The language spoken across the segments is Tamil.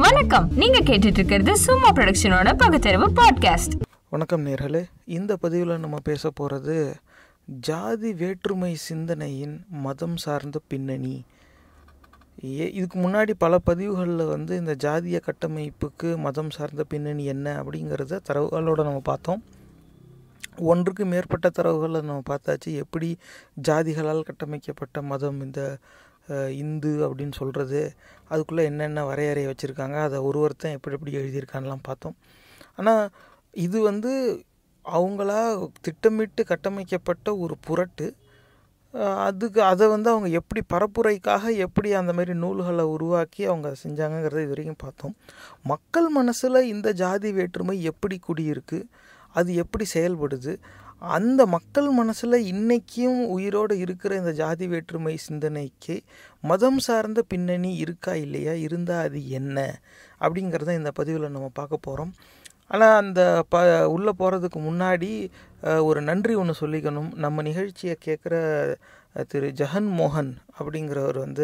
வணக்கம் நீங்க கேட்டுட்டு இருக்கிறது சும்மா ப்ரொடக்ஷனோட பகுத்தறிவு பாட்காஸ்ட் வணக்கம் நேர்களே இந்த பதிவில் நம்ம பேச போகிறது ஜாதி வேற்றுமை சிந்தனையின் மதம் சார்ந்த பின்னணி ஏ இதுக்கு முன்னாடி பல பதிவுகளில் வந்து இந்த ஜாதிய கட்டமைப்புக்கு மதம் சார்ந்த பின்னணி என்ன அப்படிங்கிறத தரவுகளோட நம்ம பார்த்தோம் ஒன்றுக்கு மேற்பட்ட தரவுகளை நம்ம பார்த்தாச்சு எப்படி ஜாதிகளால் கட்டமைக்கப்பட்ட மதம் இந்த அஹ், இந்து அப்படின்னு சொல்கிறது அதுக்குள்ளே என்னென்ன வரையறை வச்சுருக்காங்க அதை ஒரு ஒருத்தன் எப்படி எப்படி எழுதியிருக்கான்லாம் பார்த்தோம் ஆனால் இது வந்து அவங்களா திட்டமிட்டு கட்டமைக்கப்பட்ட ஒரு புரட்டு அஹ், அதுக்கு அதை வந்து அவங்க எப்படி பரப்புரைக்காக எப்படி அந்த மாதிரி நூல்களை உருவாக்கி அவங்க செஞ்சாங்கங்கிறத இது வரைக்கும் பார்த்தோம் மக்கள் மனசில் இந்த ஜாதி வேற்றுமை எப்படி குடியிருக்கு அது எப்படி செயல்படுது அந்த மக்கள் மனசில் இன்றைக்கும் உயிரோடு இருக்கிற இந்த ஜாதி வேற்றுமை சிந்தனைக்கு மதம் சார்ந்த பின்னணி இருக்கா இல்லையா இருந்தால் அது என்ன அப்படிங்கிறத இந்த பதிவில் நம்ம பார்க்க போகிறோம் ஆனால் அந்த ப உள்ளே போகிறதுக்கு முன்னாடி அஹ், ஒரு நன்றி ஒன்று சொல்லிக்கணும் நம்ம நிகழ்ச்சியை கேட்குற அஹ், திரு ஜெகன் மோகன் அப்படிங்கிறவர் வந்து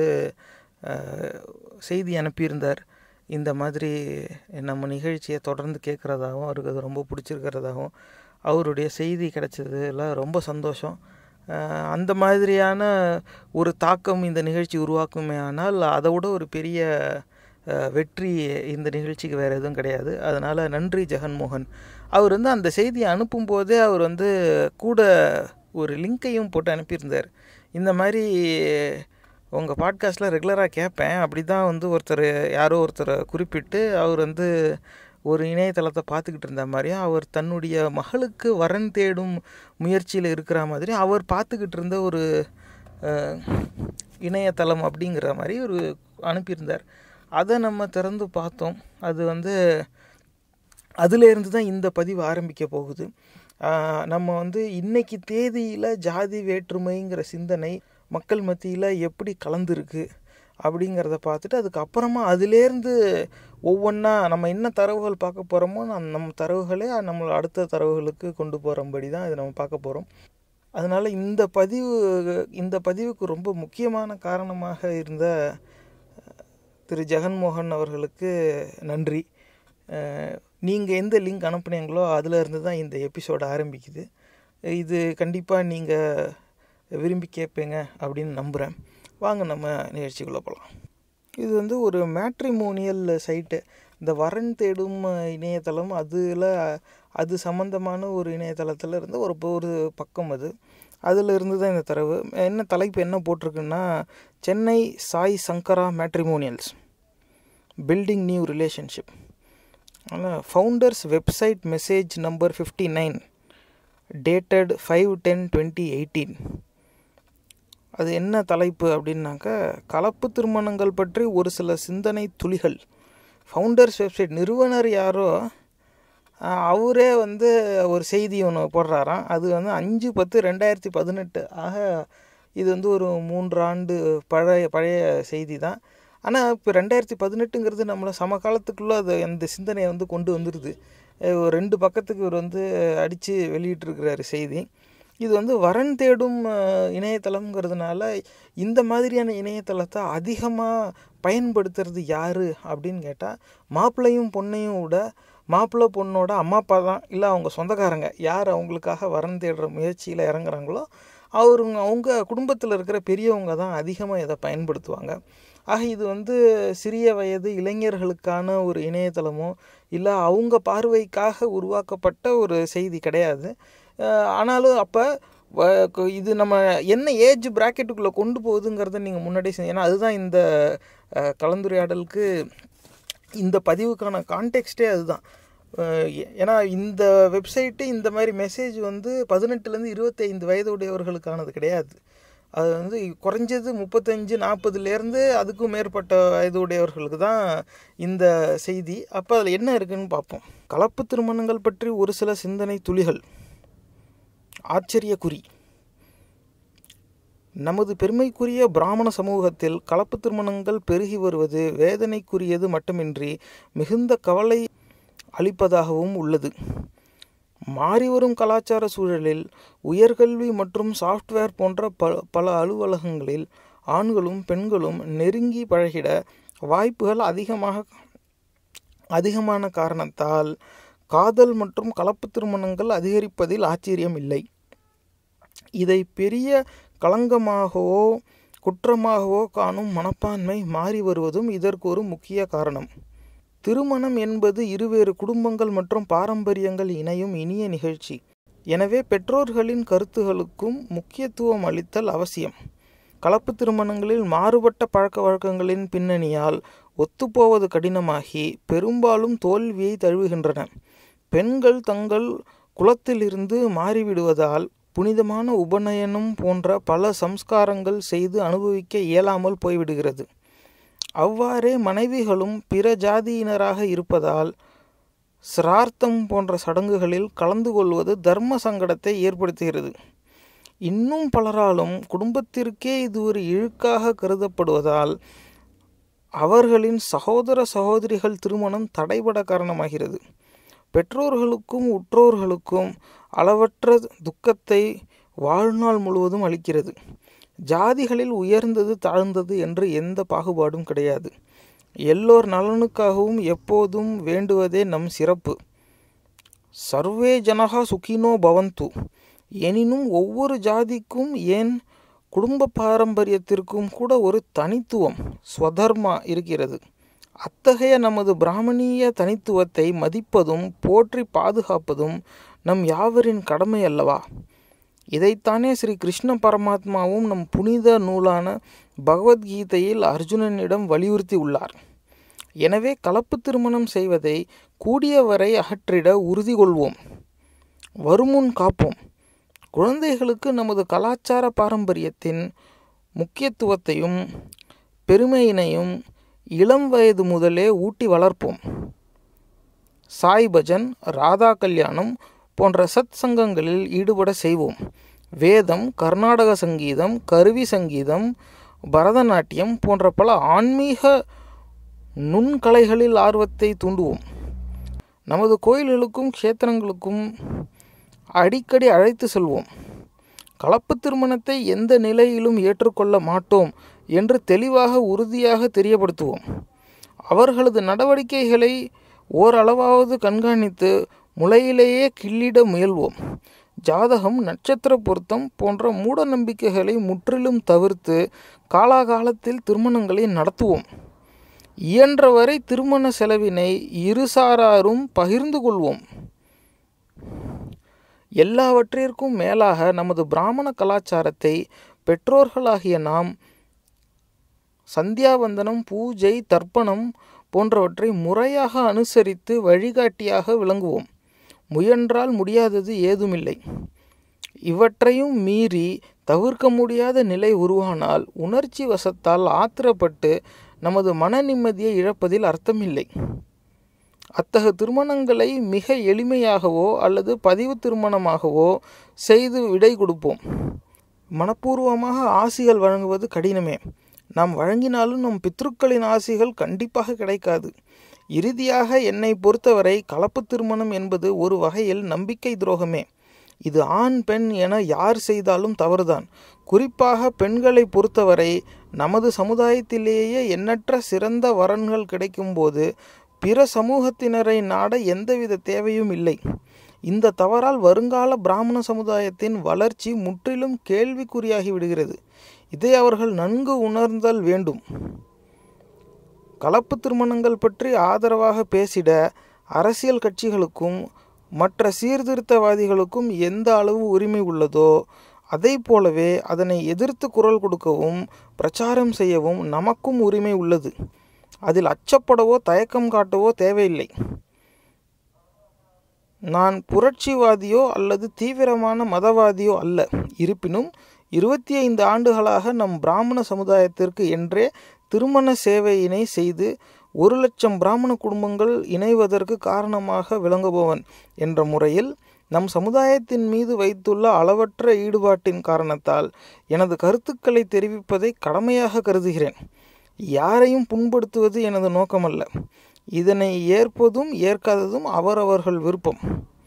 அஹ், செய்தி அனுப்பியிருந்தார் இந்த மாதிரி நம்ம நிகழ்ச்சியை தொடர்ந்து கேட்குறதாகவும் அவருக்கு அது ரொம்ப பிடிச்சிருக்கிறதாகவும் அவருடைய செய்தி கிடைச்சதுல ரொம்ப சந்தோஷம் அஹ், அந்த மாதிரியான ஒரு தாக்கம் இந்த நிகழ்ச்சி உருவாக்குமே ஆனால் அதை விட ஒரு பெரிய அஹ், வெற்றி இந்த நிகழ்ச்சிக்கு வேறு எதுவும் கிடையாது அதனால் நன்றி ஜெகன்மோகன் அவர் வந்து அந்த செய்தியை அனுப்பும்போதே அவர் வந்து கூட ஒரு லிங்க்கையும் போட்டு அனுப்பியிருந்தார் இந்த மாதிரி உங்கள் பாட்காஸ்ட்டில் ரெகுலராக கேட்பேன் அப்படி தான் வந்து ஒருத்தர் யாரோ ஒருத்தரை குறிப்பிட்டு அவர் வந்து ஒரு இணையதளத்தை பார்த்துக்கிட்டு இருந்த மாதிரியும் அவர் தன்னுடைய மகளுக்கு வரன் தேடும் முயற்சியில் இருக்கிற மாதிரி அவர் பார்த்துக்கிட்டு இருந்த ஒரு அஹ், இணையதளம் அப்படிங்கிற மாதிரி ஒரு அனுப்பியிருந்தார் அதை நம்ம திறந்து பார்த்தோம் அது வந்து அதிலேருந்து தான் இந்த பதிவு ஆரம்பிக்க போகுது ஆஹ் நம்ம வந்து இன்னைக்கு தேதியில் ஜாதி வேற்றுமைங்கிற சிந்தனை மக்கள் மத்தியில் எப்படி கலந்துருக்கு அப்படிங்கிறத பார்த்துட்டு அதுக்கப்புறமா அதுலேருந்து ஒவ்வொன்றா நம்ம என்ன தரவுகள் பார்க்க போகிறோமோ நம் நம்ம தரவுகளே நம்ம அடுத்த தரவுகளுக்கு கொண்டு போகிறபடி தான் இதை நம்ம பார்க்க போகிறோம் அதனால் இந்த பதிவு இந்த பதிவுக்கு ரொம்ப முக்கியமான காரணமாக இருந்த திரு ஜெகன்மோகன் அவர்களுக்கு நன்றி நீங்கள் எந்த லிங்க் அனுப்புனீங்களோ அதில் இருந்து தான் இந்த எபிசோடு ஆரம்பிக்குது இது கண்டிப்பாக நீங்கள் விரும்பி கேட்பீங்க அப்படின்னு நம்புகிறேன் வாங்க நம்ம நிகழ்ச்சிக்குள்ளே போகலாம் இது வந்து ஒரு மேட்ரிமோனியல் சைட்டு இந்த வரன் தேடும் இணையதளம் அதில் அது சம்மந்தமான ஒரு இணையதளத்தில் இருந்து ஒரு ஒரு பக்கம் அது அதில் இருந்து தான் இந்த தரவு என்ன தலைப்பு என்ன போட்டிருக்குன்னா Chennai Sai Sankara matrimonials building new relationship ஆனால் founders website message number fifty nine dated five ten twenty eighteen அது என்ன தலைப்பு அப்படின்னாக்கா கலப்பு திருமணங்கள் பற்றி ஒரு சில சிந்தனை துளிகள் ஃபவுண்டர்ஸ் வெப்சைட் நிறுவனர் யாரோ ஆஹ், அவரே வந்து ஒரு செய்தி ஒன்று போடுறாராம் அது வந்து அஞ்சு பத்து ரெண்டாயிரத்தி பதினெட்டு ஆக இது வந்து ஒரு மூன்று ஆண்டு பழைய பழைய செய்தி தான் ஆனால் இப்போ ரெண்டாயிரத்தி பதினெட்டுங்கிறது நம்மளை சமகாலத்துக்குள்ளே அது அந்த சிந்தனையை வந்து கொண்டு வந்துடுது அஹ் ஒரு ரெண்டு பக்கத்துக்கு இவர் வந்து அடித்து வெளியிட்டிருக்கிறாரு செய்தி இது வந்து வரன் தேடும் அஹ், இணையதளம்ங்கிறதுனால இந்த மாதிரியான இணையதளத்தை அதிகமாக பயன்படுத்துறது யார் அப்படின்னு கேட்டால் மாப்பிள்ளையும் பொண்ணையும் விட மாப்பிள்ளை பொண்ணோட அம்மா அப்பா தான் இல்லை அவங்க சொந்தக்காரங்க யார் அவங்களுக்காக வரன் தேடுற முயற்சியில் இறங்குறாங்களோ அவருங்க அவங்க குடும்பத்தில் இருக்கிற பெரியவங்க தான் அதிகமாக இதை பயன்படுத்துவாங்க ஆக இது வந்து சிறிய வயது இளைஞர்களுக்கான ஒரு இணையதளமோ இல்லை அவங்க பார்வைக்காக உருவாக்கப்பட்ட ஒரு செய்தி கிடையாது அஹ் ஆனாலும் அப்போ இது நம்ம என்ன ஏஜ் ப்ராக்கெட்டுக்குள்ளே கொண்டு போகுதுங்கிறத நீங்கள் முன்னாடியே செஞ்சு ஏன்னா அதுதான் இந்த அஹ், கலந்துரையாடலுக்கு இந்த பதிவுக்கான கான்டெக்ஸ்டே அதுதான் அஹ் ஏ- ஏன்னா இந்த வெப்சைட்டு இந்த மாதிரி மெசேஜ் வந்து பதினெட்டுலேருந்து இருபத்தைந்து வயதுடையவர்களுக்கானது கிடையாது அது வந்து குறைஞ்சது முப்பத்தஞ்சு நாற்பதுலேருந்து அதுக்கும் மேற்பட்ட வயதுடையவர்களுக்கு தான் இந்த செய்தி அப்போ அதில் என்ன இருக்குன்னு பார்ப்போம் கலப்பு திருமணங்கள் பற்றி ஒரு சில சிந்தனை துளிகள் ஆச்சரியக்குறி நமது பெருமைக்குரிய பிராமண சமூகத்தில் கலப்பு திருமணங்கள் பெருகி வருவது வேதனைக்குரியது மட்டுமின்றி மிகுந்த கவலை அளிப்பதாகவும் உள்ளது மாறிவரும் கலாச்சார சூழலில் உயர்கல்வி மற்றும் சாஃப்ட்வேர் போன்ற ப பல அலுவலகங்களில் ஆண்களும் பெண்களும் நெருங்கி பழகிட வாய்ப்புகள் அதிகமாக அதிகமான காரணத்தால் காதல் மற்றும் கலப்பு திருமணங்கள் அதிகரிப்பதில் ஆச்சரியம் இல்லை இதை பெரிய களங்கமாகவோ குற்றமாகவோ காணும் மனப்பான்மை மாறி வருவதும் இதற்கு ஒரு முக்கிய காரணம் திருமணம் என்பது இருவேறு குடும்பங்கள் மற்றும் பாரம்பரியங்கள் இணையும் இனிய நிகழ்ச்சி எனவே பெற்றோர்களின் கருத்துகளுக்கும் முக்கியத்துவம் அளித்தல் அவசியம் கலப்பு திருமணங்களில் மாறுபட்ட பழக்க வழக்கங்களின் பின்னணியால் ஒத்துப்போவது கடினமாகி பெரும்பாலும் தோல்வியை தழுவுகின்றன பெண்கள் தங்கள் குலத்திலிருந்து மாறிவிடுவதால் புனிதமான உபநயனம் போன்ற பல சம்ஸ்காரங்கள் செய்து அனுபவிக்க இயலாமல் போய்விடுகிறது அவ்வாறே மனைவிகளும் பிற ஜாதியினராக இருப்பதால் சிரார்த்தம் போன்ற சடங்குகளில் கலந்து கொள்வது தர்ம சங்கடத்தை ஏற்படுத்துகிறது இன்னும் பலராலும் குடும்பத்திற்கே இது ஒரு இழுக்காக கருதப்படுவதால் அவர்களின் சகோதர சகோதரிகள் திருமணம் தடைபட காரணமாகிறது பெற்றோர்களுக்கும் உற்றோர்களுக்கும் அளவற்ற துக்கத்தை வாழ்நாள் முழுவதும் அளிக்கிறது ஜாதிகளில் உயர்ந்தது தாழ்ந்தது என்று எந்த பாகுபாடும் கிடையாது எல்லோர் நலனுக்காகவும் எப்போதும் வேண்டுவதே நம் சிறப்பு சர்வே ஜனகா சுகினோ பவந்து எனினும் ஒவ்வொரு ஜாதிக்கும் ஏன் குடும்ப பாரம்பரியத்திற்கும் கூட ஒரு தனித்துவம் ஸ்வதர்மா இருக்கிறது அத்தகைய நமது பிராமணிய தனித்துவத்தை மதிப்பதும் போற்றி பாதுகாப்பதும் நம் யாவரின் கடமை அல்லவா இதைத்தானே ஸ்ரீ கிருஷ்ண பரமாத்மாவும் நம் புனித நூலான பகவத்கீதையில் அர்ஜுனனிடம் வலியுறுத்தி உள்ளார் எனவே கலப்பு திருமணம் செய்வதை கூடியவரை அகற்றிட உறுதி கொள்வோம் வருமுன் காப்போம் குழந்தைகளுக்கு நமது கலாச்சார பாரம்பரியத்தின் முக்கியத்துவத்தையும் பெருமையினையும் இளம் வயது முதலே ஊட்டி வளர்ப்போம் சாய் பஜன் ராதா கல்யாணம் போன்ற சத் சங்கங்களில் ஈடுபட செய்வோம் வேதம் கர்நாடக சங்கீதம் கருவி சங்கீதம் பரதநாட்டியம் போன்ற பல ஆன்மீக நுண்கலைகளில் ஆர்வத்தை தூண்டுவோம் நமது கோயில்களுக்கும் க்ஷேத்திரங்களுக்கும் அடிக்கடி அழைத்து செல்வோம் கலப்பு திருமணத்தை எந்த நிலையிலும் ஏற்றுக்கொள்ள மாட்டோம் என்று தெளிவாக உறுதியாக தெரியப்படுத்துவோம் அவர்களது நடவடிக்கைகளை ஓரளவாவது கண்காணித்து முளையிலேயே கிள்ளிட முயல்வோம் ஜாதகம் நட்சத்திர பொருத்தம் போன்ற மூட நம்பிக்கைகளை முற்றிலும் தவிர்த்து காலாகாலத்தில் திருமணங்களை நடத்துவோம் இயன்றவரை திருமண செலவினை இருசாராரும் பகிர்ந்து கொள்வோம் எல்லாவற்றிற்கும் மேலாக நமது பிராமண கலாச்சாரத்தை பெற்றோர்களாகிய நாம் சந்தியாவந்தனம் பூஜை தர்ப்பணம் போன்றவற்றை முறையாக அனுசரித்து வழிகாட்டியாக விளங்குவோம் முயன்றால் முடியாதது ஏதுமில்லை இவற்றையும் மீறி தவிர்க்க முடியாத நிலை உருவானால் உணர்ச்சி வசத்தால் ஆத்திரப்பட்டு நமது மன நிம்மதியை இழப்பதில் அர்த்தமில்லை அத்தகைய திருமணங்களை மிக எளிமையாகவோ அல்லது பதிவு திருமணமாகவோ செய்து விடை கொடுப்போம் மனப்பூர்வமாக ஆசிகள் வழங்குவது கடினமே நாம் வழங்கினாலும் நம் பித்ருக்களின் ஆசிகள் கண்டிப்பாக கிடைக்காது இறுதியாக என்னை பொறுத்தவரை கலப்பு திருமணம் என்பது ஒரு வகையில் நம்பிக்கை துரோகமே இது ஆண் பெண் என யார் செய்தாலும் தவறுதான் குறிப்பாக பெண்களை பொறுத்தவரை நமது சமுதாயத்திலேயே எண்ணற்ற சிறந்த வரன்கள் கிடைக்கும்போது பிற சமூகத்தினரை நாட எந்தவித தேவையும் இல்லை இந்த தவறால் வருங்கால பிராமண சமுதாயத்தின் வளர்ச்சி முற்றிலும் கேள்விக்குறியாகி விடுகிறது இதை அவர்கள் நன்கு உணர்ந்தல் வேண்டும் கலப்பு திருமணங்கள் பற்றி ஆதரவாக பேசிட அரசியல் கட்சிகளுக்கும் மற்ற சீர்திருத்தவாதிகளுக்கும் எந்த அளவு உரிமை உள்ளதோ அதை போலவே அதனை எதிர்த்து குரல் கொடுக்கவும் பிரச்சாரம் செய்யவும் நமக்கும் உரிமை உள்ளது அதில் அச்சப்படவோ தயக்கம் காட்டவோ தேவையில்லை நான் புரட்சிவாதியோ அல்லது தீவிரமான மதவாதியோ அல்ல இருப்பினும் இருபத்தி ஐந்து ஆண்டுகளாக நம் பிராமண சமுதாயத்திற்கு என்றே திருமண சேவையினை செய்து ஒரு லட்சம் பிராமண குடும்பங்கள் இணைவதற்கு காரணமாக விளங்குபவன் என்ற முறையில் நம் சமுதாயத்தின் மீது வைத்துள்ள அளவற்ற ஈடுபாட்டின் காரணத்தால் எனது கருத்துக்களை தெரிவிப்பதை கடமையாக கருதுகிறேன் யாரையும் புண்படுத்துவது எனது நோக்கமல்ல இதனை ஏற்பதும் ஏற்காததும் அவரவர்கள் விருப்பம்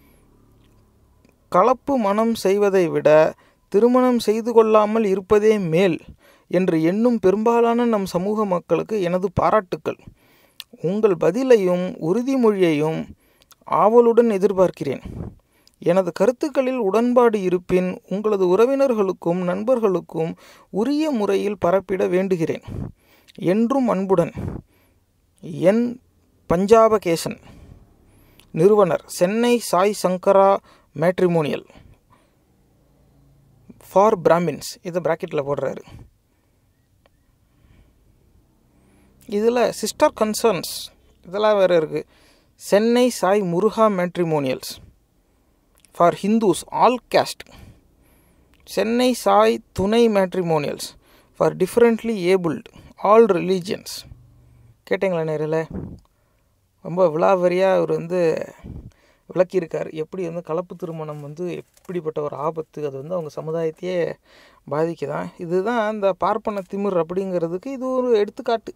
கலப்பு மனம் செய்வதை விட திருமணம் செய்து கொள்ளாமல் இருப்பதே மேல் என்று எண்ணும் பெரும்பாலான நம் சமூக மக்களுக்கு எனது பாராட்டுக்கள் உங்கள் பதிலையும் உறுதிமொழியையும் ஆவலுடன் எதிர்பார்க்கிறேன் எனது கருத்துக்களில் உடன்பாடு இருப்பின் உங்களது உறவினர்களுக்கும் நண்பர்களுக்கும் உரிய முறையில் பரப்பிட வேண்டுகிறேன் என்றும் அன்புடன் என் பஞ்சாபகேசன் நிறுவனர் Chennai Sai Sankara matrimonial for Brahmins இதை ப்ராக்கெட்டில் போடுறாரு இதில் சிஸ்டர் கன்சர்ன்ஸ் இதெல்லாம் வேறு இருக்குது Chennai Sai Muruga matrimonials for Hindus all caste Chennai Sai துணை matrimonials for differently abled all religions கேட்டிங்களா நேரில் ரொம்ப விலாவரியாக அவர் வந்து விளக்கியிருக்கார் எப்படி வந்து கலப்பு திருமணம் வந்து எப்படிப்பட்ட ஒரு ஆபத்து அது வந்து அவங்க சமுதாயத்தையே பாதிக்குதான் இதுதான் இந்த பார்ப்பன திமிர் அப்படிங்கிறதுக்கு இது ஒரு எடுத்துக்காட்டு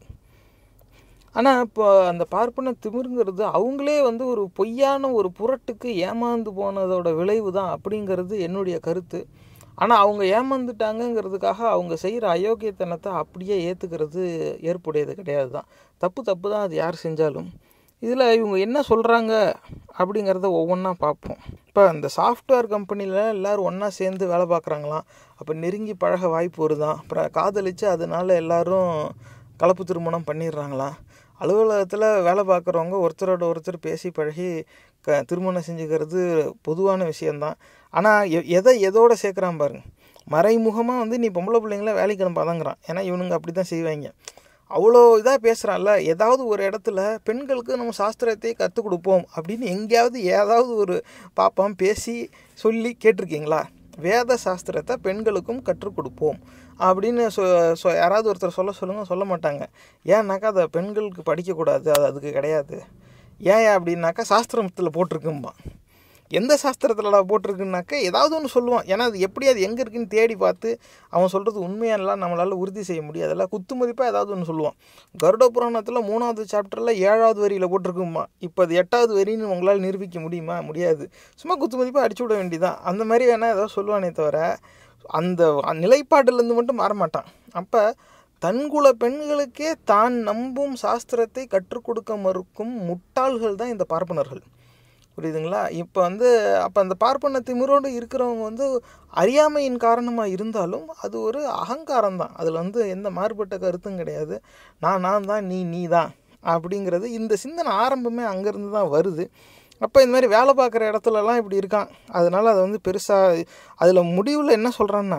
ஆனால் இப்போ அந்த பார்ப்பன திமிருங்கிறது அவங்களே வந்து ஒரு பொய்யான ஒரு புரட்டுக்கு ஏமாந்து போனதோட விளைவு தான் அப்படிங்கிறது என்னுடைய கருத்து ஆனால் அவங்க ஏமாந்துட்டாங்கங்கிறதுக்காக அவங்க செய்கிற அயோக்கியத்தனத்தை அப்படியே ஏற்றுக்கிறது ஏற்புடையது கிடையாது தான் தப்பு தப்பு தான் அது யார் செஞ்சாலும் இதில் இவங்க என்ன சொல்கிறாங்க அப்படிங்கிறத ஒவ்வொன்றா பார்ப்போம் இப்போ இந்த சாஃப்ட்வேர் கம்பெனியில் எல்லோரும் ஒன்றா சேர்ந்து வேலை பார்க்குறாங்களாம் அப்போ நெருங்கி பழக வாய்ப்பு வருதான் அப்புறம் காதலித்து அதனால எல்லோரும் கலப்பு திருமணம் பண்ணிடுறாங்களாம் அலுவலகத்தில் வேலை பார்க்குறவங்க ஒருத்தரோட ஒருத்தர் பேசி பழகி க திருமணம் செஞ்சுக்கிறது பொதுவான விஷயந்தான் ஆனால் எ எதை எதோட சேர்க்குறான் பாருங்க மறைமுகமாக வந்து நீ பொம்பளை பிள்ளைங்கள வேலைக்கு அனுப்பாதாங்கிறான் ஏன்னா இவனுங்க அப்படி தான் செய்வாங்க அவ்வளோ இதாக பேசுகிறான்ல ஏதாவது ஒரு இடத்துல பெண்களுக்கு நம்ம சாஸ்திரத்தை கற்றுக் கொடுப்போம் அப்படின்னு எங்கேயாவது ஏதாவது ஒரு பாப்பாம் பேசி சொல்லி கேட்டிருக்கீங்களா வேத சாஸ்திரத்தை பெண்களுக்கும் கற்றுக் கொடுப்போம் அப்படின்னு சொ சொ யாராவது ஒருத்தர் சொல்ல சொல்லுங்கள் சொல்ல மாட்டாங்க ஏன்னாக்கா அதை பெண்களுக்கு படிக்கக்கூடாது அது அதுக்கு கிடையாது ஏன் அப்படின்னாக்கா சாஸ்திரத்தில் போட்டிருக்கும்பா எந்த சாஸ்திரத்தில்டா போட்டிருக்குனாக்கா ஏதாவது ஒன்று சொல்லுவான் ஏன்னா அது எப்படி அது எங்கே இருக்குன்னு தேடி பார்த்து அவன் சொல்கிறது உண்மையானலாம் நம்மளால் உறுதி செய்ய முடியாது அதெல்லாம் குத்து மதிப்பாக ஏதாவது ஒன்று சொல்லுவான் கருட புராணத்தில் மூணாவது சாப்டரில் ஏழாவது வரியில் போட்டிருக்குமா இப்போ அது எட்டாவது வரின்னு உங்களால் நிரூபிக்க முடியுமா முடியாது சும்மா குத்து மதிப்பாக அடிச்சு விட வேண்டியதான் அந்த மாதிரி வேணால் ஏதாவது சொல்லுவானே தவிர அந்த நிலைப்பாட்டிலேருந்து மட்டும் மாற மாட்டான் அப்போ தன்குல பெண்களுக்கே தான் நம்பும் சாஸ்திரத்தை கற்றுக் கொடுக்க மறுக்கும் முட்டாள்கள் தான் இந்த பார்ப்பனர்கள் புரியுதுங்களா இப்போ வந்து அப்போ அந்த பார்ப்பன திமிரோடு இருக்கிறவங்க வந்து அறியாமையின் காரணமாக இருந்தாலும் அது ஒரு அகங்காரம் தான் அதில் வந்து எந்த மாறுபட்ட கருத்தும் கிடையாது நான் நான் தான் நீ நீ தான் அப்படிங்கிறது இந்த சிந்தனை ஆரம்பமே அங்கேருந்து தான் வருது அப்போ இந்த மாதிரி வேலை பார்க்குற இடத்துலலாம் இப்படி இருக்கான் அதனால் அதை வந்து பெருசாக அதில் முடிவில் என்ன சொல்கிறான்னா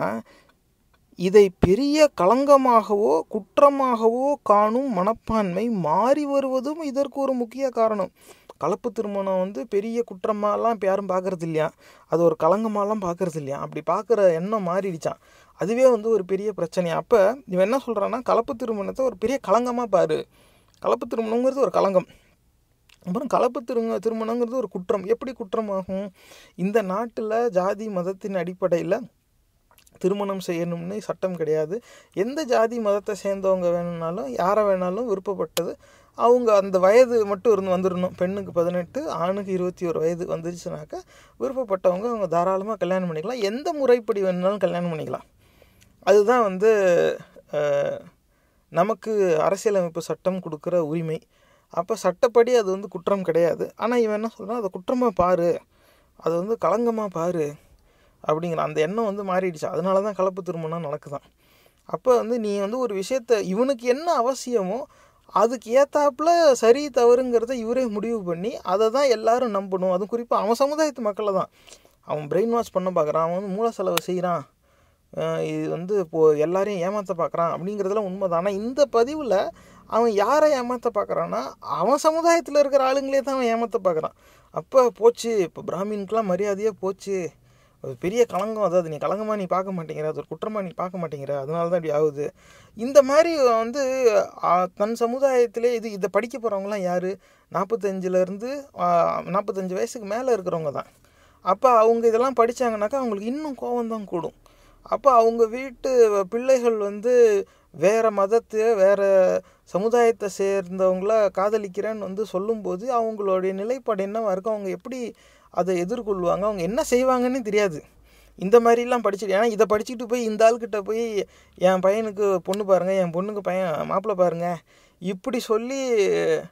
இதை பெரிய களங்கமாகவோ குற்றமாகவோ காணும் மனப்பான்மை மாறி வருவதும் இதற்கு ஒரு முக்கிய காரணம் கலப்பு திருமணம் வந்து பெரிய குற்றமாலாம் இப்போ யாரும் பார்க்குறது இல்லையா அது ஒரு களங்கமாலாம் பார்க்குறது இல்லையா அப்படி பார்க்குற எண்ணம் மாறிடுச்சான் அதுவே வந்து ஒரு பெரிய பிரச்சனை அப்போ இவன் என்ன சொல்கிறான்னா கலப்பு திருமணத்தை ஒரு பெரிய களங்கமாக பாரு கலப்பு திருமணங்கிறது ஒரு களங்கம் அப்புறம் கலப்பு திரும திருமணங்கிறது ஒரு குற்றம் எப்படி குற்றமாகும் இந்த நாட்டில் ஜாதி மதத்தின் அடிப்படையில் திருமணம் செய்யணும்னு சட்டம் கிடையாது எந்த ஜாதி மதத்தை சேர்ந்தவங்க வேணும்னாலும் யாரை வேணாலும் விருப்பப்பட்டது அவங்க அந்த வயது மட்டும் இருந்து வந்துடணும் பெண்ணுக்கு பதினெட்டு ஆணுக்கு இருபத்தி ஒரு வயது வந்துருச்சுனாக்கா விருப்பப்பட்டவங்க அவங்க தாராளமாக கல்யாணம் பண்ணிக்கலாம் எந்த முறைப்படி வேணுனாலும் கல்யாணம் பண்ணிக்கலாம் அதுதான் வந்து நமக்கு அரசியலமைப்பு சட்டம் கொடுக்குற உரிமை அப்போ சட்டப்படி அது வந்து குற்றம் கிடையாது ஆனால் இவன் என்ன சொல்கிறான் அதை குற்றமாக பாரு அது வந்து களங்கமாக பாரு அப்படிங்கிற அந்த எண்ணம் வந்து மாறிடுச்சு அதனால தான் கலப்பு திருமணம் நடக்குதான் அப்போ வந்து நீ வந்து ஒரு விஷயத்த இவனுக்கு என்ன அவசியமோ அதுக்கு ஏத்தாப்புல சரி தவறுங்கிறத இவரே முடிவு பண்ணி அதை தான் எல்லாரும் நம்பணும் அதுவும் குறிப்பாக அவன் சமுதாயத்து மக்களை தான் அவன் பிரெயின் வாஷ் பண்ண பார்க்குறான் அவன் வந்து மூல செலவு செய்கிறான் இது வந்து இப்போது எல்லாரையும் ஏமாற்ற பார்க்குறான் அப்படிங்கிறதுலாம் உண்மை தான் ஆனால் இந்த பதிவில் அவன் யாரை ஏமாற்ற பார்க்குறான்னா அவன் சமுதாயத்தில் இருக்கிற ஆளுங்களே தான் அவன் ஏமாற்ற பார்க்குறான் அப்போ போச்சு இப்போ பிராமின்க்கெலாம் மரியாதையாக போச்சு அது பெரிய களங்கம் அதாவது நீ களங்கமாக நீ பார்க்க மாட்டேங்கிற அது ஒரு குற்றமாக நீ பார்க்க மாட்டேங்கிற அதனால தான் இப்படி ஆகுது இந்த மாதிரி வந்து தன் சமுதாயத்திலே இது இதை படிக்க போகிறவங்களாம் யார் நாற்பத்தஞ்சிலேருந்து நாற்பத்தஞ்சு வயசுக்கு மேலே இருக்கிறவங்க தான் அப்போ அவங்க இதெல்லாம் படித்தாங்கனாக்கா அவங்களுக்கு இன்னும் கோபம் தான் கூடும் அப்போ அவங்க வீட்டு பிள்ளைகள் வந்து வேறு மதத்தை வேறு சமுதாயத்தை சேர்ந்தவங்கள காதலிக்கிறேன்னு வந்து சொல்லும்போது அவங்களுடைய நிலைப்பாடு என்னவாக இருக்கும் அவங்க எப்படி அதை எதிர்கொள்வாங்க அவங்க என்ன செய்வாங்கன்னு தெரியாது இந்த மாதிரிலாம் படிச்சுட்டு ஏன்னா இதை படிச்சுட்டு போய் இந்த ஆள்கிட்ட போய் என் பையனுக்கு பொண்ணு பாருங்கள் என் பொண்ணுக்கு பையன் மாப்பிள்ளை பாருங்கள் இப்படி சொல்லி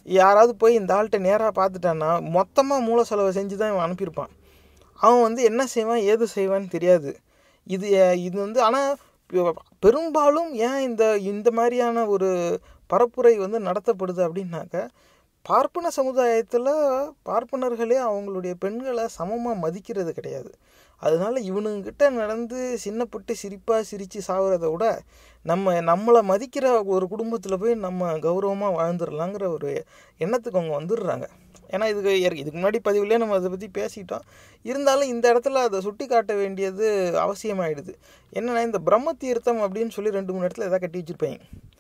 யாராவது போய் இந்த ஆள்கிட்ட நேராக பார்த்துட்டான்னா மொத்தமாக மூல செலவை செஞ்சு தான் இவன் அனுப்பியிருப்பான் அவன் வந்து என்ன செய்வான் ஏது செய்வான்னு தெரியாது இது இது வந்து ஆனால் பெரும்பாலும் ஏன் இந்த இந்த மாதிரியான ஒரு பரப்புரை வந்து நடத்தப்படுது அப்படின்னாக்க பார்ப்பன சமுதாயத்தில் பார்ப்பனர்களே அவங்களுடைய பெண்களை சமமாக மதிக்கிறது கிடையாது அதனால இவனுங்கிட்ட நடந்து சின்னப்பட்டு சிரிப்பாக சிரித்து சாகுறத விட நம்ம நம்மளை மதிக்கிற ஒரு குடும்பத்தில் போய் நம்ம கௌரவமாக வாழ்ந்துடலாங்கிற ஒரு எண்ணத்துக்கு அவங்க வந்துடுறாங்க ஏன்னா இதுக்கு ஏற்- இதுக்கு முன்னாடி பதிவுலேயே நம்ம அதை பற்றி பேசிட்டோம் இருந்தாலும் இந்த இடத்துல அதை சுட்டி காட்ட வேண்டியது அவசியமாயிடுது என்னன்னா இந்த பிரம்ம தீர்த்தம் அப்படின்னு சொல்லி ரெண்டு மூணு இடத்துல எதாவது கட்டி வச்சுருப்பாங்க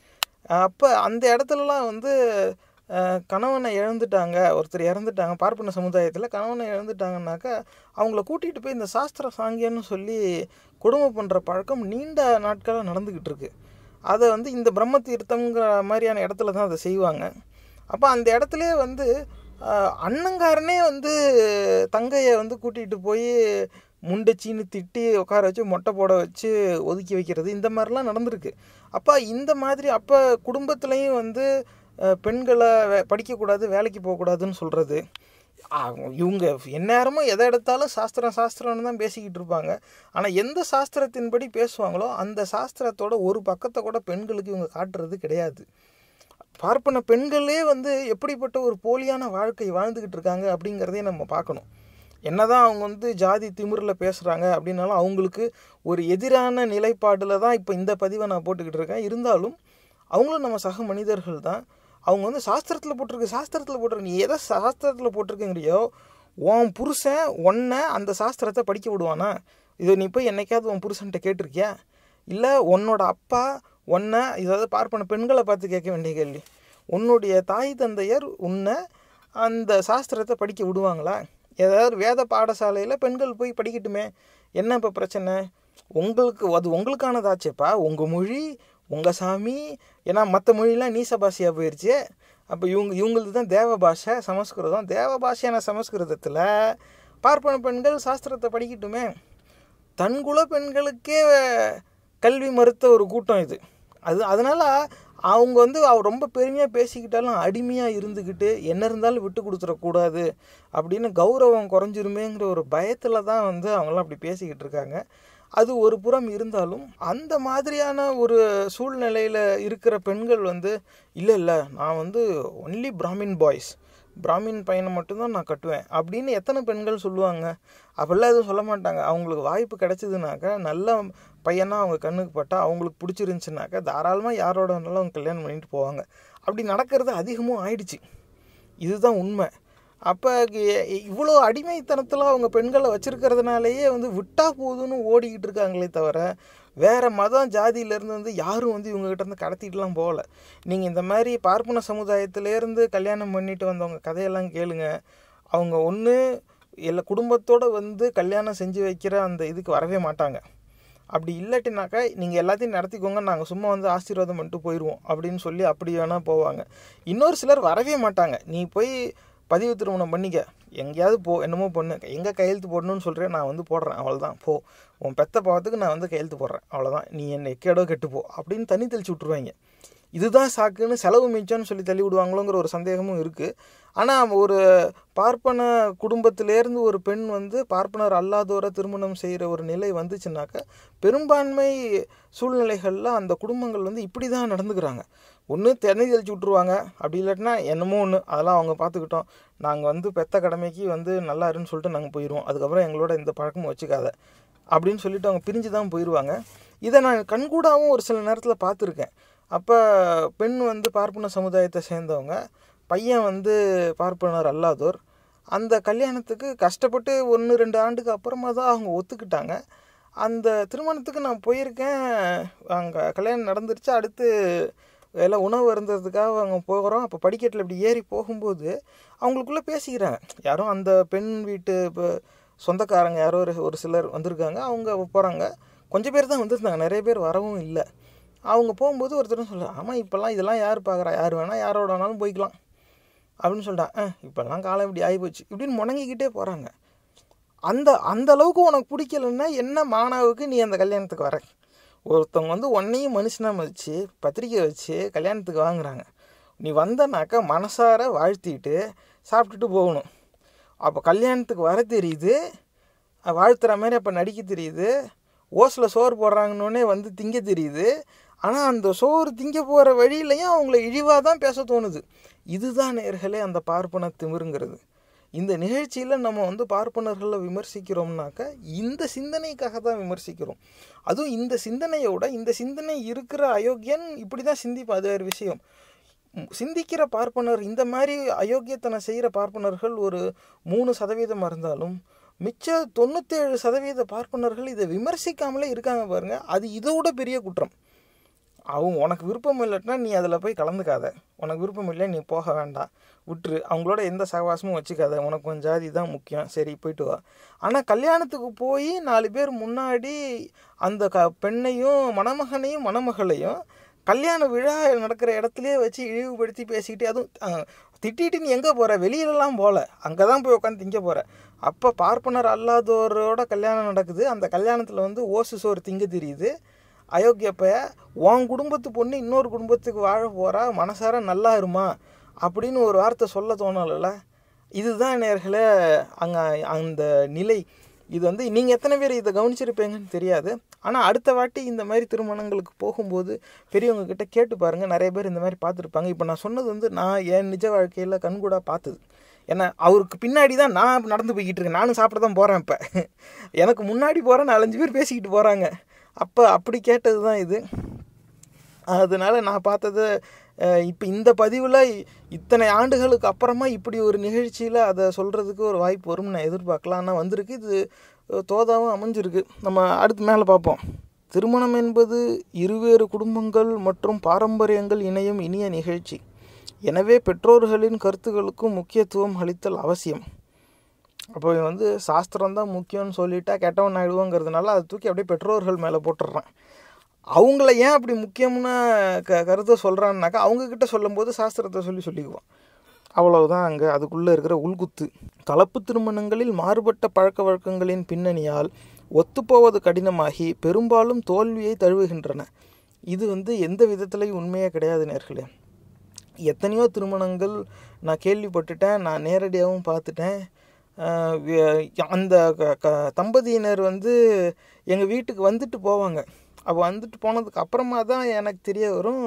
அப்போ அந்த இடத்துலலாம் வந்து அஹ், கணவனை இழந்துட்டாங்க ஒருத்தர் இறந்துட்டாங்க பார்ப்பன சமுதாயத்தில் கணவனை இழந்துட்டாங்கன்னாக்கா அவங்கள கூட்டிகிட்டு போய் இந்த சாஸ்திர சாங்கியன்னு சொல்லி கொடுமை பண்ணுற பழக்கம் நீண்ட நாட்களாக நடந்துக்கிட்டு இருக்கு அதை வந்து இந்த பிரம்ம தீர்த்தம்ங்கிற மாதிரியான இடத்துல தான் அதை செய்வாங்க அப்போ அந்த இடத்துலயே வந்து அஹ், அண்ணங்காரனே வந்து தங்கையை வந்து கூட்டிகிட்டு போய் முண்டச்சின்னு திட்டி உட்கார வச்சு மொட்டை போட வச்சு ஒதுக்கி வைக்கிறது இந்த மாதிரிலாம் நடந்திருக்கு அப்போ இந்த மாதிரி அப்போ குடும்பத்துலேயும் வந்து அஹ், பெண்களை வே- படிக்கக்கூடாது வேலைக்கு போகக்கூடாதுன்னு சொல்கிறது இவங்க எந்நேரமும் எதை எடுத்தாலும் சாஸ்திரம் சாஸ்திரம்னு தான் பேசிக்கிட்டு இருப்பாங்க ஆனால் எந்த சாஸ்திரத்தின்படி பேசுவாங்களோ அந்த சாஸ்திரத்தோட ஒரு பக்கத்தை கூட பெண்களுக்கு இவங்க காட்டுறது கிடையாது பார்ப்பன பெண்களே வந்து எப்படிப்பட்ட ஒரு போலியான வாழ்க்கை வாழ்ந்துக்கிட்டு இருக்காங்க அப்படிங்கிறதையும் நம்ம பார்க்கணும் என்னதான் அவங்க வந்து ஜாதி திமிரில் பேசுகிறாங்க அப்படின்னாலும் அவங்களுக்கு ஒரு எதிரான நிலைப்பாடில் தான் இப்போ இந்த பதிவை நான் போட்டுக்கிட்டு இருக்கேன் இருந்தாலும் அவங்களும் நம்ம சக மனிதர்கள் தான் அவங்க வந்து சாஸ்திரத்தில் போட்டிருக்கு சாஸ்திரத்தில் போட்டிருக்கு நீ எதை சாஸ்திரத்தில் போட்டிருக்குங்கிறியோ உன் புருஷன் ஒன்றை அந்த சாஸ்திரத்தை படிக்க விடுவானா இதை நீ போய் என்னைக்காவது உன் புருஷன்கிட்ட கேட்டிருக்கியா இல்லை உன்னோட அப்பா ஒன்றை இதாவது பார்ப்பன பெண்களை பார்த்து கேட்க வேண்டிய கேள்வி உன்னுடைய தாய் தந்தையர் உன்னை அந்த சாஸ்திரத்தை படிக்க விடுவாங்களா ஏதாவது வேத பாடசாலையில் பெண்கள் போய் படிக்கட்டுமே என்ன இப்போ பிரச்சனை உங்களுக்கு அது உங்களுக்கானதாச்சேப்பா உங்கள் மொழி உங்கள் சாமி ஏன்னா மற்ற மொழிலாம் நீச பாஷையாக போயிடுச்சு அப்போ இவங்க இவங்களது தான் தேவ பாஷை சமஸ்கிருதம் தேவ பாஷையான சமஸ்கிருதத்தில் பார்ப்பன பெண்கள் சாஸ்திரத்தை படிக்கட்டுமே தன்குல பெண்களுக்கே கல்வி மறுத்த ஒரு கூட்டம் இது அது அதனால் அவங்க வந்து அவர் ரொம்ப பெருமையாக பேசிக்கிட்டாலும் அடிமையாக இருந்துக்கிட்டு என்ன இருந்தாலும் விட்டு கொடுத்துடக்கூடாது அப்படின்னு கௌரவம் குறைஞ்சிருமேங்கிற ஒரு பயத்தில் தான் வந்து அவங்களாம் அப்படி பேசிக்கிட்டு இருக்காங்க அது ஒரு புறம் இருந்தாலும் அந்த மாதிரியான ஒரு சூழ்நிலையில் இருக்கிற பெண்கள் வந்து இல்லை இல்லை நான் வந்து ஒன்லி பிராமின் பாய்ஸ் பிராமின் பையனை மட்டும்தான் நான் கட்டுவேன் அப்படின்னு எத்தனை பெண்கள் சொல்லுவாங்க அப்படிலாம் எதுவும் சொல்ல மாட்டாங்க அவங்களுக்கு வாய்ப்பு கிடைச்சதுனாக்கா நல்ல பையனாக அவங்க கண்ணுக்கு பட்டால் அவங்களுக்கு பிடிச்சிருந்துச்சுனாக்கா தாராளமாக யாரோட வேணாலும் அவங்க கல்யாணம் பண்ணிட்டு போவாங்க அப்படி நடக்கிறது அதிகமும் ஆயிடுச்சு இதுதான் உண்மை அப்போ இவ்வளோ அடிமைத்தனத்தில் அவங்க பெண்களை வச்சிருக்கிறதுனாலேயே வந்து விட்டா போதும்னு ஓடிக்கிட்டு இருக்காங்களே தவிர வேறு மதம் ஜாதியிலேருந்து வந்து யாரும் வந்து இவங்ககிட்ட இருந்து கடத்திட்டுலாம் போகல நீங்கள் இந்த மாதிரி பார்ப்பன சமுதாயத்திலேருந்து கல்யாணம் பண்ணிட்டு வந்தவங்க கதையெல்லாம் கேளுங்க அவங்க ஒன்று எல்லா குடும்பத்தோடு வந்து கல்யாணம் செஞ்சு வைக்கிற அந்த இதுக்கு வரவே மாட்டாங்க அப்படி இல்லாட்டினாக்கா நீங்கள் எல்லாத்தையும் நடத்திக்கோங்க நாங்கள் சும்மா வந்து ஆசீர்வாதம் பண்ணிட்டு போயிடுவோம் அப்படின்னு சொல்லி அப்படி வேணால் போவாங்க இன்னொரு சிலர் வரவே மாட்டாங்க நீ போய் பதிவு திருமணம் பண்ணிக்க எங்கேயாவது போ என்னமோ பொண்ணு எங்கே கையெழுத்து போடணும்னு சொல்கிறேன் நான் வந்து போடுறேன் அவ்வளோதான் போ உன் பெத்த பாவத்துக்கு நான் வந்து கையெழுத்து போடுறேன் அவ்வளோதான் நீ என்னை கேடோ கெட்டு போ அப்படின்னு தண்ணி தெளிச்சு விட்ருவாங்க இதுதான் சாக்குன்னு செலவு மிச்சம்னு சொல்லி தள்ளி விடுவாங்களோங்கிற ஒரு சந்தேகமும் இருக்குது ஆனால் ஒரு பார்ப்பன குடும்பத்திலேருந்து ஒரு பெண் வந்து பார்ப்பனர் அல்லாதோரை திருமணம் செய்கிற ஒரு நிலை வந்துச்சுனாக்கா பெரும்பான்மை சூழ்நிலைகளில் அந்த குடும்பங்கள் வந்து இப்படி தான் நடந்துக்கிறாங்க ஒன்று தண்ணி தெளிச்சு விட்ருவாங்க அப்படி இல்லாட்டினா என்னமோ ஒன்று அதெல்லாம் அவங்க பார்த்துக்கிட்டோம் நாங்கள் வந்து பெத்த கடமைக்கு வந்து நல்லா இருன்னு சொல்லிட்டு நாங்கள் போயிடுவோம் அதுக்கப்புறம் எங்களோட இந்த பழக்கமும் வச்சுக்காத அப்படின்னு சொல்லிட்டு அவங்க பிரிஞ்சு தான் போயிடுவாங்க இதை நான் கண்கூடாவும் ஒரு சில நேரத்தில் பார்த்துருக்கேன் அப்போ பெண் வந்து பார்ப்பன சமுதாயத்தை சேர்ந்தவங்க பையன் வந்து பார்ப்பனர் அல்லாதோர் அந்த கல்யாணத்துக்கு கஷ்டப்பட்டு ஒன்று ரெண்டு ஆண்டுக்கு அப்புறமா தான் அவங்க ஒத்துக்கிட்டாங்க அந்த திருமணத்துக்கு நான் போயிருக்கேன் அங்கே கல்யாணம் நடந்துருச்சு அடுத்து எல்லாம் உணவு இருந்ததுக்காக அவங்க போகிறோம் அப்போ படிக்கட்டில் இப்படி ஏறி போகும்போது அவங்களுக்குள்ளே பேசிக்கிறாங்க யாரும் அந்த பெண் வீட்டு இப்போ சொந்தக்காரங்க யாரோ ஒரு ஒரு சிலர் வந்திருக்காங்க அவங்க போகிறாங்க கொஞ்சம் பேர் தான் வந்திருந்தாங்க நிறைய பேர் வரவும் இல்லை அவங்க போகும்போது ஒருத்தரும் சொல்ல ஆமாம் இப்போல்லாம் இதெல்லாம் யார் பார்க்குறா யார் வேணால் யாரோட வேணாலும் போய்க்கலாம் அப்படின்னு சொல்லிட்டான் ஆ இப்போல்லாம் காலம் இப்படி ஆகிப்போச்சு இப்படின்னு முணங்கிக்கிட்டே போகிறாங்க அந்த அந்த அளவுக்கு உனக்கு பிடிக்கலன்னா என்ன மானாவுக்கு நீ அந்த கல்யாணத்துக்கு வர ஒருத்தவங்க வந்து உன்னையும் மனுஷனாக மதித்து பத்திரிக்கை வச்சு கல்யாணத்துக்கு வாங்குறாங்க நீ வந்தனாக்கா மனசார வாழ்த்திட்டு சாப்பிட்டுட்டு போகணும் அப்போ கல்யாணத்துக்கு வர தெரியுது அஹ் வாழ்த்துற மாதிரி அப்போ நடிக்க தெரியுது ஓஸில் சோறு போடுறாங்கன்னொடனே வந்து திங்க தெரியுது ஆனால் அந்த சோறு திங்க போகிற வழியிலையும் அவங்கள இழிவாக தான் பேச தோணுது இதுதான் நேர்களே அந்த பார்ப்பன திமிருங்கிறது இந்த நிகழ்ச்சியில் நம்ம வந்து பார்ப்பனர்களை விமர்சிக்கிறோம்னாக்க இந்த சிந்தனைக்காக தான் விமர்சிக்கிறோம் அதுவும் இந்த சிந்தனையோட இந்த சிந்தனை இருக்கிற அயோக்கியன் இப்படி தான் சிந்திப்பா அது வேறு விஷயம் ம், சிந்திக்கிற பார்ப்பனர் இந்த மாதிரி அயோக்கியத்தனை செய்கிற பார்ப்பனர்கள் ஒரு மூணு சதவீதம் இருந்தாலும் மிச்ச தொண்ணூற்றேழு சதவீத பார்ப்பனர்கள் இதை விமர்சிக்காமலே இருக்காங்க பாருங்க அது இதை விட பெரிய குற்றம் அவங்க உனக்கு விருப்பம் இல்லைன்னா நீ அதில் போய் கலந்துக்காத உனக்கு விருப்பம் இல்லை நீ போக வேண்டாம் விட்டுரு அவங்களோட எந்த சகவாசமும் வச்சுக்காத உனக்கு உன் ஜாதி தான் முக்கியம் சரி போயிட்டு வா ஆனால் கல்யாணத்துக்கு போய் நாலு பேர் முன்னாடி அந்த க பெண்ணையும் மணமகனையும் மணமகளையும் கல்யாண விழா நடக்கிற இடத்துலயே வச்சு இழிவுபடுத்தி பேசிக்கிட்டு அதுவும் அஹ், திட்டிட்டு நீ எங்கே போகிற வெளியிலலாம் போகல அங்கே தான் போய் உட்காந்து திங்க போகிற அப்போ பார்ப்பனர் அல்லாதோரோட கல்யாணம் நடக்குது அந்த கல்யாணத்தில் வந்து ஓசு சோறு திங்க தெரியுது அயோக்கியப்ப உன் குடும்பத்து பொண்ணு இன்னொரு குடும்பத்துக்கு வாழ போகிறா மனசார நல்லா இருமா அப்படின்னு ஒரு வார்த்தை சொல்ல தோணலைல்ல இதுதான் நேர்களே அங்கே அந்த நிலை இது வந்து நீங்கள் எத்தனை பேர் இதை கவனிச்சிருப்பீங்கன்னு தெரியாது ஆனால் அடுத்த வாட்டி இந்த மாதிரி திருமணங்களுக்கு போகும்போது பெரியவங்க கிட்ட கேட்டு பாருங்கள் நிறைய பேர் இந்த மாதிரி பார்த்துருப்பாங்க இப்போ நான் சொன்னது வந்து நான் என் நிஜ வாழ்க்கையில் கண்கூடாக பார்த்தது ஏன்னா அவருக்கு பின்னாடி தான் நான் நடந்து போய்கிட்டு இருக்கேன் நானும் சாப்பிட தான் போகிறேன் இப்போ எனக்கு முன்னாடி போகிறேன் நாலஞ்சு பேர் பேசிக்கிட்டு போகிறாங்க அப்போ அப்படி கேட்டது தான் இது அதனால நான் பார்த்தது இப்போ இந்த பதிவில் இத்தனை ஆண்டுகளுக்கு அப்புறமா இப்படி ஒரு நிகழ்ச்சியில் அதை சொல்கிறதுக்கு ஒரு வாய்ப்பு வரும்னு நான் எதிர்பார்க்கலாம் ஆனால் வந்திருக்கு இது அஹ், தோதாவும் அமைஞ்சிருக்கு நம்ம அடுத்து மேலே பார்ப்போம் திருமணம் என்பது இருவேறு குடும்பங்கள் மற்றும் பாரம்பரியங்கள் இணையும் இனிய நிகழ்ச்சி எனவே பெற்றோர்களின் கருத்துக்களுக்கும் முக்கியத்துவம் அளித்தல் அவசியம் அப்போ இவன் வந்து சாஸ்திரம் தான் முக்கியம்னு சொல்லிட்டா கெட்டவன் ஆயிடுவோங்கிறதுனால அதை தூக்கி அப்படியே பெற்றோர்கள் மேலே போட்டுடுறான் அவங்கள ஏன் அப்படி முக்கியம்னு க கருத்தை சொல்கிறான்னாக்கா அவங்கக்கிட்ட சொல்லும்போது சாஸ்திரத்தை சொல்லி சொல்லிக்குவான் அவ்வளவுதான் அங்கே அதுக்குள்ளே இருக்கிற உள்குத்து கலப்பு திருமணங்களில் மாறுபட்ட பழக்க வழக்கங்களின் பின்னணியால் ஒத்துப்போவது கடினமாகி பெரும்பாலும் தோல்வியை தழுவுகின்றன இது வந்து எந்த விதத்துலையும் உண்மையே கிடையாது நேர்களே எத்தனையோ திருமணங்கள் நான் கேள்விப்பட்டுட்டேன் நான் நேரடியாகவும் பார்த்துட்டேன் ஆஹ் வி- அந்த க- க- தம்பதியினர் வந்து எங்கள் வீட்டுக்கு வந்துட்டு போவாங்க அப்போ வந்துட்டு போனதுக்கு அப்புறமா தான் எனக்கு தெரிய வரும்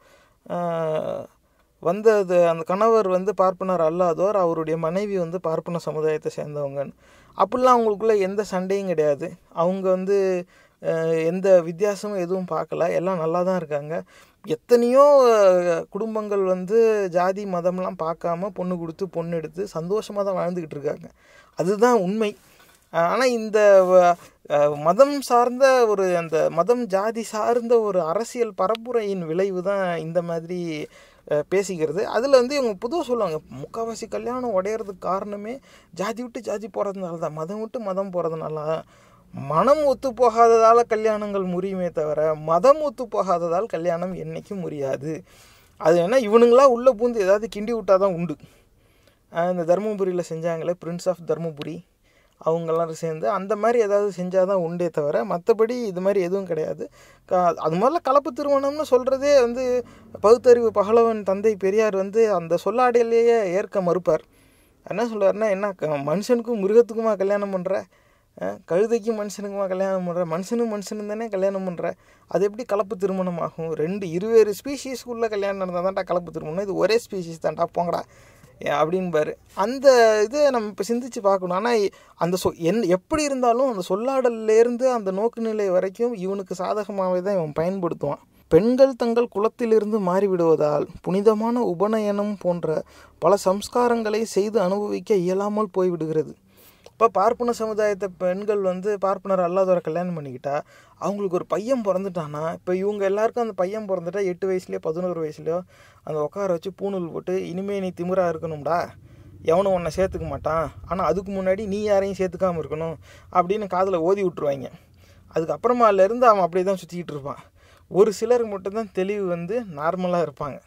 ஆஹ் வந்தது அந்த கணவர் வந்து பார்ப்பனர் அல்லாதோர் அவருடைய மனைவி வந்து பார்ப்பன சமுதாயத்தை சேர்ந்தவங்கன்னு அப்படிலாம் அவங்களுக்குள்ள எந்த சண்டையும் கிடையாது அவங்க வந்து அஹ், எந்த வித்தியாசமும் எதுவும் பார்க்கல எல்லாம் நல்லா தான் இருக்காங்க எத்தனையோ அஹ், குடும்பங்கள் வந்து ஜாதி மதம்லாம் பார்க்காம பொண்ணு கொடுத்து பொண்ணு எடுத்து சந்தோஷமாக தான் வாழ்ந்துக்கிட்டு இருக்காங்க அதுதான் உண்மை ஆனால் இந்த வ- அஹ், மதம் சார்ந்த ஒரு அந்த மதம் ஜாதி சார்ந்த ஒரு அரசியல் பரப்புரையின் விளைவு தான் இந்த மாதிரி அஹ், பேசிக்கிறது அதில் வந்து இவங்க பொதுவாக சொல்லுவாங்க முக்கால்வாசி கல்யாணம் உடையிறதுக்கு காரணமே ஜாதி விட்டு ஜாதி போகிறதுனால தான் மதம் விட்டு மதம் போகிறதுனால மனம் ஒத்து போகாததால் கல்யாணங்கள் முறியுமே தவிர மதம் ஒத்து போகாததால் கல்யாணம் என்றைக்கும் முறியாது அது என்ன இவனுங்களா உள்ளே பூந்து ஏதாவது கிண்டி விட்டால் தான் உண்டு அஹ் இந்த தருமபுரியில் செஞ்சாங்களே பிரின்ஸ் ஆஃப் தருமபுரி அவங்கெல்லாம் சேர்ந்து அந்த மாதிரி ஏதாவது செஞ்சால் தான் உண்டே தவிர மற்றபடி இது மாதிரி எதுவும் கிடையாது க அது மாதிரில கலப்பு திருமணம்னு சொல்கிறதே வந்து பகுத்தறிவு பகலவன் தந்தை பெரியார் வந்து அந்த சொல்லாடையிலேயே ஏற்க மறுப்பார் என்ன சொல்றாருன்னா என்ன க- மனுஷனுக்கும் மிருகத்துக்குமா கல்யாணம் பண்ணுற கழுதைக்கும் மனுஷனுக்குமா கல்யாணம் பண்ணுற மனுஷனும் மனுஷனும் தானே கல்யாணம் பண்ணுற அது எப்படி கலப்பு திருமணம் ஆகும் ரெண்டு இருவேறு ஸ்பீஷீஸ்க்குள்ளே கல்யாணம் நடந்தால் தான்டா கலப்பு திருமணம் இது ஒரே ஸ்பீஷீஸ் தான்டா போங்கடா ஏ, அப்படின்பாரு அந்த இதை நம்ம இப்போ சிந்திச்சு பார்க்கணும் ஆனால் அந்த சொ என் எப்படி இருந்தாலும் அந்த சொல்லாடல்லேருந்து அந்த நோக்குநிலை வரைக்கும் இவனுக்கு சாதகமாகவே தான் இவன் பயன்படுத்துவான் பெண்கள் தங்கள் குலத்திலிருந்து மாறிவிடுவதால் புனிதமான உபநயனம் போன்ற பல சம்ஸ்காரங்களை செய்து அனுபவிக்க இயலாமல் போய்விடுகிறது இப்போ பார்ப்பன சமுதாயத்தை பெண்கள் வந்து பார்ப்பனர் அல்லாதவரை கல்யாணம் பண்ணிக்கிட்டா அவங்களுக்கு ஒரு பையன் பிறந்துட்டானா இப்போ இவங்க எல்லாருக்கும் அந்த பையன் பிறந்துட்டா எட்டு வயசுலையோ பதினோரு வயசுலையோ அந்த உட்கார வச்சு பூணூல் போட்டு இனிமே நீ திமிரா இருக்கணும்டா எவனும் உன்னை சேர்த்துக்க மாட்டான் ஆனால் அதுக்கு முன்னாடி நீ யாரையும் சேர்த்துக்காம இருக்கணும் அப்படின்னு காதில் ஓதி விட்டுருவாங்க அதுக்கப்புறமாலேருந்து அவன் அப்படியே தான் சுற்றிக்கிட்டு இருப்பான் ஒரு சிலருக்கு மட்டும்தான் தெளிவு வந்து நார்மலாக இருப்பாங்க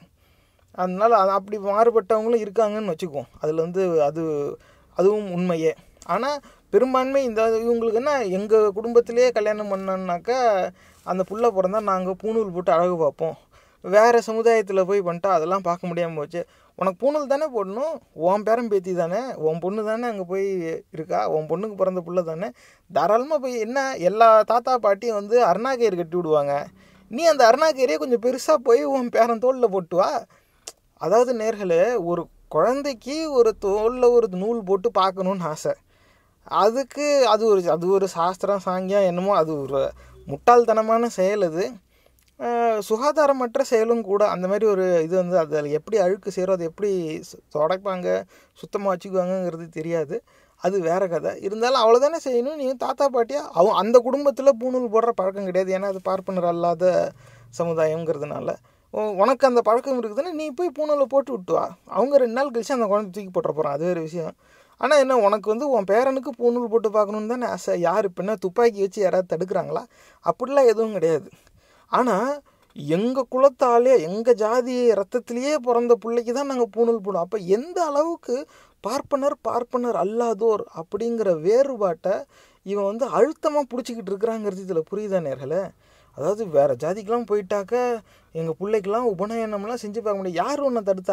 அதனால அது அப்படி மாறுபட்டவங்களும் இருக்காங்கன்னு வச்சுக்குவோம் அதில் வந்து அது அதுவும் உண்மையே ஆனால் பெரும்பான்மை இந்த இவங்களுக்கு என்ன எங்கள் குடும்பத்திலேயே கல்யாணம் பண்ணோன்னாக்கா அந்த புள்ள பிறந்தா நாங்கள் பூணூல் போட்டு அழகு பார்ப்போம் வேறு சமுதாயத்தில் போய் பண்ணிட்டா அதெல்லாம் பார்க்க முடியாமல் போச்சு உனக்கு பூணூல் தானே போடணும் உன் பேரன் பேத்தி தானே உன் பொண்ணு தானே அங்கே போய் இருக்கா உன் பொண்ணுக்கு பிறந்த புள்ள தானே தாராளமாக போய் என்ன எல்லா தாத்தா பாட்டியும் வந்து அருணாக்கயிறு கட்டி விடுவாங்க நீ அந்த அருணாக்கயிறையே கொஞ்சம் பெருசாக போய் உன் பேரன் தோளில் போட்டு வா அதாவது நேர்களே ஒரு குழந்தைக்கு ஒரு தோளில் ஒரு நூல் போட்டு பார்க்கணுன்னு ஆசை அதுக்கு அது ஒரு அது ஒரு சாஸ்திரம் சாங்கியம் என்னமோ அது ஒரு முட்டாள்தனமான செயல் அது அஹ் சுகாதாரமற்ற செயலும் கூட அந்த மாதிரி ஒரு இது வந்து அதில் எப்படி அழுக்கு சேரும் அதை எப்படி சு- துடைப்பாங்க சுத்தமாக வச்சுக்குவாங்கங்கிறது தெரியாது அது வேற கதை இருந்தாலும் அவ்வளோதானே செய்யணும் நீங்கள் தாத்தா பாட்டியா அவங்க அந்த குடும்பத்தில் பூணூல் போடுற பழக்கம் கிடையாது ஏன்னா அது பார்ப்பனர் அல்லாத சமுதாயங்கிறதுனால உ- உனக்கு அந்த பழக்கம் இருக்குதுன்னா நீ போய் பூணூலை போட்டு விட்டு வா அவங்க ரெண்டு நாள் கழிச்சு அந்த குழந்தை தூக்கி போட்டுற போகிறான் அது வேறு விஷயம் ஆனால் என்ன உனக்கு வந்து உன் பேரனுக்கு பூணூல் போட்டு பார்க்கணுன்னு தானே ஆசை யார் இப்போ என்ன துப்பாக்கி வச்சு யாராவது தடுக்கிறாங்களா அப்படிலாம் எதுவும் கிடையாது ஆனால் எங்கள் குலத்தாலே எங்கள் ஜாதி ரத்தத்திலேயே பிறந்த பிள்ளைக்கு தான் நாங்கள் பூணூல் போடுவோம் அப்போ எந்த அளவுக்கு பார்ப்பனர் பார்ப்பனர் அல்லாதோர் அப்படிங்கிற வேறுபாட்டை இவன் வந்து அழுத்தமாக பிடிச்சிக்கிட்டு இருக்கிறாங்கிறது இதில் புரியுதா நேர்களே அதாவது வேறு ஜாதிக்கெலாம் போயிட்டாக்க எங்கள் பிள்ளைக்கெல்லாம் உபநயனம்லாம் செஞ்சு பார்க்க முடியும் யார் உன்னை தடுத்தா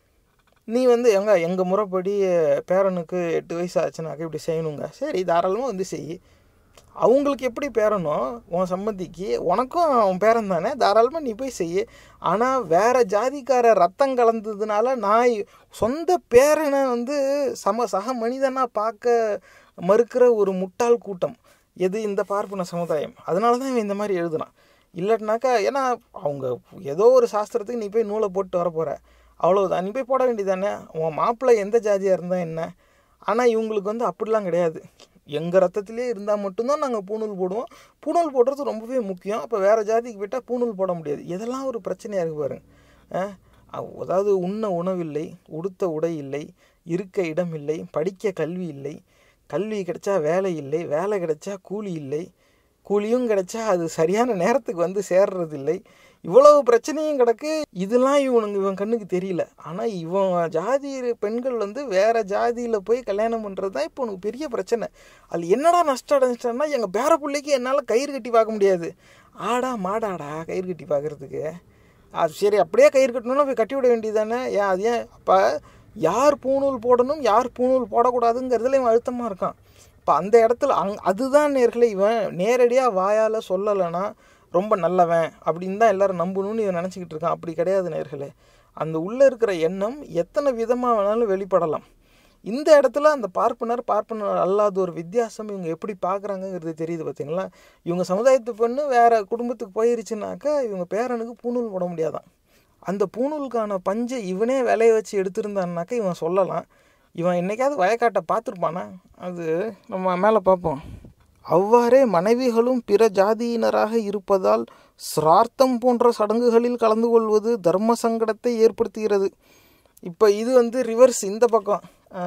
நீ வந்து எங்க எங்கள் முறைப்படி பேரனுக்கு எட்டு வயசு ஆச்சுனாக்க இப்படி செய்யணுங்க சரி தாராளமாக வந்து செய் அவங்களுக்கு எப்படி பேரனோ உன் சம்மந்திக்கு உனக்கும் உன் பேரன் தானே தாராளமாக நீ போய் செய் ஆனால் வேற ஜாதிக்கார ரத்தம் கலந்ததுனால நான் சொந்த பேரனை வந்து சம சக மனிதனாக பார்க்க மறுக்கிற ஒரு முட்டாள் கூட்டம் எது இந்த பார்ப்பன சமுதாயம் அதனால தான் இவன் இந்த மாதிரி எழுதுனான் இல்லாட்டினாக்கா ஏன்னா அவங்க ஏதோ ஒரு சாஸ்திரத்துக்கு நீ போய் நூலை போட்டு வர போகிற அவ்வளவுதான் நீ போய் போட வேண்டியதானே உன் மாப்பிள்ளை எந்த ஜாதியாக இருந்தால் என்ன ஆனால் இவங்களுக்கு வந்து அப்படிலாம் கிடையாது எங்கள் ரத்தத்திலே இருந்தால் மட்டும்தான் நாங்கள் பூணூல் போடுவோம் பூணூல் போடுறது ரொம்பவே முக்கியம் அப்போ வேறு ஜாதிக்கு போயிட்டால் பூணூல் போட முடியாது இதெல்லாம் ஒரு பிரச்சனையாக இருக்கு பாருங்க அஹ், அவ்- அதாவது உண்ண உணவில்லை உடுத்த உடை இல்லை இருக்க இடம் இல்லை படிக்க கல்வி இல்லை கல்வி கிடைச்சா வேலை இல்லை வேலை கிடைச்சா கூலி இல்லை கூலியும் கிடைச்சா அது சரியான நேரத்துக்கு வந்து சேர்றது இல்லை இவ்வளவு பிரச்சனையும் கிடக்கு இதெல்லாம் இவனுங்க இவன் கண்ணுக்கு தெரியல ஆனால் இவன் ஜாதி பெண்கள் வந்து வேற ஜாதியில் போய் கல்யாணம் பண்ணுறது தான் இப்போ உனக்கு பெரிய பிரச்சனை அது என்னடா நஷ்டம் அடைஞ்சிட்டேன்னா எங்கள் பேர பிள்ளைக்கு என்னால் கயிறு கட்டி பார்க்க முடியாது ஆடா மாடாடா கயிறு கட்டி பார்க்கறதுக்கு அது சரி அப்படியே கயிறு கட்டணும்னா போய் கட்டி விட வேண்டியதானே ஏன் அது ஏன் அப்போ யார் பூணூல் போடணும் யார் பூணூல் போடக்கூடாதுங்கிறதுல இவன் அழுத்தமாக இருக்கான் இப்போ அந்த இடத்துல அங் அதுதான் நேர்களை இவன் நேரடியாக வாயால் சொல்லலைன்னா ரொம்ப நல்லவன் அப்படின்னு தான் எல்லாரும் நம்பணும்னு இவன் நினச்சிக்கிட்டு இருக்கான் அப்படி கிடையாது நேர்களே அந்த உள்ளே இருக்கிற எண்ணம் எத்தனை விதமாக வேணாலும் வெளிப்படலாம் இந்த இடத்துல அந்த பார்ப்பனர் பார்ப்பனர் அல்லாத ஒரு வித்தியாசம் இவங்க எப்படி பார்க்குறாங்கங்கிறது தெரியுது பார்த்தீங்களா இவங்க சமுதாயத்து பொண்ணு வேற குடும்பத்துக்கு போயிருச்சுனாக்கா இவங்க பேரனுக்கு பூணூல் போட முடியாதான் அந்த பூணூலுக்கான பஞ்சை இவனே விளைய வச்சு எடுத்திருந்தான்னாக்கா இவன் சொல்லலாம் இவன் என்னைக்காவது வயக்காட்டை பார்த்துருப்பானா அது நம்ம மேலே பார்ப்போம் அவ்வாறே மனைவிகளும் பிற ஜாதியினராக இருப்பதால் சிரார்த்தம் போன்ற சடங்குகளில் கலந்து கொள்வது தர்ம சங்கடத்தை ஏற்படுத்துகிறது இப்போ இது வந்து ரிவர்ஸ் இந்த பக்கம்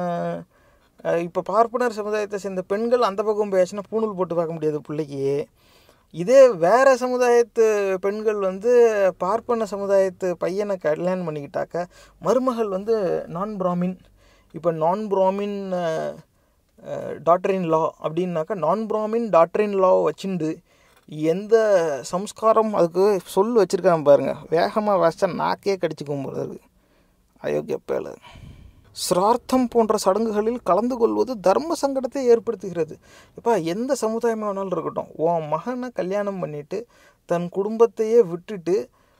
இப்போ பார்ப்பனர் சமுதாயத்தை சேர்ந்த பெண்கள் அந்த பக்கம் போயாச்சுன்னா பூணூல் போட்டு பார்க்க முடியாது பிள்ளைக்கு இதே வேற சமுதாயத்து பெண்கள் வந்து பார்ப்பன சமுதாயத்து பையனை கல்யாணம் பண்ணிக்கிட்டாக்க மருமகள் வந்து நான் பிராமின் இப்போ நான் பிராமின் டாக்டர் இன் லா அப்படின்னாக்கா நான் பிராமின் டாக்டர் இன் லா வச்சுண்டு எந்த சம்ஸ்காரம் அதுக்கு சொல் வச்சுருக்கான் பாருங்க வேகமாக வாசிச்சா நாக்கே கடிச்சுக்கும் போல இருக்கு அயோக்கிய பேல சிரார்த்தம் போன்ற சடங்குகளில் கலந்து கொள்வது தர்ம சங்கடத்தை ஏற்படுத்துகிறது இப்போ எந்த சமுதாயமாக வேணாலும் இருக்கட்டும் உன் மகனை கல்யாணம் பண்ணிட்டு தன் குடும்பத்தையே விட்டுட்டு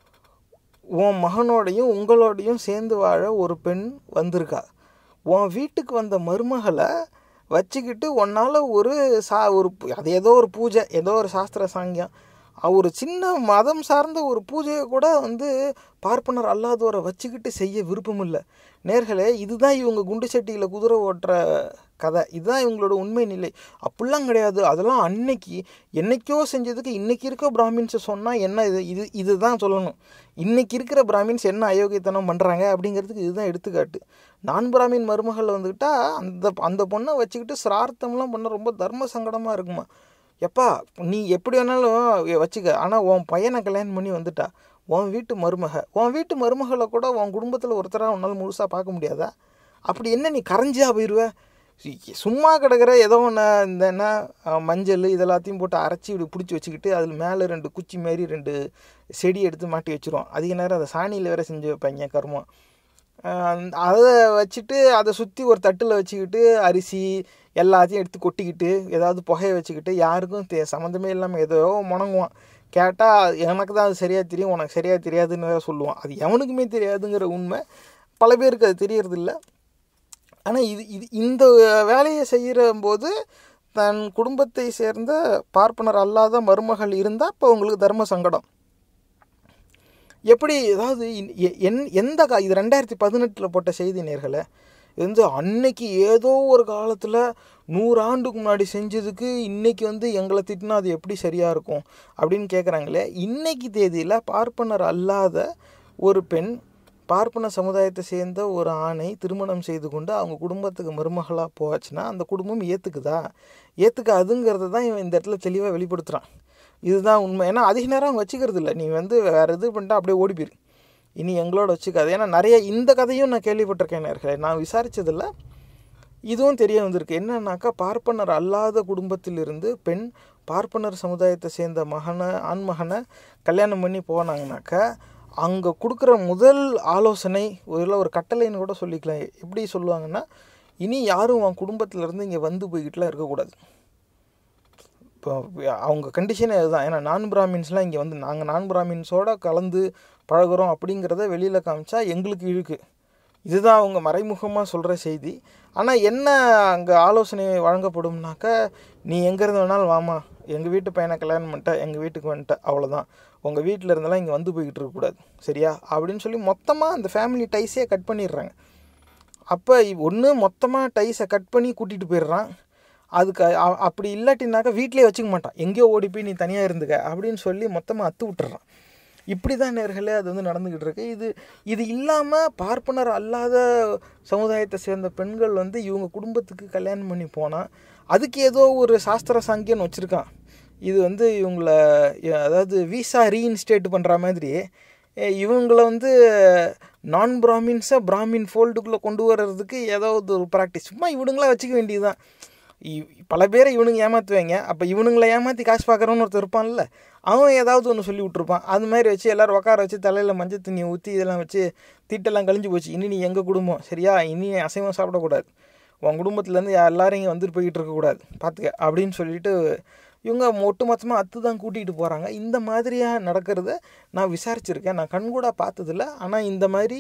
உன் மகனோடையும் உங்களோடையும் சேர்ந்து வாழ ஒரு பெண் வந்திருக்கா உன் வீட்டுக்கு வந்த மருமகளை வச்சுக்கிட்டு உன்னால் ஒரு சா ஒரு பூ- அது ஏதோ ஒரு பூஜை ஏதோ ஒரு சாஸ்திர சாங்கியம் அ- ஒரு சின்ன மதம் சார்ந்த ஒரு பூஜையை கூட வந்து பார்ப்பனர் அல்லாதோரை வச்சுக்கிட்டு செய்ய விருப்பம் இல்லை நேர்களே இதுதான் இவங்க குண்டு சட்டியில் குதிரை ஓட்டுற கதை இதுதான் இவங்களோட உண்மை நிலை அப்படிலாம் கிடையாது அதெல்லாம் அன்னைக்கு என்னைக்கோ செஞ்சதுக்கு இன்னைக்கு இருக்க பிராமின்ஸை சொன்னால் என்ன இது இது இதுதான் சொல்லணும் இன்னைக்கு இருக்கிற பிராமின்ஸ் என்ன அயோக்கியத்தனம் பண்ணுறாங்க அப்படிங்கிறதுக்கு இதுதான் எடுத்துக்காட்டு நான் பிராமின் மருமகள் வந்துக்கிட்டா அந்த அந்த பொண்ணை வச்சுக்கிட்டு சிரார்த்தம்லாம் பண்ண ரொம்ப தர்ம சங்கடமாக இருக்குமா எப்பா நீ எப்படி வேணாலும் வச்சுக்க ஆனால் உன் பையனை கல்யாணம் பண்ணி வந்துட்டா உன் வீட்டு மருமக உன் வீட்டு மருமகளை கூட உன் குடும்பத்தில் ஒருத்தராக உன்னால் முழுசாக பார்க்க முடியாதா அப்படி என்ன நீ கரைஞ்சியா போயிடுவ சு- சும்மா கிடக்கிற ஏதோ ஒன்று இந்த என்ன அஹ், மஞ்சள் இதெல்லாத்தையும் போட்டு அரைச்சி இப்படி பிடிச்சி வச்சுக்கிட்டு அதில் மேலே ரெண்டு குச்சி மாரி ரெண்டு செடி எடுத்து மாட்டி வச்சிருவோம் அதிக நேரம் அதை சாணியில் வேற செஞ்சு வைப்பாங்க கருமம் அஹ், அதை வச்சுட்டு அதை சுற்றி ஒரு தட்டில் வச்சுக்கிட்டு அரிசி எல்லாத்தையும் எடுத்து கொட்டிக்கிட்டு ஏதாவது புகைய வச்சுக்கிட்டு யாருக்கும் தே சம்மந்தமே இல்லாமல் ஏதோ முணங்குவான் கேட்டால் எனக்கு தான் அது சரியாக தெரியும் உனக்கு சரியாக தெரியாதுன்னு வேற சொல்லுவான் அது எவனுக்குமே தெரியாதுங்கிற உண்மை பல பேருக்கு அது தெரியறதில்ல ஆனால் இது இது இந்த வேலையை செய்கிற போது தன் குடும்பத்தை சேர்ந்த பார்ப்பனர் அல்லாத மருமகள் இருந்தால் இப்போ உங்களுக்கு தர்ம சங்கடம் எப்படி ஏதாவது இன்- எ- என் எந்த கா இது ரெண்டாயிரத்தி பதினெட்டில் போட்ட செய்தி நேர்களை இது வந்து அன்னைக்கு ஏதோ ஒரு காலத்தில் நூறாண்டுக்கு முன்னாடி செஞ்சதுக்கு இன்னைக்கு வந்து எங்களை திட்டினா அது எப்படி சரியாக இருக்கும் அப்படின்னு கேட்குறாங்களே இன்னைக்கு தேதியில் பார்ப்பனர் அல்லாத ஒரு பெண் பார்ப்பன சமுதாயத்தை சேர்ந்த ஒரு ஆணை திருமணம் செய்து கொண்டு அவங்க குடும்பத்துக்கு மருமகளாக போச்சுன்னா அந்த குடும்பம் ஏற்றுக்குதா ஏற்றுக்காதுங்கிறத தான் இவன் இந்த இடத்துல தெளிவாக வெளிப்படுத்துகிறான் இதுதான் உண்மை ஏன்னா அதிக நேரம் அவங்க வச்சுக்கிறது இல்லை நீ வந்து வேறு இது பண்ணிட்டா அப்படியே ஓடி போயிரு இனி எங்களோட வச்சுக்காது ஏன்னா நிறைய இந்த கதையும் நான் கேள்விப்பட்டிருக்கேன் நேர்களே நான் விசாரித்ததில்ல இதுவும் தெரிய வந்திருக்கு என்னன்னாக்கா பார்ப்பனர் அல்லாத குடும்பத்திலிருந்து பெண் பார்ப்பனர் சமுதாயத்தை சேர்ந்த மகனை ஆண் மகனை கல்யாணம் பண்ணி போனாங்கனாக்கா அங்கே கொடுக்குற முதல் ஆலோசனை ஒரு ஒரு கட்டளைன்னு கூட சொல்லிக்கலாம் எப்படி சொல்லுவாங்கன்னா இனி யாரும் உன் குடும்பத்திலேருந்து இங்கே வந்து போய்கிட்டுலாம் இருக்கக்கூடாது இப்போ அவங்க கண்டிஷனே அதுதான் ஏன்னா நான் பிராமின்ஸ்லாம் இங்கே வந்து நாங்கள் நான் பிராமின்ஸோட கலந்து பழகுறோம் அப்படிங்கிறத வெளியில் காமிச்சா எங்களுக்கு இழுக்கு இதுதான் அவங்க மறைமுகமாக சொல்கிற செய்தி ஆனால் என்ன அங்கே ஆலோசனை வழங்கப்படும்னாக்கா நீ எங்கேருந்து வேணாலும் வாமா எங்கள் வீட்டு பையனை கல்யாணம் பண்ணிட்ட எங்கள் வீட்டுக்கு வந்துட்ட அவ்வளோதான் உங்கள் வீட்டில் இருந்தெல்லாம் இங்கே வந்து போய்கிட்டு இருக்கக்கூடாது சரியா அப்படின்னு சொல்லி மொத்தமாக அந்த ஃபேமிலி டைஸே கட் பண்ணிடுறாங்க அப்போ ஒன்று மொத்தமாக டைஸை கட் பண்ணி கூட்டிகிட்டு போயிடுறான் அதுக்கு அ- அப்படி இல்லாட்டினாக்கா வீட்டிலே வச்சுக்க மாட்டான் எங்கேயோ ஓடி போய் நீ தனியாக இருந்துக்க அப்படின்னு சொல்லி மொத்தமாக அத்து விட்டுறான் இப்படி தான் நேர்களே அது வந்து நடந்துக்கிட்டு இருக்கு இது இது இல்லாமல் பார்ப்பனர் அல்லாத சமுதாயத்தை சேர்ந்த பெண்கள் வந்து இவங்க குடும்பத்துக்கு கல்யாணம் பண்ணி போனால் அதுக்கு ஏதோ ஒரு சாஸ்திர சாங்கியன்னு வச்சுருக்கான் இது வந்து இவங்கள எ- அதாவது விசா ரீஇன்ஸ்டேட் பண்ணுற மாதிரி எ, இவங்கள வந்து நான் பிராமின்ஸை பிராமின் ஃபோல்டுக்குள்ளே கொண்டு வர்றதுக்கு ஏதாவது ஒரு ப்ராக்டிஸ் சும்மா இவனுங்களா வச்சுக்க வேண்டியதுதான் இ- பல பேரை இவனுங்க ஏமாற்றுவாங்க அப்போ இவனுங்களை ஏமாற்றி காசு பார்க்குறவன்னு ஒருத்தர் இருப்பான்ல அவன் ஏதாவது ஒன்று சொல்லி விட்ருப்பான் அது மாதிரி வச்சு எல்லோரும் உட்கார வச்சு தலையில் மஞ்சள் தண்ணியை ஊற்றி இதெல்லாம் வச்சு தீட்டெல்லாம் கழிஞ்சு போச்சு இனி நீ எங்கள் குடும்பம் சரியா இனி அசைவம் சாப்பிடக்கூடாது உன் குடும்பத்துலேருந்து எல்லாரும் இங்கே வந்துட்டு போய்கிட்டு இருக்கக்கூடாது பார்த்துக்க அப்படின்னு சொல்லிட்டு இவங்க ஒட்டுமொத்தமாக அத்து தான் கூட்டிகிட்டு போகிறாங்க இந்த மாதிரியாக நடக்கிறத நான் விசாரிச்சிருக்கேன் நான் கண்கூட பார்த்ததில்ல ஆனால் இந்த மாதிரி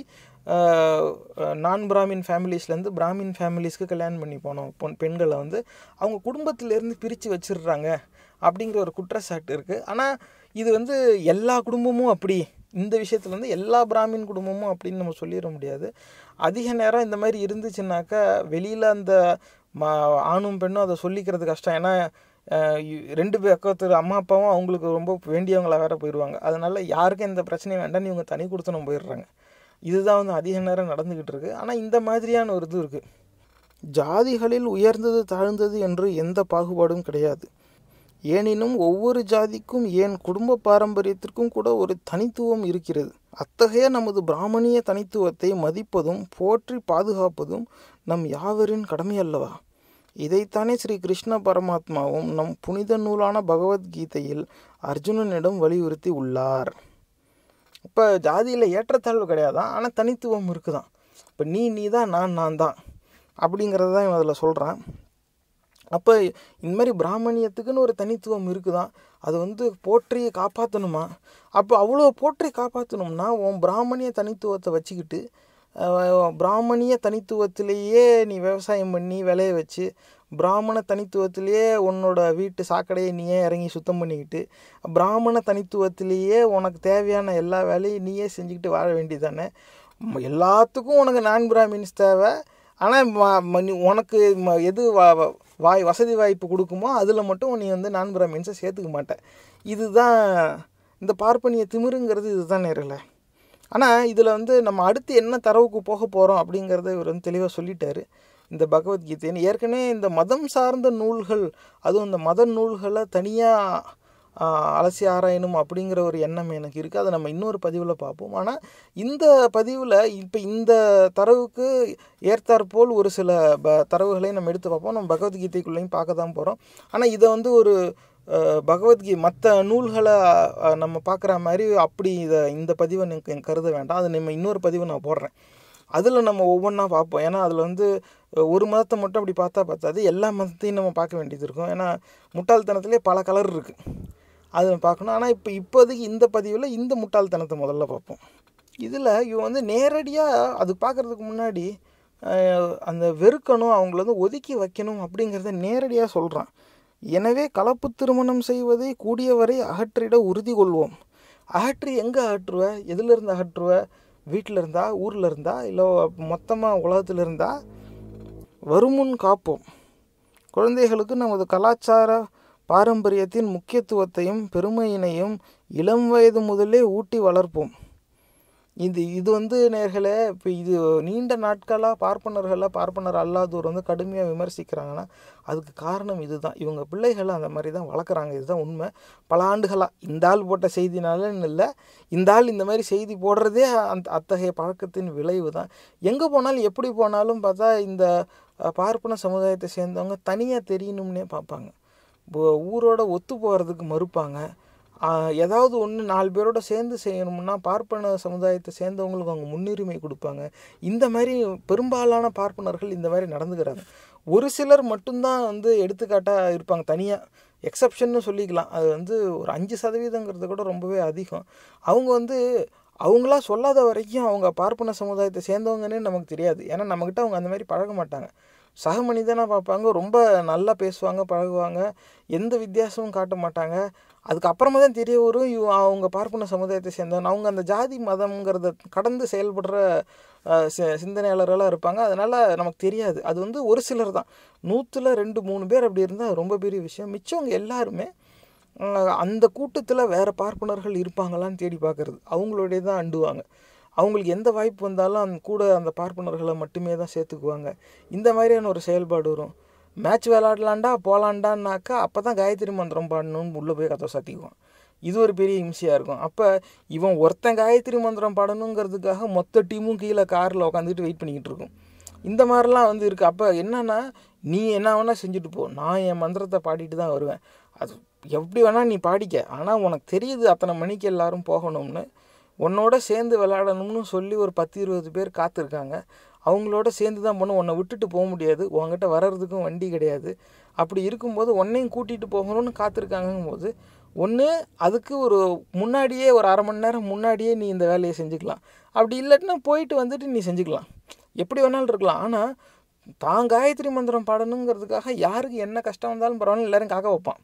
நான் பிராமின் ஃபேமிலிஸ்லேருந்து பிராமின் ஃபேமிலிஸ்க்கு கல்யாணம் பண்ணி போனோம் பொன் பெண்களை வந்து அவங்க குடும்பத்திலேருந்து பிரித்து வச்சிடுறாங்க அப்படிங்கிற ஒரு குற்றச்சாட்டு இருக்குது ஆனால் இது வந்து எல்லா குடும்பமும் அப்படி இந்த விஷயத்தில் வந்து எல்லா பிராமின் குடும்பமும் அப்படின்னு நம்ம சொல்லிட முடியாது அதிக நேரம் இந்த மாதிரி இருந்துச்சுன்னாக்கா வெளியில் அந்த ம ஆணும் பெண்ணும் அதை சொல்லிக்கிறது கஷ்டம் ஏன்னா அஹ், இ- ரெண்டு பக்கத்து அம்மா அப்பாவும் அவங்களுக்கு ரொம்ப வேண்டியவங்களா வேற போயிடுவாங்க அதனால யாருக்கும் எந்த பிரச்சனையும் வேண்டாம்னு இவங்க தனி கொடுத்தனும் போயிடுறாங்க இதுதான் வந்து அதிக நேரம் நடந்துக்கிட்டு இருக்கு ஆனால் இந்த மாதிரியான ஒரு இது இருக்குது ஜாதிகளில் உயர்ந்தது தாழ்ந்தது என்று எந்த பாகுபாடும் கிடையாது ஏனினும் ஒவ்வொரு ஜாதிக்கும் ஏன் குடும்ப பாரம்பரியத்திற்கும் கூட ஒரு தனித்துவம் இருக்கிறது அத்தகைய நமது பிராமணிய தனித்துவத்தை மதிப்பதும் போற்றி பாதுகாப்பதும் நம் யாவரின் கடமை அல்லவா இதைத்தானே ஸ்ரீ கிருஷ்ண பரமாத்மாவும் நம் புனித நூலான பகவத்கீதையில் அர்ஜுனனிடம் வலியுறுத்தி உள்ளார் இப்போ ஜாதியில் ஏற்றத்தாழ்வு கிடையாதான் ஆனால் தனித்துவம் இருக்குதான் இப்போ நீ நீ தான் நான் நான் தான் அப்படிங்கிறத தான் இவன் அதில் சொல்கிறான் அப்போ இந்த மாதிரி பிராமணியத்துக்குன்னு ஒரு தனித்துவம் இருக்குதான் அது வந்து போற்றி காப்பாற்றணுமா அப்போ அவ்வளோ போற்றி காப்பாற்றணும்னா உன் பிராமணிய தனித்துவத்தை வச்சுக்கிட்டு அஹ், பிராமணிய தனித்துவத்திலேயே நீ விவசாயம் பண்ணி விளைய வச்சு பிராமண தனித்துவத்திலேயே உன்னோட வீட்டு சாக்கடையை நீயே இறங்கி சுத்தம் பண்ணிக்கிட்டு பிராமண தனித்துவத்திலேயே உனக்கு தேவையான எல்லா வேலையும் நீயே செஞ்சுக்கிட்டு வாழ வேண்டியதானே எல்லாத்துக்கும் உனக்கு நான் பிராமின்ஸ் தேவை ஆனால் உனக்கு ம- எது வா- வா- வாய் வசதி வாய்ப்பு கொடுக்குமோ அதில் மட்டும் நீ வந்து நான் பிராமின்ஸை சேர்த்துக்க மாட்ட இதுதான் இந்த பார்ப்பனிய திமிருங்கிறது இதுதான் நேரில் ஆனால் இதில் வந்து நம்ம அடுத்து என்ன தரவுக்கு போக போகிறோம் அப்படிங்கிறத இவர் வந்து தெளிவாக சொல்லிட்டாரு இந்த பகவத்கீதைன்னு ஏற்கனவே இந்த மதம் சார்ந்த நூல்கள் அதுவும் இந்த மத நூல்களை தனியாக ஆஹ், அலசி ஆராயணும் அப்படிங்கிற ஒரு எண்ணம் எனக்கு இருக்குது அதை நம்ம இன்னொரு பதிவில் பார்ப்போம் ஆனால் இந்த பதிவில் இப்போ இந்த தரவுக்கு ஏற்றாற்போல் ஒரு சில ப தரவுகளை நம்ம எடுத்து பார்ப்போம் நம்ம பகவத்கீதைக்குள்ளேயும் பார்க்க தான் போகிறோம் ஆனால் இதை வந்து ஒரு அஹ், பகவத்கீ மற்ற நூல்களை அஹ், நம்ம பார்க்குற மாதிரி அப்படி இதை இந்த பதிவை எனக்கு கருத வேண்டாம் அது நம்ம இன்னொரு பதிவை நான் போடுறேன் அதில் நம்ம ஒவ்வொன்றா பார்ப்போம் ஏன்னா அதில் வந்து அஹ், ஒரு மதத்தை மட்டும் அப்படி பார்த்தா பார்த்தாது எல்லா மதத்தையும் நம்ம பார்க்க வேண்டியது இருக்கும் ஏன்னா முட்டாள்தனத்திலே பல கலர் இருக்குது அது நம்ம பார்க்கணும் ஆனால் இப்போ இப்போதைக்கு இந்த பதிவில் இந்த முட்டாள்தனத்தை முதல்ல பார்ப்போம் இதில் இவன் வந்து நேரடியாக அது பார்க்குறதுக்கு முன்னாடி அஹ், அந்த வெறுக்கணும் அவங்கள வந்து ஒதுக்கி வைக்கணும் அப்படிங்கிறத நேரடியாக சொல்கிறான் எனவே கலப்பு திருமணம் செய்வதை கூடியவரை அகற்றிட உறுதி கொள்வோம் அகற்றி எங்கே அகற்றுவ எதுலேருந்து அகற்றுவ வீட்டில் இருந்தா ஊரில் இருந்தா இல்லை மொத்தமாக உலகத்தில் இருந்தா வருமுன் காப்போம் குழந்தைகளுக்கு நமது கலாச்சார பாரம்பரியத்தின் முக்கியத்துவத்தையும் பெருமையினையும் இளம் வயது முதலே ஊட்டி வளர்ப்போம் இது இது வந்து நேர்களே இப்போ இது நீண்ட நாட்களாக பார்ப்பனர்களை பார்ப்பனர் அல்லாதோர் வந்து கடுமையாக விமர்சிக்கிறாங்கன்னா அதுக்கு காரணம் இதுதான் இவங்க பிள்ளைகளை அந்த மாதிரி தான் வளர்க்குறாங்க இதுதான் உண்மை பல ஆண்டுகளாக இந்த ஆள் போட்ட செய்தினாலன்னு இல்லை இந்த ஆள் இந்த மாதிரி செய்தி போடுறதே அந்த அத்தகைய பழக்கத்தின் விளைவு தான் எங்கே போனாலும் எப்படி போனாலும் பார்த்தா இந்த அஹ், பார்ப்பன சமுதாயத்தை சேர்ந்தவங்க தனியாக தெரியணும்னே பார்ப்பாங்க இப்போ ஊரோட ஒத்து போகிறதுக்கு மறுப்பாங்க ஆஹ் ஏதாவது ஒன்று நாலு பேரோட சேர்ந்து செய்யணும்னா பார்ப்பன சமுதாயத்தை சேர்ந்தவங்களுக்கு அவங்க முன்னுரிமை கொடுப்பாங்க இந்த மாதிரி பெரும்பாலான பார்ப்பனர்கள் இந்த மாதிரி நடந்துக்கிறாங்க ஒரு சிலர் மட்டும்தான் வந்து எடுத்துக்காட்டாக இருப்பாங்க தனியாக எக்ஸப்ஷன்னு சொல்லிக்கலாம் அது வந்து ஒரு அஞ்சு சதவீதங்கிறது கூட ரொம்பவே அதிகம் அவங்க வந்து அவங்களா சொல்லாத வரைக்கும் அவங்க பார்ப்பன சமுதாயத்தை சேர்ந்தவங்கன்னே நமக்கு தெரியாது ஏன்னா நம்மக்கிட்ட அவங்க அந்த மாதிரி பழக மாட்டாங்க சக மனிதனாக பார்ப்பாங்க ரொம்ப நல்லா பேசுவாங்க பழகுவாங்க எந்த வித்தியாசமும் காட்ட மாட்டாங்க அதுக்கப்புறமா தான் தெரிய வரும் இவ அவங்க பார்ப்பன சமுதாயத்தை சேர்ந்தவங்க அவங்க அந்த ஜாதி மதம்ங்கிறத கடந்து செயல்படுற அஹ், சி- சிந்தனையாளர்களாக இருப்பாங்க அதனால் நமக்கு தெரியாது அது வந்து ஒரு சிலர் தான் நூற்றில் ரெண்டு மூணு பேர் அப்படி இருந்தால் ரொம்ப பெரிய விஷயம் மிச்சவங்க எல்லாருமே அஹ், அந்த கூட்டத்தில் வேறு பார்ப்பனர்கள் இருப்பாங்களான்னு தேடி பார்க்கறது அவங்களுடைய தான் அண்டுவாங்க அவங்களுக்கு எந்த வாய்ப்பு வந்தாலும் அந்த கூட அந்த பார்ப்பனர்களை மட்டுமே தான் சேர்த்துக்குவாங்க இந்த மாதிரியான ஒரு செயல்பாடு வரும் மேட்ச் விளாடலாண்டா போலாண்டான்னாக்கா அப்போ தான் காயத்ரி மந்திரம் பாடணும்னு உள்ளே போய் கதை சாத்திக்குவான் இது ஒரு பெரிய இம்சையாக இருக்கும் அப்போ இவன் ஒருத்தன் காயத்ரி மந்திரம் பாடணுங்கிறதுக்காக மொத்த டீமும் கீழே காரில் உட்காந்துட்டு வெயிட் பண்ணிக்கிட்டு இருக்கும் இந்த மாதிரிலாம் வந்து இருக்குது அப்போ என்னன்னா நீ என்ன வேணால் செஞ்சுட்டு போ நான் என் மந்திரத்தை பாடிட்டு தான் வருவேன் அது எப்படி வேணால் நீ பாடிக்க ஆனால் உனக்கு தெரியுது அத்தனை மணிக்கு எல்லாரும் போகணும்னு உன்னோட சேர்ந்து விளையாடணும்னு சொல்லி ஒரு பத்து இருபது பேர் காத்திருக்காங்க அவங்களோட சேர்ந்து தான் போகணும் உன்னை விட்டுட்டு போக முடியாது உங்ககிட்ட வர்றதுக்கும் வண்டி கிடையாது அப்படி இருக்கும்போது உன்னையும் கூட்டிகிட்டு போகணும்னு காத்திருக்காங்கும் போது ஒன்று அதுக்கு ஒரு முன்னாடியே ஒரு அரை மணி நேரம் முன்னாடியே நீ இந்த வேலையை செஞ்சுக்கலாம் அப்படி இல்லாட்டினா போயிட்டு வந்துட்டு நீ செஞ்சுக்கலாம் எப்படி வேணாலும் இருக்கலாம் ஆனால் தான் காயத்ரி மந்திரம் பாடணுங்கிறதுக்காக யாருக்கு என்ன கஷ்டம் வந்தாலும் பரவாயில்ல எல்லாரும் காக்க வைப்பான்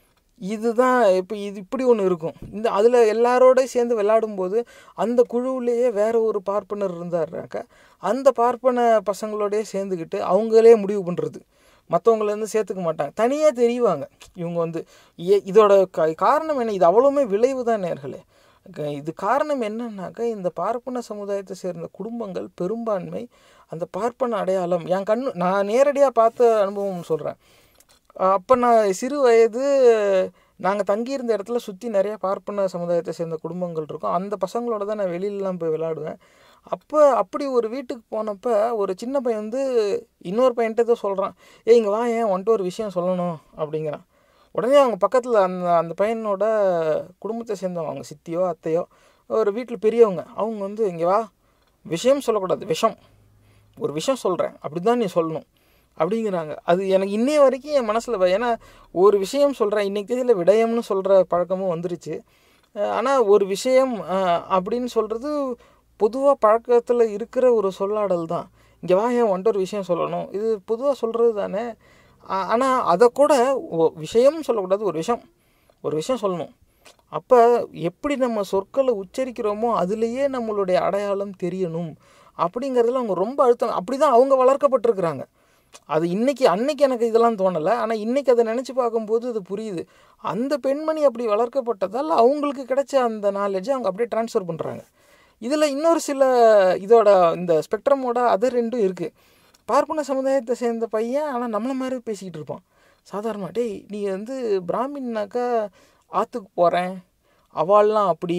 இதுதான் இப்போ இது இப்படி ஒன்று இருக்கும் இந்த அதில் எல்லாரோட சேர்ந்து விளையாடும்போது அந்த குழுவிலேயே வேற ஒரு பார்ப்பனர் இருந்தாருனாக்க அந்த பார்ப்பன பசங்களோடய சேர்ந்துக்கிட்டு அவங்களே முடிவு பண்ணுறது மற்றவங்கள வந்து சேர்த்துக்க மாட்டாங்க தனியாக தெரிவாங்க இவங்க வந்து ஏ- இதோட க காரணம் என்ன இது அவ்வளோவுமே விளைவு தான் நேர்களே க- இது காரணம் என்னன்னாக்கா இந்த பார்ப்பன சமுதாயத்தை சேர்ந்த குடும்பங்கள் பெரும்பான்மை அந்த பார்ப்பன அடையாளம் என் கண்ணு நான் நேரடியாக பார்த்த அனுபவம் சொல்கிறேன் அப்போ நான் சிறு வயது நாங்கள் தங்கியிருந்த இடத்துல சுற்றி நிறைய பார்ப்பன சமுதாயத்தை சேர்ந்த குடும்பங்கள் இருக்கும் அந்த பசங்களோட தான் நான் வெளியிலலாம் போய் விளையாடுவேன் அப்போ அப்படி ஒரு வீட்டுக்கு போனப்போ ஒரு சின்ன பையன் வந்து இன்னொரு பையன்கிட்ட ஏதோ சொல்கிறான் ஏய் இங்கே வா ஏன் வந்துட்டு ஒரு விஷயம் சொல்லணும் அப்படிங்கிறான் உடனே அவங்க பக்கத்தில் அந்த அந்த பையனோட குடும்பத்தை சேர்ந்தவங்க அவங்க சித்தியோ அத்தையோ ஒரு வீட்டில் பெரியவங்க அவங்க வந்து இங்கே வா விஷயம் சொல்லக்கூடாது விஷம் ஒரு விஷயம் சொல்கிறேன் அப்படி தான் நீ சொல்லணும் அப்படிங்கிறாங்க அது எனக்கு இன்னைய வரைக்கும் என் மனசில் ஏன்னா ஒரு விஷயம் சொல்கிறேன் இன்றைக்கி தேதியில் விடயம்னு சொல்கிற பழக்கமும் வந்துருச்சு ஆனால் ஒரு விஷயம் அஹ், அப்படின்னு சொல்கிறது பொதுவாக பழக்கத்தில் இருக்கிற ஒரு சொல்லாடல் தான் இங்கே வா ஏன் வந்துட்டு ஒரு விஷயம் சொல்லணும் இது பொதுவாக சொல்கிறது தானே ஆனால் அதை கூட ஒ- விஷயம் சொல்லக்கூடாது ஒரு விஷயம் ஒரு விஷயம் சொல்லணும் அப்போ எப்படி நம்ம சொற்களை உச்சரிக்கிறோமோ அதுலேயே நம்மளுடைய அடையாளம் தெரியணும் அப்படிங்கிறதுல அவங்க ரொம்ப அழுத்தம் அப்படி தான் அவங்க வளர்க்கப்பட்டிருக்கிறாங்க அது இன்னைக்கு அன்னைக்கு எனக்கு இதெல்லாம் தோணலை ஆனால் இன்னைக்கு அதை நினச்சி பார்க்கும்போது அது புரியுது அந்த பெண்மணி அப்படி வளர்க்கப்பட்டதால் அவங்களுக்கு கிடைச்ச அந்த நாலேஜை அவங்க அப்படியே ட்ரான்ஸ்ஃபர் பண்ணுறாங்க இதில் இன்னொரு சில இதோட இந்த ஸ்பெக்ட்ரமோட அதர் ரெண்டும் இருக்குது பார்ப்பன சமுதாயத்தை சேர்ந்த பையன் ஆனால் நம்மளை மாதிரி பேசிக்கிட்டு இருப்பான் சாதாரணமாக டேய் நீ வந்து பிராமின்னாக்கா ஆற்றுக்கு போகிறேன் அவாள்லாம் அப்படி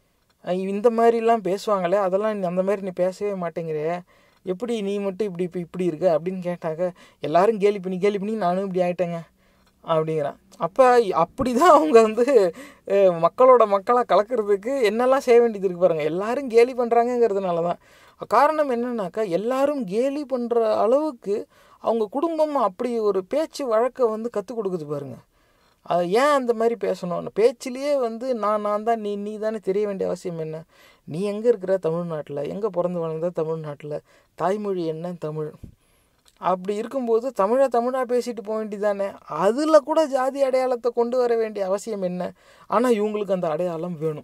அஹ் இந்த மாதிரிலாம் பேசுவாங்களே அதெல்லாம் நீ அந்த மாதிரி நீ பேசவே மாட்டேங்கிறியே எப்படி நீ மட்டும் இப்படி இப்போ இப்படி இருக்க அப்படின்னு கேட்டாக்க எல்லாரும் கேலி பண்ணி கேலி பண்ணி நானும் இப்படி ஆயிட்டேங்க அப்படிங்கிறான் அப்போ அப்படி தான் அவங்க வந்து அஹ், மக்களோட மக்களாக கலக்கிறதுக்கு என்னெல்லாம் செய்ய வேண்டியது இருக்கு பாருங்க எல்லாரும் கேலி பண்ணுறாங்கங்கிறதுனால தான் காரணம் என்னன்னாக்கா எல்லாரும் கேலி பண்ணுற அளவுக்கு அவங்க குடும்பம் அப்படி ஒரு பேச்சு வழக்கை வந்து கற்றுக் கொடுக்குது பாருங்க அது ஏன் அந்த மாதிரி பேசணும் அந்த பேச்சிலேயே வந்து நான் நான் தான் நீ நீ தானே தெரிய வேண்டிய அவசியம் என்ன நீ எங்கே இருக்கிற தமிழ்நாட்டில் எங்கே பிறந்து வளர்ந்த தமிழ்நாட்டில் தாய்மொழி என்ன தமிழ் அப்படி இருக்கும்போது தமிழை தமிழாக பேசிட்டு போக வேண்டியதானே அதில் கூட ஜாதி அடையாளத்தை கொண்டு வர வேண்டிய அவசியம் என்ன ஆனால் இவங்களுக்கு அந்த அடையாளம் வேணும்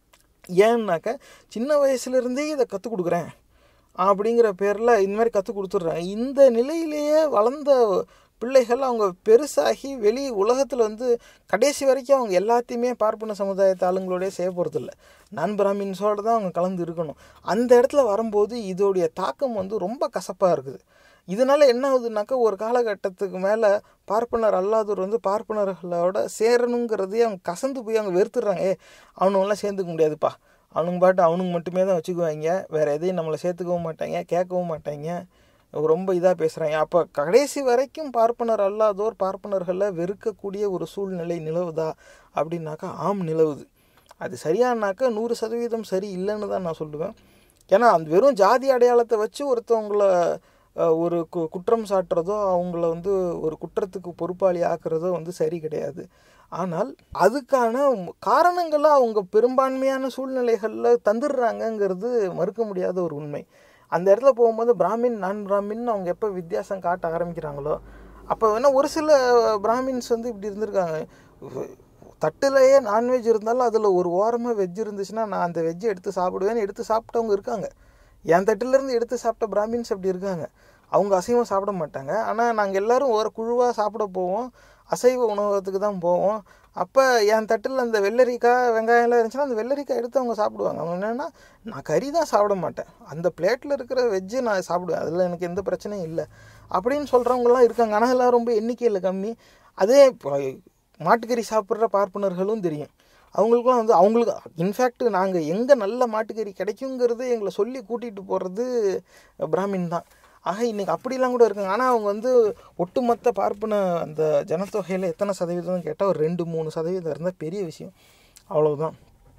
ஏன்னாக்க சின்ன வயசுலேருந்தே இதை கற்றுக் கொடுக்குறேன் அப்படிங்கிற பேரில் இந்த மாதிரி கற்றுக் கொடுத்துட்றாங்க இந்த நிலையிலேயே வளர்ந்த பிள்ளைகள் அவங்க பெருசாகி வெளி உலகத்தில் வந்து கடைசி வரைக்கும் அவங்க எல்லாத்தையுமே பார்ப்பன சமுதாயத்து ஆளுங்களோடய செய்ய போகிறதில்ல நான் பிராமின்ஸோடு தான் அவங்க கலந்து இருக்கணும் அந்த இடத்துல வரும்போது இதோடைய தாக்கம் வந்து ரொம்ப கசப்பாக இருக்குது இதனால் என்ன ஆகுதுனாக்கா ஒரு காலகட்டத்துக்கு மேலே பார்ப்பனர் அல்லாதவர் வந்து பார்ப்பனர்களோட சேரணுங்கிறதையே அவங்க கசந்து போய் அவங்க வெறுத்துடுறாங்க ஏ அவனுங்களாம் சேர்ந்துக்க முடியாதுப்பா அவனுங்க பாட்டு அவனுங்க மட்டுமே தான் வச்சுக்குவாங்க வேறு எதையும் நம்மளை சேர்த்துக்கவும் மாட்டாங்க கேட்கவும் மாட்டாங்க ரொம்ப இதாக பேசுகிறாங்க அப்போ கடைசி வரைக்கும் பார்ப்பனர் அல்லாதோர் பார்ப்பனர்களை வெறுக்கக்கூடிய ஒரு சூழ்நிலை நிலவுதா அப்படின்னாக்கா ஆம் நிலவுது அது சரியானாக்கா நூறு சதவீதம் சரி இல்லைன்னு தான் நான் சொல்லுவேன் ஏன்னா அந்த வெறும் ஜாதி அடையாளத்தை வச்சு ஒருத்தவங்கள அஹ், ஒரு கு குற்றம் சாட்டுறதோ அவங்கள வந்து ஒரு குற்றத்துக்கு பொறுப்பாளி ஆக்குறதோ வந்து சரி கிடையாது ஆனால் அதுக்கான ம- காரணங்களை அவங்க பெரும்பான்மையான சூழ்நிலைகளில் தந்துடுறாங்கங்கிறது மறுக்க முடியாத ஒரு உண்மை அந்த இடத்துல போகும்போது பிராமின் நான் பிராமின் அவங்க எப்போ வித்தியாசம் காட்ட ஆரம்பிக்கிறாங்களோ அப்போ வேணால் ஒரு சில பிராமின்ஸ் வந்து இப்படி இருந்திருக்காங்க வ- தட்டுலையே நான்வெஜ் இருந்தாலும் அதில் ஒரு ஓரமாக வெஜ் இருந்துச்சுன்னா நான் அந்த வெஜ்ஜை எடுத்து சாப்பிடுவேன்னு எடுத்து சாப்பிட்டவங்க இருக்காங்க என் தட்டுலேருந்து எடுத்து சாப்பிட்ட பிராமின்ஸ் அப்படி இருக்காங்க அவங்க அசைவம் சாப்பிட மாட்டாங்க ஆனால் நாங்கள் எல்லாரும் ஒரு குழுவாக சாப்பிட போவோம் அசைவ உணவகத்துக்கு தான் போவோம் அப்போ என் தட்டில் அந்த வெள்ளரிக்காய் வெங்காயம்லாம் இருந்துச்சுன்னா அந்த வெள்ளரிக்காய் எடுத்து அவங்க சாப்பிடுவாங்க அவங்க என்னென்னா நான் கறி தான் சாப்பிட மாட்டேன் அந்த பிளேட்டில் இருக்கிற வெஜ்ஜு நான் சாப்பிடுவேன் அதில் எனக்கு எந்த பிரச்சனையும் இல்லை அப்படின்னு சொல்கிறவங்கலாம் இருக்காங்க ஆனால் எல்லாம் ரொம்ப எண்ணிக்கையில் கம்மி அதே இப்போ மாட்டுக்கறி சாப்பிட்ற பார்ப்பனர்களும் தெரியும் அவங்களுக்குலாம் வந்து அவங்களுக்கு இன்ஃபேக்ட் நாங்கள் எங்கே நல்ல மாட்டுக்கறி கிடைக்குங்கிறது எங்களை சொல்லி கூட்டிகிட்டு போகிறது பிராமின் தான் ஆக இன்றைக்கி அப்படிலாம் கூட இருக்காங்க ஆனால் அவங்க வந்து ஒட்டுமொத்த பார்ப்பன அந்த ஜனத்தொகையில் எத்தனை சதவீதம் கேட்டால் ஒரு ரெண்டு மூணு சதவீதம் இருந்தால் பெரிய விஷயம் அவ்வளவுதான்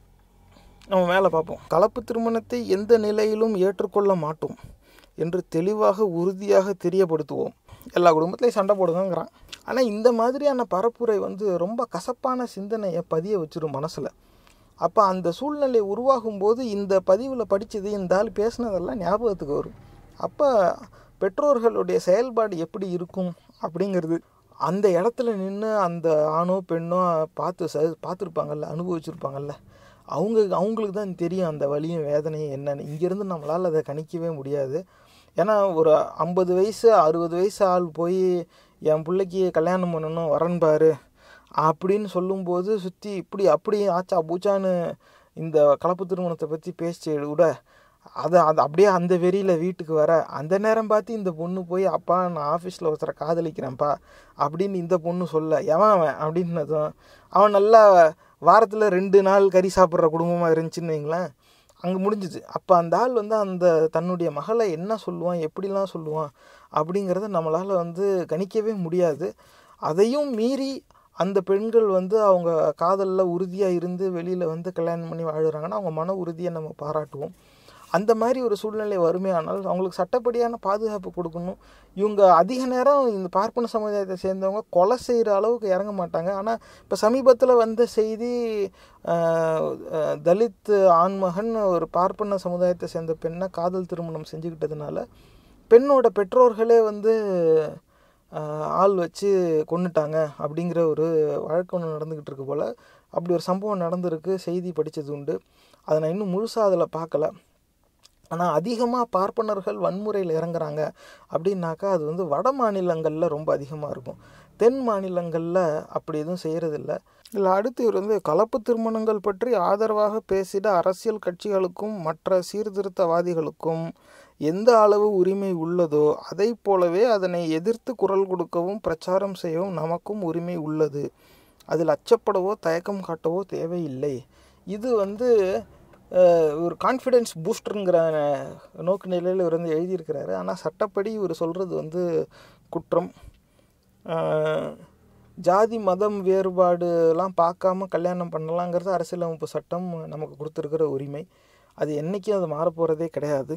நம்ம மேலே பார்ப்போம் கலப்பு திருமணத்தை எந்த நிலையிலும் ஏற்றுக்கொள்ள மாட்டோம் என்று தெளிவாக உறுதியாக தெரியப்படுத்துவோம் எல்லா குடும்பத்திலையும் சண்டை போடுங்கிறான் ஆனால் இந்த மாதிரியான பரப்புரை வந்து ரொம்ப கசப்பான சிந்தனையை பதிய வச்சிரும் மனசில் அப்போ அந்த சூழ்நிலை உருவாகும் போது இந்த பதிவில் படித்தது இந்த ஆள் பேசுனதெல்லாம் ஞாபகத்துக்கு வரும் அப்போ பெற்றோர்களுடைய செயல்பாடு எப்படி இருக்கும் அப்படிங்கிறது அந்த இடத்துல நின்று அந்த ஆணோ பெண்ணோ பார்த்து ச பார்த்துருப்பாங்கல்ல அனுபவிச்சிருப்பாங்கல்ல அவங்க அவங்களுக்கு தான் தெரியும் அந்த வலியும் வேதனையும் என்னன்னு இங்கேருந்து நம்மளால் அதை கணிக்கவே முடியாது ஏன்னா ஒரு ஐம்பது வயசு அறுபது வயசு ஆள் போய் என் பிள்ளைக்கு கல்யாணம் பண்ணணும் வரன் பாரு அப்படின்னு சொல்லும்போது சுற்றி இப்படி அப்படி ஆச்சா பூச்சான்னு இந்த கலப்பு திருமணத்தை பற்றி பேசி விட அதை அது அப்படியே அந்த வெறியில் வீட்டுக்கு வர அந்த நேரம் பார்த்து இந்த பொண்ணு போய் அப்பா நான் ஆஃபீஸில் ஒருத்தரை காதலிக்கிறேன்ப்பா அப்படின்னு இந்த பொண்ணு சொல்ல எவன் அவன் அப்படின்னதும் அவன் நல்லா வாரத்தில் ரெண்டு நாள் கறி சாப்பிட்ற குடும்பமாக இருந்துச்சுன்னு வைங்களேன் அங்கே முடிஞ்சுது அப்போ அந்த ஆள் வந்து அந்த தன்னுடைய மகளை என்ன சொல்லுவான் எப்படிலாம் சொல்லுவான் அப்படிங்கிறத நம்மளால் வந்து கணிக்கவே முடியாது அதையும் மீறி அந்த பெண்கள் வந்து அவங்க காதலில் உறுதியாக இருந்து வெளியில் வந்து கல்யாணம் பண்ணி வாழுறாங்கன்னா அவங்க மன உறுதியை நம்ம பாராட்டுவோம் அந்த மாதிரி ஒரு சூழ்நிலை வறுமையானால் அவங்களுக்கு சட்டப்படியான பாதுகாப்பு கொடுக்கணும் இவங்க அதிக நேரம் இந்த பார்ப்பன சமுதாயத்தை சேர்ந்தவங்க கொலை செய்கிற அளவுக்கு இறங்க மாட்டாங்க ஆனால் இப்போ சமீபத்தில் வந்த செய்தி ஆஹ், ஆஹ், தலித் ஆண்மகன் ஒரு பார்ப்பன சமுதாயத்தை சேர்ந்த பெண்ணை காதல் திருமணம் செஞ்சுக்கிட்டதுனால பெண்ணோட பெற்றோர்களே வந்து ஆஹ், ஆள் வச்சு கொன்னுட்டாங்க அப்படிங்கிற ஒரு வழக்கு ஒன்று நடந்துக்கிட்டு இருக்கு போல் அப்படி ஒரு சம்பவம் நடந்திருக்கு செய்தி படித்தது உண்டு அதை நான் இன்னும் முழுசாக அதில் பார்க்கல ஆனால் அதிகமாக பார்ப்பனர்கள் வன்முறையில் இறங்குறாங்க அப்படின்னாக்கா அது வந்து வட மாநிலங்களில் ரொம்ப அதிகமாக இருக்கும் தென் மாநிலங்களில் அப்படி எதுவும் செய்கிறதில்ல இதில் அடுத்து இவர் வந்து கலப்பு திருமணங்கள் பற்றி ஆதரவாக பேசிட அரசியல் கட்சிகளுக்கும் மற்ற சீர்திருத்தவாதிகளுக்கும் எந்த அளவு உரிமை உள்ளதோ அதைப் போலவே அதனை எதிர்த்து குரல் கொடுக்கவும் பிரச்சாரம் செய்யவும் நமக்கும் உரிமை உள்ளது அதில் அச்சப்படவோ தயக்கம் காட்டவோ தேவையில்லை இது வந்து அஹ், ஒரு கான்ஃபிடென்ஸ் பூஸ்டருங்கிற நோக்கு நிலையில் இவர் வந்து எழுதியிருக்கிறாரு ஆனால் சட்டப்படி இவர் சொல்கிறது வந்து குற்றம் அஹ், ஜாதி மதம் வேறுபாடுலாம் பார்க்காம கல்யாணம் பண்ணலாங்கிறது அரசியலமைப்பு சட்டம் நமக்கு கொடுத்துருக்கிற உரிமை அது என்றைக்கும் அது மாறப்போகிறதே கிடையாது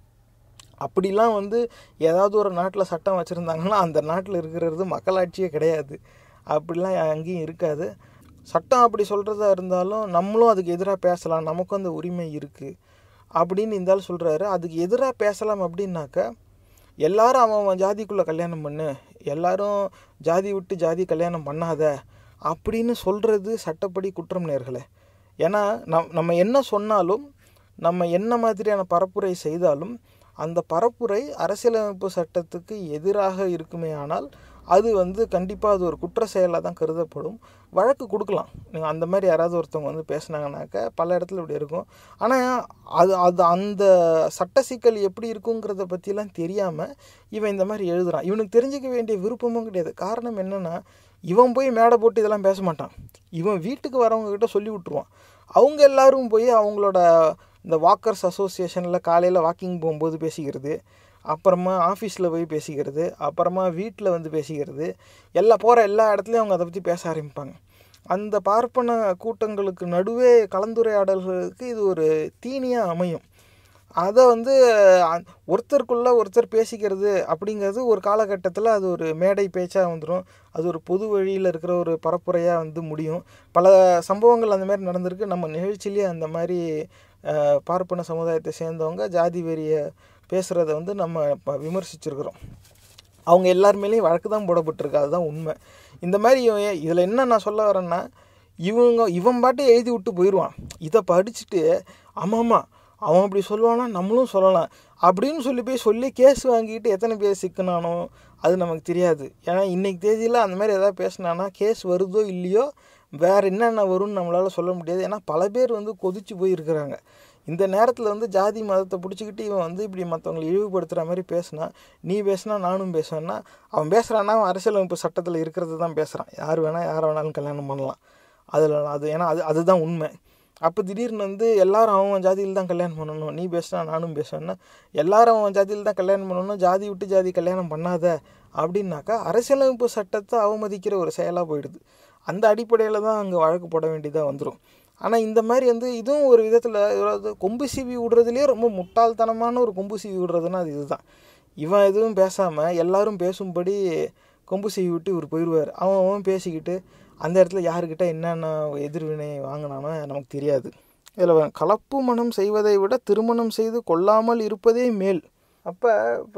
அப்படிலாம் வந்து ஏதாவது ஒரு நாட்டில் சட்டம் வச்சுருந்தாங்கன்னா அந்த நாட்டில் இருக்கிறது மக்களாட்சியே கிடையாது அப்படிலாம் அங்கேயும் இருக்காது சட்டம் அப்படி சொல்கிறதா இருந்தாலும் நம்மளும் அதுக்கு எதிராக பேசலாம் நமக்கும் அந்த உரிமை இருக்குது அப்படின்னு இருந்தாலும் சொல்கிறாரு அதுக்கு எதிராக பேசலாம் அப்படின்னாக்க எல்லாரும் அவன் அவன் ஜாதிக்குள்ளே கல்யாணம் பண்ணு எல்லாரும் ஜாதி விட்டு ஜாதி கல்யாணம் பண்ணாத அப்படின்னு சொல்கிறது சட்டப்படி குற்றம் நேர்களே ஏன்னா நம் நம்ம என்ன சொன்னாலும் நம்ம என்ன மாதிரியான பரப்புரை செய்தாலும் அந்த பரப்புரை அரசியலமைப்பு சட்டத்துக்கு எதிராக இருக்குமே ஆனால் அது வந்து கண்டிப்பாக அது ஒரு குற்ற செயலாக தான் கருதப்படும் வழக்கு கொடுக்கலாம் நீங்கள் அந்த மாதிரி யாராவது ஒருத்தவங்க வந்து பேசுனாங்கனாக்க பல இடத்துல இப்படி இருக்கும் ஆனால் அது அது அந்த சட்ட சிக்கல் எப்படி இருக்குங்கிறத பற்றிலாம் தெரியாமல் இவன் இந்த மாதிரி எழுதுறான் இவனுக்கு தெரிஞ்சுக்க வேண்டிய விருப்பமும் கிடையாது காரணம் என்னென்னா இவன் போய் மேடை போட்டு இதெல்லாம் பேச மாட்டான் இவன் வீட்டுக்கு வரவங்க கிட்ட சொல்லி விட்ருவான் அவங்க எல்லாரும் போய் அவங்களோட இந்த வாக்கர்ஸ் அசோசியேஷனில் காலையில் வாக்கிங் போகும்போது பேசிக்கிறது அப்புறமா ஆஃபீஸில் போய் பேசிக்கிறது அப்புறமா வீட்டில் வந்து பேசிக்கிறது எல்லா போகிற எல்லா இடத்துலையும் அவங்க அதை பற்றி பேச ஆரம்பிப்பாங்க அந்த பார்ப்பன கூட்டங்களுக்கு நடுவே கலந்துரையாடல்களுக்கு இது ஒரு தீனியாக அமையும் அதை வந்து அ- ஒருத்தருக்குள்ள ஒருத்தர் பேசிக்கிறது அப்படிங்கிறது ஒரு காலகட்டத்தில் அது ஒரு மேடை பேச்சாக வந்துடும் அது ஒரு பொது வழியில் இருக்கிற ஒரு பரப்புரையாக வந்து முடியும் பல சம்பவங்கள் அந்த மாதிரி நடந்திருக்கு நம்ம நிகழ்ச்சியிலேயே அந்த மாதிரி அஹ், பார்ப்பன சமுதாயத்தை சேர்ந்தவங்க ஜாதி வெறியை பேசுகிறத வந்து நம்ம இப்போ விமர்சிச்சிருக்கிறோம் அவங்க எல்லார் மேலேயும் வழக்கு தான் போடப்பட்டிருக்கு அதுதான் உண்மை இந்த மாதிரி இதில் என்ன நான் சொல்ல வரேன்னா இவங்க இவன் பாட்டு எழுதி விட்டு போயிடுவான் இதை படிச்சுட்டு ஆமாம்மா அவன் அப்படி சொல்லுவானா நம்மளும் சொல்லலாம் அப்படின்னு சொல்லி போய் சொல்லி கேஸ் வாங்கிட்டு எத்தனை பேர் சிக்கினானோ அது நமக்கு தெரியாது ஏன்னா இன்னைக்கு தேதியில் அந்த மாதிரி எதாவது பேசினானா கேஸ் வருதோ இல்லையோ வேறு என்னென்ன வரும்னு நம்மளால் சொல்ல முடியாது ஏன்னா பல பேர் வந்து கொதிச்சு போயிருக்கிறாங்க இந்த நேரத்தில் வந்து ஜாதி மதத்தை பிடிச்சிக்கிட்டு இவன் வந்து இப்படி மற்றவங்களை இழிவுபடுத்துகிற மாதிரி பேசினா நீ பேசினா நானும் பேசுவேன்னா அவன் பேசுகிறான்னா அவன் அரசியலமைப்பு சட்டத்தில் இருக்கிறது தான் பேசுகிறான் யார் வேணால் யாரை வேணாலும் கல்யாணம் பண்ணலாம் அதில் அது ஏன்னா அது அதுதான் உண்மை அப்போ திடீர்னு வந்து எல்லாரும் அவன் ஜாதியில் தான் கல்யாணம் பண்ணணும் நீ பேசினா நானும் பேசுவேன்னா எல்லாரும் அவன் ஜாதியில் தான் கல்யாணம் பண்ணணும் ஜாதி விட்டு ஜாதி கல்யாணம் பண்ணாத அப்படின்னாக்கா அரசியலமைப்பு சட்டத்தை அவமதிக்கிற ஒரு செயலாக போயிடுது அந்த அடிப்படையில் தான் அங்கே வழக்கு போட வேண்டியதாக வந்துடும் ஆனால் இந்த மாதிரி வந்து இதுவும் ஒரு விதத்தில் அதாவது கொம்பு சீவி விடுறதுலேயே ரொம்ப முட்டாள்தனமான ஒரு கொம்பு சீவி விடுறதுன்னா அது இதுதான் இவன் எதுவும் பேசாமல் எல்லாரும் பேசும்படி கொம்பு சீவி விட்டு இவர் போயிடுவார் அவன் அவன் பேசிக்கிட்டு அந்த இடத்துல யாருக்கிட்ட என்னென்ன எதிர்வினை வாங்கினானோ நமக்கு தெரியாது இதில் கலப்பு மனம் செய்வதை விட திருமணம் செய்து கொள்ளாமல் இருப்பதே மேல் அப்போ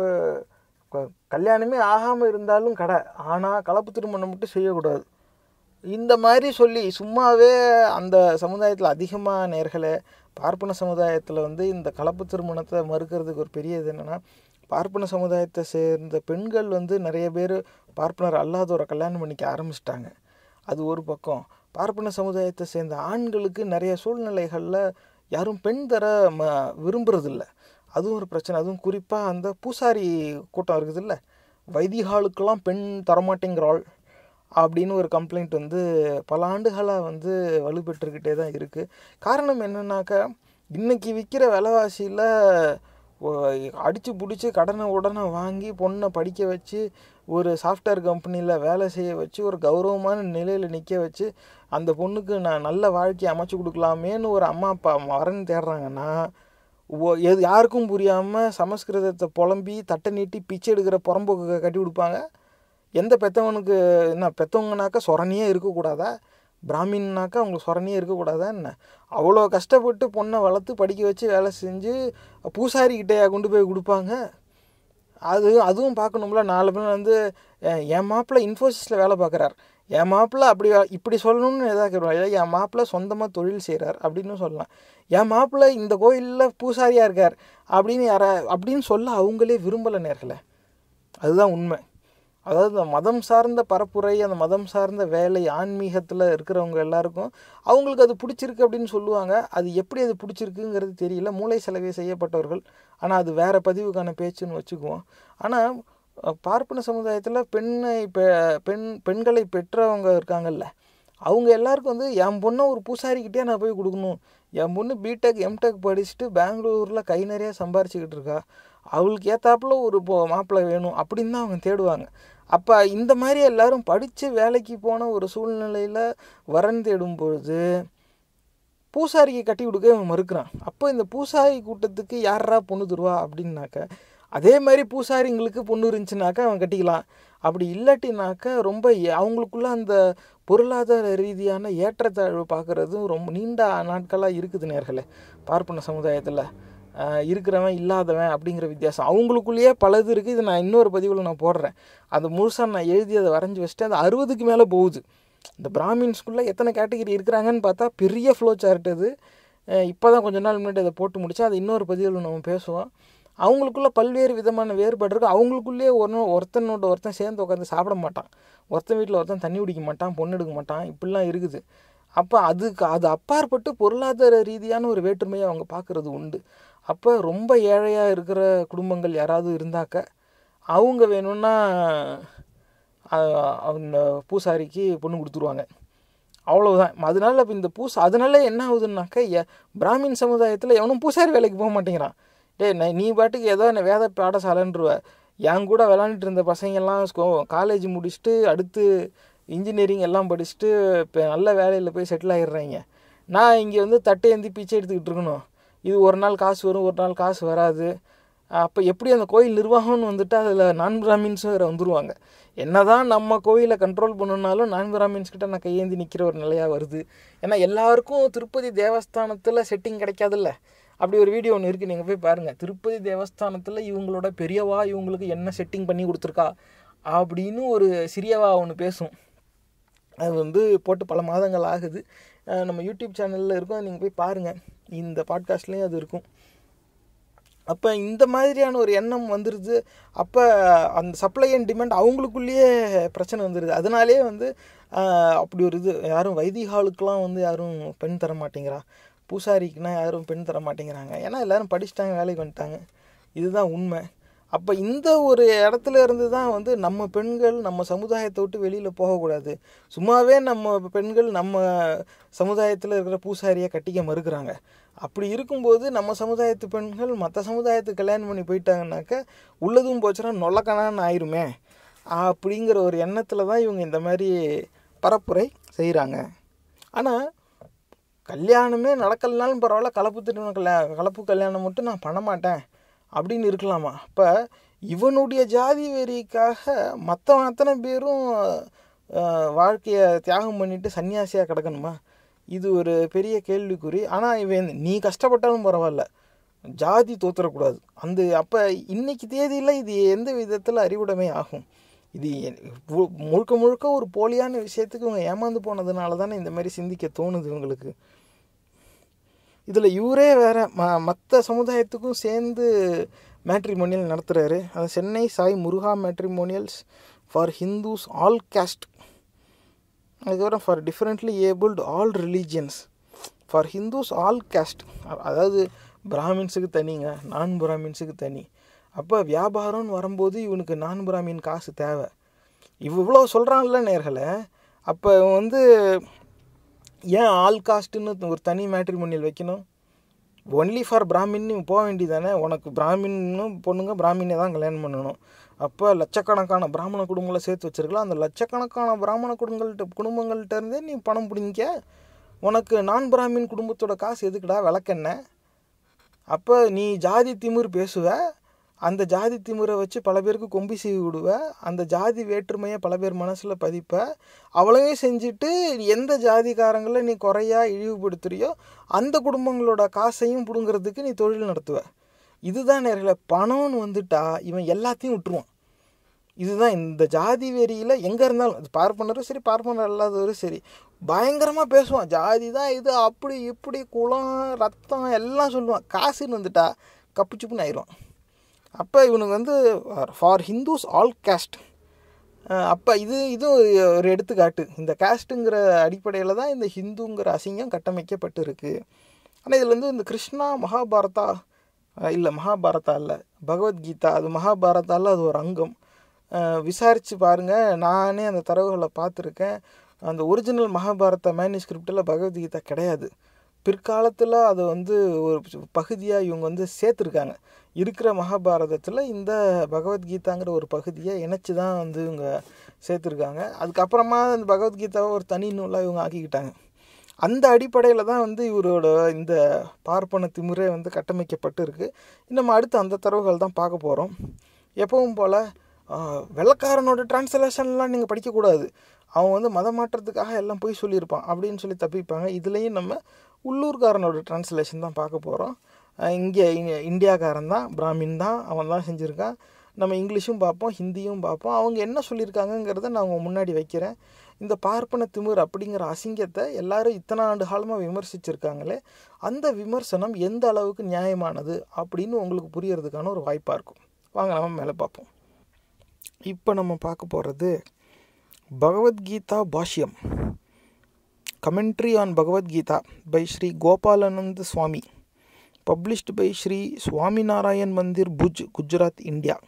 இப்போ கல்யாணமே ஆகாமல் இருந்தாலும் கடை ஆனால் கலப்பு திருமணம் மட்டும் செய்யக்கூடாது இந்த மாதிரி சொல்லி சும்மாவே அந்த சமுதாயத்தில் அதிகமாக நேர்களை பார்ப்பன சமுதாயத்தில் வந்து இந்த கலப்பு திருமணத்தை மறுக்கிறதுக்கு ஒரு பெரிய இது என்னென்னா பார்ப்பன சமுதாயத்தை சேர்ந்த பெண்கள் வந்து நிறைய பேர் பார்ப்பனர் அல்லாதவரை கல்யாணம் பண்ணிக்க ஆரம்பிச்சிட்டாங்க அது ஒரு பக்கம் பார்ப்பன சமுதாயத்தை சேர்ந்த ஆண்களுக்கு நிறைய சூழ்நிலைகளில் யாரும் பெண் தர ம விரும்புறதில்ல அதுவும் ஒரு பிரச்சனை அதுவும் குறிப்பாக அந்த பூசாரி கூட்டம் இருக்குதுல்ல வைதிகாலுக்கெல்லாம் பெண் தரமாட்டேங்கிறாள் அப்படின்னு ஒரு கம்ப்ளைண்ட் வந்து பல ஆண்டுகளாக வந்து வலுப்பெற்றுக்கிட்டே தான் இருக்குது காரணம் என்னன்னாக்கா இன்றைக்கி விற்கிற விலைவாசியில் அடித்து பிடிச்சி கடனை உடனே வாங்கி பொண்ணை படிக்க வச்சு ஒரு சாஃப்ட்வேர் கம்பெனியில் வேலை செய்ய வச்சு ஒரு கௌரவமான நிலையில் நிற்க வச்சு அந்த பொண்ணுக்கு நான் நல்ல வாழ்க்கையை அமைச்சு கொடுக்கலாமேன்னு ஒரு அம்மா அப்பா வரன் தேடுறாங்கன்னா ஓ எது யாருக்கும் புரியாமல் சமஸ்கிருதத்தை புலம்பி தட்டை நீட்டி பிச்சை எடுக்கிற புறம்போக்கு கட்டி கொடுப்பாங்க எந்த பெற்றவனுக்கு என்ன பெற்றவங்கனாக்கா சொரணியே இருக்கக்கூடாதா பிராமின்னாக்கா அவங்களுக்கு சொரணியே இருக்கக்கூடாதா என்ன அவ்வளோ கஷ்டப்பட்டு பொண்ணை வளர்த்து படிக்க வச்சு வேலை செஞ்சு பூசாரிக்கிட்டே கொண்டு போய் கொடுப்பாங்க அது அதுவும் பார்க்கணும்ல நாலு பேர் வந்து அஹ், என் மாப்பிள்ளை இன்ஃபோசிஸில் வேலை பார்க்குறார் என் மாப்பிள்ளை அப்படி வே- இப்படி சொல்லணும்னு எதாவது கேட்குறாங்க இல்லை என் மாப்பிள்ளை சொந்தமாக தொழில் செய்கிறார் அப்படின்னு சொல்லலாம் என் மாப்பிள்ளை இந்த கோயிலில் பூசாரியாக இருக்கார் அப்படின்னு யாரா அப்படின்னு சொல்ல அவங்களே விரும்பலை நேர்களே அதுதான் உண்மை அதாவது இந்த மதம் சார்ந்த பரப்புரை அந்த மதம் சார்ந்த வேலை ஆன்மீகத்தில் இருக்கிறவங்க எல்லாருக்கும் அவங்களுக்கு அது பிடிச்சிருக்கு அப்படின்னு சொல்லுவாங்க அது எப்படி அது பிடிச்சிருக்குங்கிறது தெரியல மூளை செலவே செய்யப்பட்டவர்கள் ஆனால் அது வேறு பதிவுக்கான பேச்சுன்னு வச்சுக்குவோம் ஆனால் அஹ், பார்ப்பன சமுதாயத்தில் பெண்ணை பெ பெண் பெண்களை பெற்றவங்க இருக்காங்கல்ல அவங்க எல்லாருக்கும் வந்து என் பொண்ணை ஒரு பூசாரிக்கிட்டே நான் போய் கொடுக்கணும் என் பொண்ணு பிடெக் எம்டெக் படிச்சுட்டு பெங்களூரில் கை நிறைய சம்பாரிச்சுக்கிட்டு இருக்கா அவளுக்கு ஏத்தாப்புல ஒரு பொ மாப்பிள்ளை வேணும் அப்படின்னு தான் அவங்க தேடுவாங்க அப்போ இந்த மாதிரி எல்லாரும் படித்து வேலைக்கு போன ஒரு சூழ்நிலையில் வரன் தேடும் பொழுது பூசாரிக்கு கட்டி கொடுக்க இவன் மறுக்கிறான் அப்போ இந்த பூசாரி கூட்டத்துக்கு யாரா பொண்ணு தருவா அப்படின்னாக்க அதே மாதிரி பூசாரிங்களுக்கு பொண்ணு இருந்துச்சுனாக்கா அவன் கட்டிக்கலாம் அப்படி இல்லாட்டினாக்க ரொம்ப ஏ- அவங்களுக்குள்ள அந்த பொருளாதார ரீதியான ஏற்றத்தாழ்வு பார்க்குறதும் ரொம்ப நீண்ட நாட்களாக இருக்குது நேர்களே பார்ப்பன சமுதாயத்தில் இருக்கிறவன் இல்லாதவன் அப்படிங்கிற வித்தியாசம் அவங்களுக்குள்ளேயே பலது இருக்குது இது நான் இன்னொரு பதிவில் நான் போடுறேன் அது முழுசாக நான் எழுதி அதை வரைஞ்சி வச்சுட்டு அது அறுபதுக்கு மேலே போகுது இந்த பிராமின்ஸ்குள்ளே எத்தனை கேட்டகரி இருக்கிறாங்கன்னு பார்த்தா பெரிய ஃப்ளோ சார்ட் அது இப்போ தான் கொஞ்ச நாள் முன்னாடி அதை போட்டு முடிச்சா அது இன்னொரு பதிவில் நம்ம பேசுவோம் அவங்களுக்குள்ள பல்வேறு விதமான வேறுபாடு இருக்குது அவங்களுக்குள்ளேயே ஒரு ஒருத்தனோட ஒருத்தன் சேர்ந்து உட்காந்து சாப்பிட மாட்டான் ஒருத்தன் வீட்டில் ஒருத்தன் தண்ணி குடிக்க மாட்டான் பொண்ணு எடுக்க மாட்டான் இப்படிலாம் இருக்குது அப்போ அதுக்கு அது அப்பாற்பட்டு பொருளாதார ரீதியான ஒரு வேற்றுமையை அவங்க பார்க்குறது உண்டு அப்போ ரொம்ப ஏழையாக இருக்கிற குடும்பங்கள் யாராவது இருந்தாக்க அவங்க வேணும்னா அஹ், அந்த பூசாரிக்கு பொண்ணு கொடுத்துருவாங்க அவ்வளவுதான் அதனால இப்போ இந்த பூசா அதனால என்ன ஆகுதுன்னாக்கா எ- பிராமின் சமுதாயத்தில் எவனும் பூசாரி வேலைக்கு போக மாட்டேங்கிறான் டேய் நான் நீ பாட்டுக்கு ஏதோ என்ன வேத பாடசாலைன்றுவ என் கூட விளாண்டுட்டு இருந்த பசங்கெல்லாம் காலேஜ் முடிச்சுட்டு அடுத்து இன்ஜினியரிங் எல்லாம் படிச்சுட்டு இப்போ நல்ல வேலையில் போய் செட்டில் ஆகிடுறாங்க நான் இங்கே வந்து தட்டை ஏந்தி பிச்சை எடுத்துக்கிட்டு இருக்கணும் இது ஒரு நாள் காசு வரும் ஒரு நாள் காசு வராது அப்போ எப்படி அந்த கோயில் நிர்வாகம்னு வந்துட்டு அதில் நான் பிராமின்ஸும் வேறு வந்துருவாங்க என்னதான் நம்ம கோயிலை கண்ட்ரோல் பண்ணணுன்னாலும் நான் பிராமின்ஸ் கிட்ட நான் கையேந்தி நிற்கிற ஒரு நிலையாக வருது ஏன்னா எல்லாருக்கும் திருப்பதி தேவஸ்தானத்தில் செட்டிங் கிடைக்காதுல்ல அப்படி ஒரு வீடியோ ஒன்று இருக்குது நீங்கள் போய் பாருங்கள் திருப்பதி தேவஸ்தானத்தில் இவங்களோட பெரியவா இவங்களுக்கு என்ன செட்டிங் பண்ணி கொடுத்துருக்கா அப்படின்னு ஒரு சிறியவா ஒன்று பேசும் அது வந்து போட்டு பல மாதங்கள் ஆகுது அஹ் நம்ம யூடியூப் சேனலில் இருக்கும் நீங்கள் போய் பாருங்கள் இந்த பாட்காஸ்ட்லேயும் அது இருக்கும் அப்போ இந்த மாதிரியான ஒரு எண்ணம் வந்துடுது அப்போ அந்த சப்ளை அண்ட் டிமாண்ட் அவங்களுக்குள்ளேயே பிரச்சனை வந்துடுது அதனாலே வந்து ஆஹ், அப்படி ஒரு இது யாரும் வைதிகாலுக்கெலாம் வந்து யாரும் பெண் தர மாட்டேங்கிறா பூசாரிக்குனா யாரும் பெண் தர மாட்டேங்கிறாங்க ஏன்னா எல்லாரும் படிச்சுட்டாங்க வேலைக்கு வந்துட்டாங்க இதுதான் உண்மை அப்போ இந்த ஒரு இடத்துல இருந்து தான் வந்து நம்ம பெண்கள் நம்ம சமுதாயத்தை விட்டு வெளியில் போகக்கூடாது சும்மாவே நம்ம பெண்கள் நம்ம சமுதாயத்தில் இருக்கிற பூசாரியை கட்டிக்க மறுக்கிறாங்க அப்படி இருக்கும்போது நம்ம சமுதாயத்து பெண்கள் மற்ற சமுதாயத்துக்கு கல்யாணம் பண்ணி போயிட்டாங்கனாக்க உள்ளதும் போச்சுன்னா நொல்லக்கணான்னு ஆயிருமே அப்படிங்கிற ஒரு எண்ணத்தில் தான் இவங்க இந்த மாதிரி பரப்புரை செய்கிறாங்க ஆனால் கல்யாணமே நடக்கலனாலும் பரவாயில்ல கலப்பு திருமணம் கல்யா கலப்பு கல்யாணம் மட்டும் நான் பண்ண மாட்டேன் அப்படின்னு இருக்கலாமா அப்போ இவனுடைய ஜாதி வெறிக்காக மற்றவன் அத்தனை பேரும் அஹ், வாழ்க்கையை தியாகம் பண்ணிட்டு சன்னியாசியாக கிடக்கணுமா இது ஒரு பெரிய கேள்விக்குறி ஆனால் இவன் நீ கஷ்டப்பட்டாலும் பரவாயில்ல ஜாதி தோத்துறக்கூடாது அந்த அப்போ இன்னைக்கு தேதியில் இது எந்த விதத்தில் அறிவுடைமை ஆகும் இது எ- மு- முழுக்க முழுக்க ஒரு போலியான விஷயத்துக்கு இவங்க ஏமாந்து போனதுனால தானே இந்த மாதிரி சிந்திக்க தோணுது இவங்களுக்கு இதில் இவரே வேற ம மற்ற சமுதாயத்துக்கும் சேர்ந்து மேட்ரிமோனியல் நடத்துகிறாரு அது Chennai Sai Muruga matrimonials for Hindus all caste அதுக்கப்புறம் for differently abled all religions for Hindus all caste அதாவது பிராமின்ஸுக்கு தனிங்க நான் பிராமின்ஸுக்கு தனி அப்போ வியாபாரம்னு வரும்போது இவனுக்கு நான் பிராமின் காசு தேவை இவ்வளோ சொல்கிறான்ல நேர்களை அப்போ இவன் வந்து ஏன் ஆல் காஸ்ட்டுன்னு ஒரு தனி மேட்ரிமோனியல் வைக்கணும் ஒன்லி ஃபார் பிராமின் நீ போக வேண்டியதானே உனக்கு பிராமின்னும் பொண்ணுங்க பிராமினை தான் கல்யாணம் பண்ணணும் அப்போ லட்சக்கணக்கான பிராமண குடும்பங்களை சேர்த்து வச்சிருக்கலாம் அந்த லட்சக்கணக்கான பிராமண குடும்பங்கள்ட்ட குடும்பங்கள்ட்ட இருந்தே நீ பணம் பிடிங்க உனக்கு நான் பிராமின் குடும்பத்தோட காசு எதுக்குடா விளக்கென்ன அப்போ நீ ஜாதி திமிர் பேசுவ அந்த ஜாதி திமிரை வச்சு பல பேருக்கு கொம்பி சீவி விடுவ அந்த ஜாதி வேற்றுமையை பல பேர் மனசில் பதிப்ப அவ்வளவையும் செஞ்சுட்டு எந்த ஜாதிக்காரங்களை நீ குறையா இழிவுபடுத்துறியோ அந்த குடும்பங்களோட காசையும் பிடுங்கிறதுக்கு நீ தொழில் நடத்துவ இதுதான் நேரில் பணம்னு வந்துட்டா இவன் எல்லாத்தையும் விட்டுருவான் இதுதான் இந்த ஜாதி வெறியில் எங்கே இருந்தாலும் அது பார்ப்பனரும் சரி பார்ப்பனர் இல்லாதவரும் சரி பயங்கரமாக பேசுவான் ஜாதி தான் இது அப்படி இப்படி குளம் ரத்தம் எல்லாம் சொல்லுவான் காசுன்னு வந்துட்டா கப்பு சுப்புன்னு ஆயிடுவான் அப்போ இவனுக்கு வந்து ஃபார் ஹிந்துஸ் ஆல் caste அப்போ இது இதுவும் ஒரு- ஒரு எடுத்துக்காட்டு இந்த காஸ்ட்டுங்கிற அடிப்படையில் தான் இந்த ஹிந்துங்கிற அசிங்கம் கட்டமைக்கப்பட்டு இருக்கு ஆனால் இதில் வந்து இந்த கிருஷ்ணா மகாபாரதா இல்லை மகாபாரதா இல்லை பகவத்கீதா அது மகாபாரதாவில் அது ஒரு அங்கம் விசாரித்து பாருங்கள் நானே அந்த தரவுகளை பார்த்துருக்கேன் அந்த ஒரிஜினல் மகாபாரத மேனுஸ்கிரிப்டில் பகவத்கீதா கிடையாது பிற்காலத்தில் அது வந்து ஒரு பகுதியாக இவங்க வந்து சேர்த்துருக்காங்க இருக்கிற மகாபாரதத்தில் இந்த பகவத்கீதாங்கிற ஒரு பகுதியை இணைச்சி தான் வந்து இவங்க சேர்த்துருக்காங்க அதுக்கப்புறமா அந்த பகவத்கீதாவை ஒரு தனி நூலாக இவங்க ஆக்கிக்கிட்டாங்க அந்த அடிப்படையில் தான் வந்து இவரோட இந்த பார்ப்பன திமிரே வந்து கட்டமைக்கப்பட்டு இருக்குது நம்ம அடுத்து அந்த தரவுகள் தான் பார்க்க போகிறோம் எப்பவும் போல் வெள்ளக்காரனோட டிரான்ஸ்லேஷன்லாம் நீங்கள் படிக்கக்கூடாது அவன் வந்து மத மாற்றத்துக்காக எல்லாம் போய் சொல்லியிருப்பான் அப்படின்னு சொல்லி தப்பிப்பாங்க இதுலேயும் நம்ம உள்ளூர்காரனோட டிரான்ஸ்லேஷன் தான் பார்க்க போகிறோம் இங்கே இந்தியாக்காரன் தான் பிராமின் தான் அவன் தான் செஞ்சுருக்கான் நம்ம இங்கிலீஷும் பார்ப்போம் ஹிந்தியும் பார்ப்போம் அவங்க என்ன சொல்லியிருக்காங்கங்கிறத நான் உங்கள் முன்னாடி வைக்கிறேன் இந்த பார்ப்பன திமிர் அப்படிங்கிற அசிங்கத்தை எல்லாரும் இத்தனை ஆண்டு காலமாக விமர்சிச்சிருக்காங்களே அந்த விமர்சனம் எந்த அளவுக்கு நியாயமானது அப்படின்னு உங்களுக்கு புரியறதுக்கான ஒரு வாய்ப்பாக இருக்கும் வாங்க நம்ம மேலே பார்ப்போம் இப்போ நம்ம பார்க்க போகிறது Bhagavad Gita Bhashyam commentary on Bhagavad Gita by Sri Gopalananda Swami published by Sri Swaminarayan Mandir Bhuj Gujarat India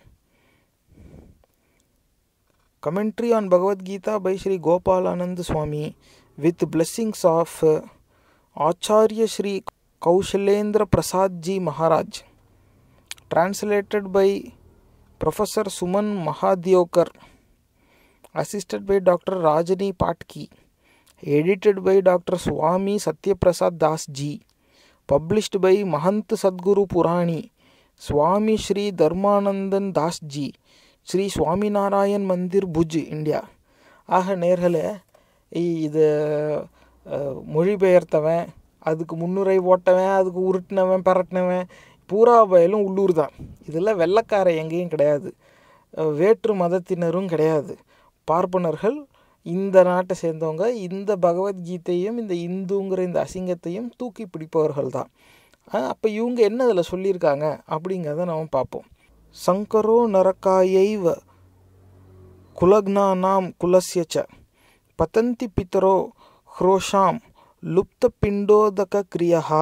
commentary on Bhagavad Gita by Sri Gopalanand Swami with blessings of uh, Acharya Sri Kaushalendra Prasad Ji Maharaj. Translated by Professor Suman Mahadiokar. Assisted by Dr. Rajani Patki. Edited by Dr. Swami Satyaprasad Das Ji. Published by Mahant Sadguru Purani. Swami Sri Dharmanandan Das Ji. Sri Swaminarayan Mandir Bhuj India ஆக நேர்களே இது மொழிபெயர்த்தவன் அதுக்கு முன்னுரை ஓட்டவன் அதுக்கு உருட்டினவன் பரட்டினவன் பூரா பயலும் உள்ளூர் தான் இதில் வெள்ளக்கார எங்கேயும் கிடையாது வேற்று மதத்தினரும் கிடையாது பார்ப்பனர்கள் இந்த நாட்டை சேர்ந்தவங்க இந்த பகவத்கீதையும் இந்த இந்துங்கிற இந்த அசிங்கத்தையும் தூக்கி பிடிப்பவர்கள் தான் அப்போ இவங்க என்ன அதில் சொல்லியிருக்காங்க அப்படிங்கிறத நம்ம பார்ப்போம் சங்கரோ நரக்காயைவ குலக்னானாம் குலஸ்ய ச பதந்தி பிதரோ ஹ்ரோஷாம் லுப்தபிண்டோதக கிரியா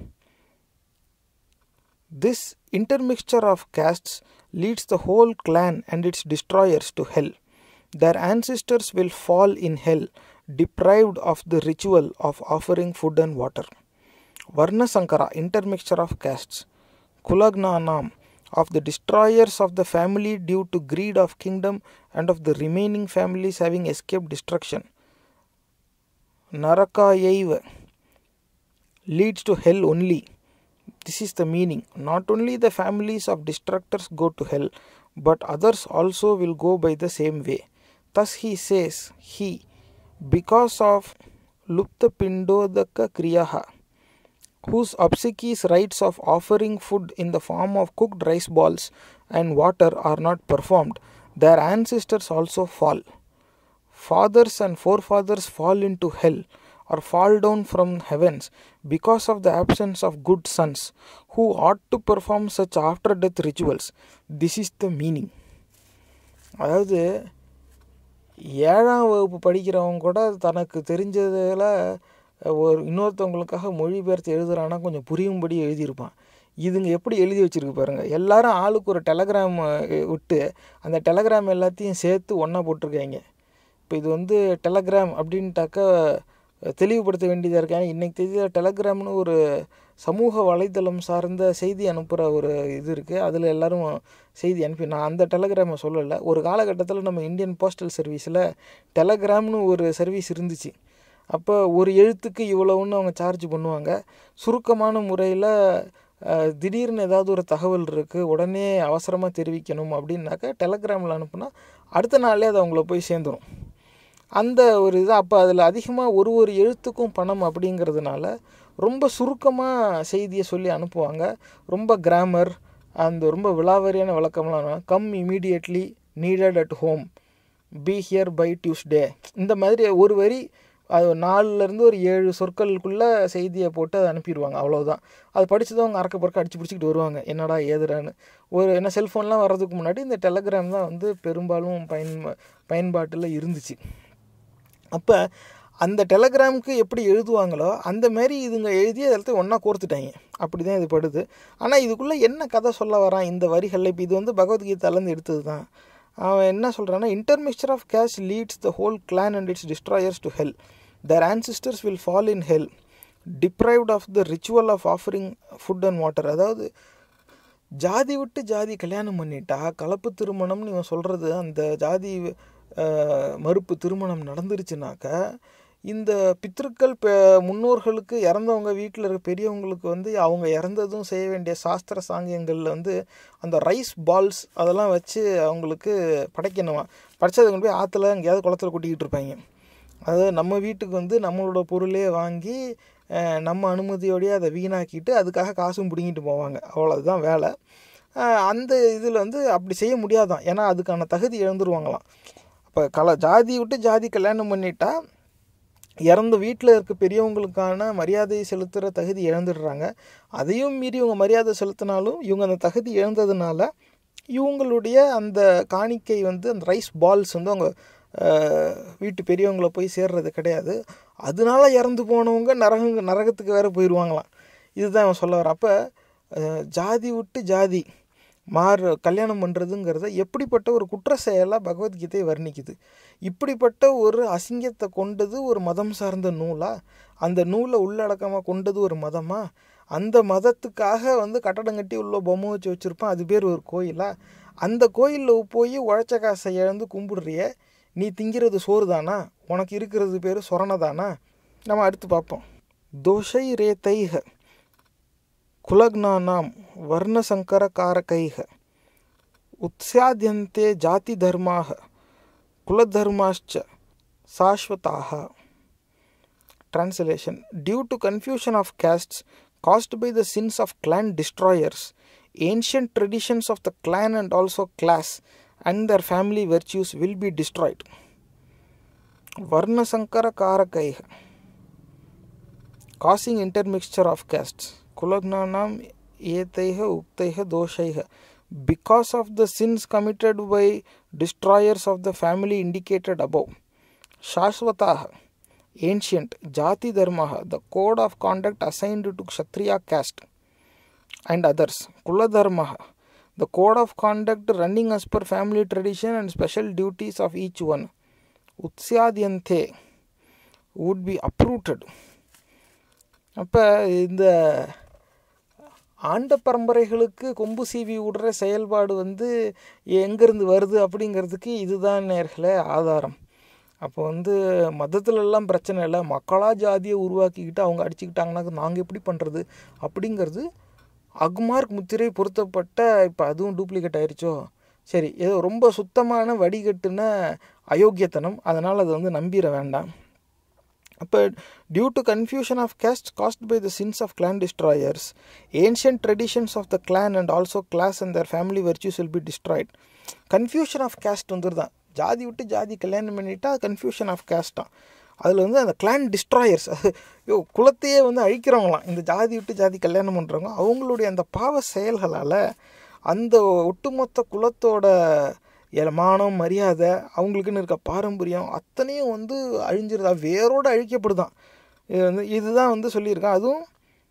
this intermixture of castes leads the whole clan and its destroyers to hell. Their ancestors will fall in hell, deprived of the ritual of offering food and water. Varna Sankara, intermixture of castes. Kulagnanam, of the destroyers of the family due to greed of kingdom and of the remaining families having escaped destruction. Narakayaiva leads to hell only. This is the meaning. Not only the families of destructors go to hell, but others also will go by the same way. Thus he says, he, because of Lupta Pindodaka Kriyaha, whose obsequies rites of offering food in the form of cooked rice balls and water are not performed, their ancestors also fall. Fathers and forefathers fall into hell or fall down from heavens because of the absence of good sons who ought to perform such after death rituals. This is the meaning. அதாவது ஏழாம் வகுப்பு படிக்கிறவங்க கூட தனக்கு தெரிஞ்சதில் ஒரு இன்னொருத்தவங்களுக்காக மொழிபெயர்த்து எழுதுறான்னா கொஞ்சம் புரியும்படி எழுதியிருப்பான் இதுங்க எப்படி எழுதி வச்சுருக்கு பாருங்கள் எல்லாரும் ஆளுக்கு ஒரு டெலகிராம் விட்டு அந்த டெலகிராம் எல்லாத்தையும் சேர்த்து ஒன்றா போட்டிருக்காங்க இப்போ இது வந்து டெலகிராம் அப்படின்ட்டாக்கா தெளிவுபடுத்த வேண்டியதாக இருக்கு ஏன்னா இன்றைக்கி தேதியில் டெலகிராம்னு ஒரு சமூக வலைதளம் சார்ந்த செய்தி அனுப்புகிற ஒரு இது இருக்குது அதில் எல்லோரும் செய்தி அனுப்பி நான் அந்த டெலகிராமை சொல்லலை ஒரு காலகட்டத்தில் நம்ம இந்தியன் போஸ்டல் சர்வீஸில் டெலகிராம்னு ஒரு சர்வீஸ் இருந்துச்சு அப்போ ஒரு எழுத்துக்கு இவ்வளோன்னு அவங்க சார்ஜ் பண்ணுவாங்க சுருக்கமான முறையில் திடீர்னு ஏதாவது ஒரு தகவல் இருக்குது உடனே அவசரமாக தெரிவிக்கணும் அப்படின்னாக்கா டெலகிராமில் அனுப்புனா அடுத்த நாளே அது அவங்கள போய் சேர்ந்துடும் அந்த ஒரு இது அப்போ அதில் அதிகமாக ஒரு ஒரு எழுத்துக்கும் பணம் அப்படிங்கிறதுனால ரொம்ப சுருக்கமாக செய்தியை சொல்லி அனுப்புவாங்க ரொம்ப கிராமர் அந்த ரொம்ப விலாவரியான விளக்கம்லாம் come immediately needed at home be here by Tuesday இந்த மாதிரி ஒரு வரி அது நாலுலேருந்து ஒரு ஏழு சொற்களுக்குள்ளே செய்தியை போட்டு அதை அனுப்பிடுவாங்க அவ்வளோதான் அது படித்ததும் அவங்க அறக்க பறக்க அடிச்சு பிடிச்சிக்கிட்டு வருவாங்க என்னடா ஏதுடான்னு ஒரு என்ன செல்ஃபோன்லாம் வர்றதுக்கு முன்னாடி இந்த டெலகிராம் தான் வந்து பெரும்பாலும் பயன் பயன்பாட்டில் இருந்துச்சு அப்போ அந்த டெலகிராமுக்கு எப்படி எழுதுவாங்களோ அந்த மாதிரி இதுங்க எழுதி எல்லாத்தையும் ஒன்றா கோர்த்துட்டாங்க அப்படி தான் இது படுது ஆனால் இதுக்குள்ளே என்ன கதை சொல்ல வரான் இந்த வரிகளில் இப்போ இது வந்து பகவத்கீதாலேருந்து எடுத்தது தான் அவன் என்ன சொல்கிறான்னா intermixture of caste leads the whole clan and its destroyers to hell their ancestors will fall in hell deprived of the ritual of offering food and water அதாவது ஜாதி விட்டு ஜாதி கல்யாணம் பண்ணிட்டா கலப்பு திருமணம்னு இவன் சொல்கிறது அந்த ஜாதி அஹ், மறுப்பு திருமணம் நடந்துருச்சுனாக்க இந்த பித்திருக்கள் பெ முன்னோர்களுக்கு இறந்தவங்க வீட்டில் இருக்க பெரியவங்களுக்கு வந்து அவங்க இறந்ததும் செய்ய வேண்டிய சாஸ்திர சாங்கியங்களில் வந்து அந்த ரைஸ் பால்ஸ் அதெல்லாம் வச்சு அவங்களுக்கு படைக்கணுமா படைச்சதை கொண்டு போய் ஆற்றுல எங்கேயாவது குளத்துல கொட்டிக்கிட்டு இருப்பாங்க அதாவது நம்ம வீட்டுக்கு வந்து நம்மளோட பொருளே வாங்கி அஹ், நம்ம அனுமதியோடயே அதை வீணாக்கிட்டு அதுக்காக காசும் பிடுங்கிட்டு போவாங்க அவ்வளோதான் வேலை அஹ், அந்த இதில் வந்து அப்படி செய்ய முடியாதான் ஏன்னா அதுக்கான தகுதி இழந்துருவாங்களாம் அப்போ கல ஜாதி விட்டு ஜாதி கல்யாணம் பண்ணிட்டா இறந்த வீட்டில் இருக்க பெரியவங்களுக்கான மரியாதையை செலுத்துகிற தகுதி இழந்துடுறாங்க அதையும் மீறி இவங்க மரியாதை செலுத்தினாலும் இவங்க அந்த தகுதி இழந்ததுனால இவங்களுடைய அந்த காணிக்கை வந்து அந்த ரைஸ் பால்ஸ் வந்து அவங்க அஹ், வீட்டு பெரியவங்கள போய் சேர்றது கிடையாது அதனால இறந்து போனவங்க நரக நரகத்துக்கு வேற போயிடுவாங்களாம் இதுதான் அவன் சொல்ல வர அப்போ ஜாதி விட்டு ஜாதி மாறு கல்யாணம் பண்ணுறதுங்கிறத எப்படிப்பட்ட ஒரு குற்ற செயலாக பகவத்கீதை வர்ணிக்குது இப்படிப்பட்ட ஒரு அசிங்கத்தை கொண்டது ஒரு மதம் சார்ந்த நூலா அந்த நூலை உள்ளடக்கமாக கொண்டது ஒரு மதமா அந்த மதத்துக்காக வந்து கட்டடம் கட்டி உள்ள பொம்மை வச்சு வச்சுருப்பான் அது பேர் ஒரு கோயிலா அந்த கோயிலில் போய் உழைச்ச காசை இழந்து கும்பிடுறிய நீ திங்கிறது சோறு தானா உனக்கு இருக்கிறது பேர் சொரண தானா நம்ம அடுத்து பார்ப்போம் தோஷை ரே தைக ಕುಲಜ್ಞಾನಾಂ ವರ್ಣಸಂಕರಕಾರಕೈಃ ಉತ್ಸ್ಯಾದ್ಯಂತೆ ಜಾತಿಧರ್ಮಾಃ ಕುಲಧರ್ಮಾಶ್ಚ ಶಾಶ್ವತಾಃ Translation Due to confusion of castes caused by the sins of clan destroyers, ancient traditions of the clan and also class and their family virtues will be destroyed. Varnasankara Karakaih causing intermixture of castes. Kulagnanam etaiha uktaiha doshaiha. Because of the sins committed by destroyers of the family indicated above. Shashvataha, ancient, Jati Dharmaha, the code of conduct assigned to Kshatriya caste and others. Kula Dharmaha, the code of conduct running as per family tradition and special duties of each one. Utsyadhyante would be uprooted. அப்போ இந்த ஆண்ட பரம்பரைகளுக்கு கொம்பு சீவி விடுற செயல்பாடு வந்து எங்கேருந்து வருது அப்படிங்கிறதுக்கு இதுதான் நேர்களே ஆதாரம் அப்போ வந்து மதத்துலலாம் பிரச்சனை இல்லை மக்களாக ஜாதியை உருவாக்கிக்கிட்டு அவங்க அடிச்சுக்கிட்டாங்கன்னா நாங்கள் எப்படி பண்ணுறது அப்படிங்கிறது அக்மார்க் முத்திரை பொருத்தப்பட்ட இப்போ அதுவும் டூப்ளிகேட் ஆயிருச்சோ சரி ஏதோ ரொம்ப சுத்தமான வடிகட்டுன அயோக்கியத்தனம் அதனால் அதை வந்து நம்பிட வேண்டாம் அப்போ due to confusion of caste caste by the sins of clan destroyers ancient traditions of the clan and also class and their family virtues will be destroyed confusion of caste வந்துருதான் ஜாதி விட்டு ஜாதி கல்யாணம் பண்ணிட்டா கன்ஃபியூஷன் ஆஃப் கேஸ்ட்டான் அதில் வந்து அந்த கிளான் டிஸ்ட்ராயர்ஸ் யோ குலத்தையே வந்து அழிக்கிறவங்களாம் இந்த ஜாதி விட்டு ஜாதி கல்யாணம் பண்ணுறவங்க அவங்களுடைய அந்த பாவ செயல்களால் அந்த ஒட்டுமொத்த குலத்தோட எல- மானம் மரியாதை அவங்களுக்குன்னு இருக்க பாரம்பரியம் அத்தனையும் வந்து அழிஞ்சிருதா வேரோடு அழிக்கப்படுதான் இது வந்து இதுதான் வந்து சொல்லியிருக்கான் அதுவும்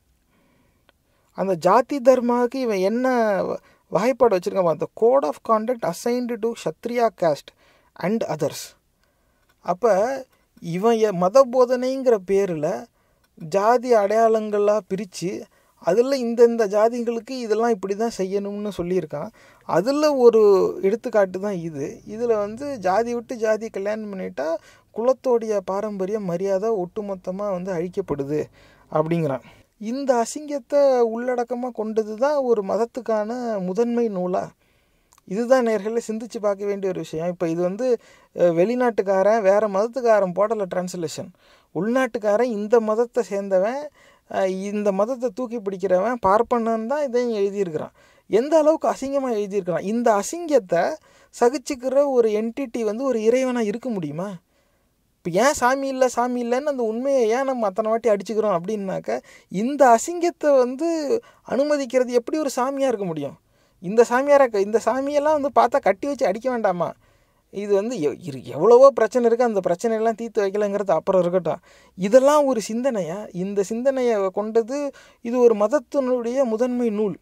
அந்த ஜாதி தர்மாவுக்கு இவன் என்ன வ- வகைப்பாடு வச்சுருக்கான் அந்த code of conduct assigned to Kshatriya caste and others அப்போ இவன் எ- மத போதனைங்கிற பேரில் ஜாதி அடையாளங்களாக பிரித்து அதில் இந்தந்த ஜாதிகளுக்கு இதெல்லாம் இப்படி தான் செய்யணும்னு சொல்லியிருக்கான் அதில் ஒரு எடுத்துக்காட்டு தான் இது இதில் வந்து ஜாதி விட்டு ஜாதி கல்யாணம் பண்ணிட்டா குலத்தோடைய பாரம்பரிய மரியாதை ஒட்டுமொத்தமாக வந்து அழிக்கப்படுது அப்படிங்கிறான் இந்த அசிங்கத்தை உள்ளடக்கமாக கொண்டது தான் ஒரு மதத்துக்கான முதன்மை நூலாக இதுதான் நேர்களை சிந்திச்சு பார்க்க வேண்டிய ஒரு விஷயம் இப்போ இது வந்து அஹ், வெளிநாட்டுக்காரன் வேறு மதத்துக்காரன் போடலை டிரான்ஸ்லேஷன் உள்நாட்டுக்காரன் இந்த மதத்தை சேர்ந்தவன் அஹ், இந்த மதத்தை தூக்கி பிடிக்கிறவன் பார்ப்பனன் தான் இதையும் எழுதியிருக்கிறான் எந்த அளவுக்கு அசிங்கமாக எழுதியிருக்கிறான் இந்த அசிங்கத்தை சகிச்சுக்கிற ஒரு என்டிட்டி வந்து ஒரு இறைவனாக இருக்க முடியுமா இப்போ ஏன் சாமி இல்லை சாமி இல்லைன்னு அந்த உண்மையை ஏன் நம்ம அத்தனை வாட்டி அடிச்சுக்கிறோம் அப்படின்னாக்க இந்த அசிங்கத்தை வந்து அனுமதிக்கிறது எப்படி ஒரு சாமியாக இருக்க முடியும் இந்த சாமியாரை க- இந்த சாமியெல்லாம் வந்து பார்த்தா கட்டி வச்சு அடிக்க வேண்டாமா இது வந்து எவ்- இரு- எவ்வளவோ பிரச்சனை இருக்குது அந்த பிரச்சனையெல்லாம் தீர்த்து வைக்கலைங்கிறது அப்புறம் இருக்கட்டும் இதெல்லாம் ஒரு சிந்தனையா இந்த சிந்தனையை கொண்டது இது ஒரு மதத்தினுடைய முதன்மை நூல்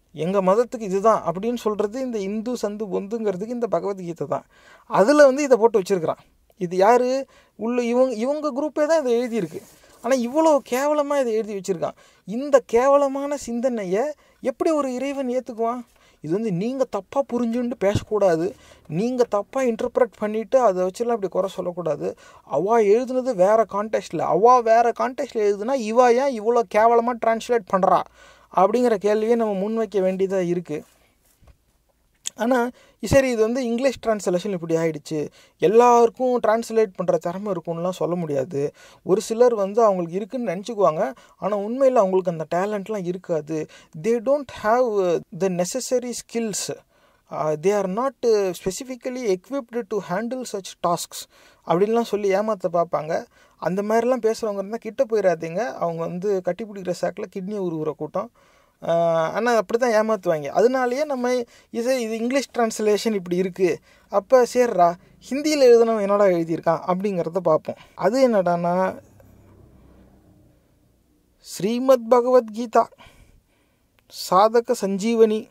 எங்கள் மதத்துக்கு இதுதான் அப்படின்னு சொல்கிறது இந்த இந்து சந்து பொந்துங்கிறதுக்கு இந்த பகவத்கீதை தான் அதில் வந்து இதை போட்டு வச்சுருக்கிறான் இது யார் உள்ள இவங்க இவங்க குரூப்பே தான் இதை எழுதியிருக்கு ஆனால் இவ்வளோ கேவலமாக இதை எழுதி வச்சுருக்கான் இந்த கேவலமான சிந்தனையை எப்படி ஒரு இறைவன் ஏற்றுக்குவான் இது வந்து நீங்கள் தப்பாக புரிஞ்சுன்னு பேசக்கூடாது நீங்கள் தப்பாக இன்டர்பிரட் பண்ணிவிட்டு அதை வச்சுலாம் இப்படி குறை சொல்லக்கூடாது அவா எழுதுனது வேறு கான்டெக்ஸ்டில் அவா வேறு கான்டெக்ஸ்டில் எழுதுனா இவா ஏன் இவ்வளோ கேவலமாக ட்ரான்ஸ்லேட் பண்ணுறா அப்படிங்கிற கேள்வியை நம்ம முன்வைக்க வேண்டியதாக இருக்குது ஆனால் சரி இது வந்து இங்கிலீஷ் ட்ரான்ஸ்லேஷன் இப்படி ஆயிடுச்சு எல்லாருக்கும் ட்ரான்ஸ்லேட் பண்ணுற திறமை இருக்கும்லாம் சொல்ல முடியாது ஒரு சிலர் வந்து அவங்களுக்கு இருக்குன்னு நினச்சிக்குவாங்க ஆனால் உண்மையில் அவங்களுக்கு அந்த டேலண்ட்லாம் இருக்காது they don't have the necessary skills they are not specifically equipped to handle such tasks அப்படின்லாம் சொல்லி ஏமாற்ற பார்ப்பாங்க அந்த மாதிரிலாம் பேசுகிறவங்க இருந்தால் கிட்ட போயிடாதீங்க அவங்க வந்து கட்டி பிடிக்கிற சாக்கில் கிட்னி உருவுற கூட்டம் ஆனால் அப்படி தான் ஏமாற்றுவாங்க அதனாலேயே நம்ம இது இது இங்கிலீஷ் ட்ரான்ஸ்லேஷன் இப்படி இருக்குது அப்போ சேர்றா ஹிந்தியில் எழுதினவன் என்னடா எழுதியிருக்கான் அப்படிங்கிறத பார்ப்போம் அது என்னடான்னா ஸ்ரீமத் பகவத்கீதா சாதக சஞ்சீவனி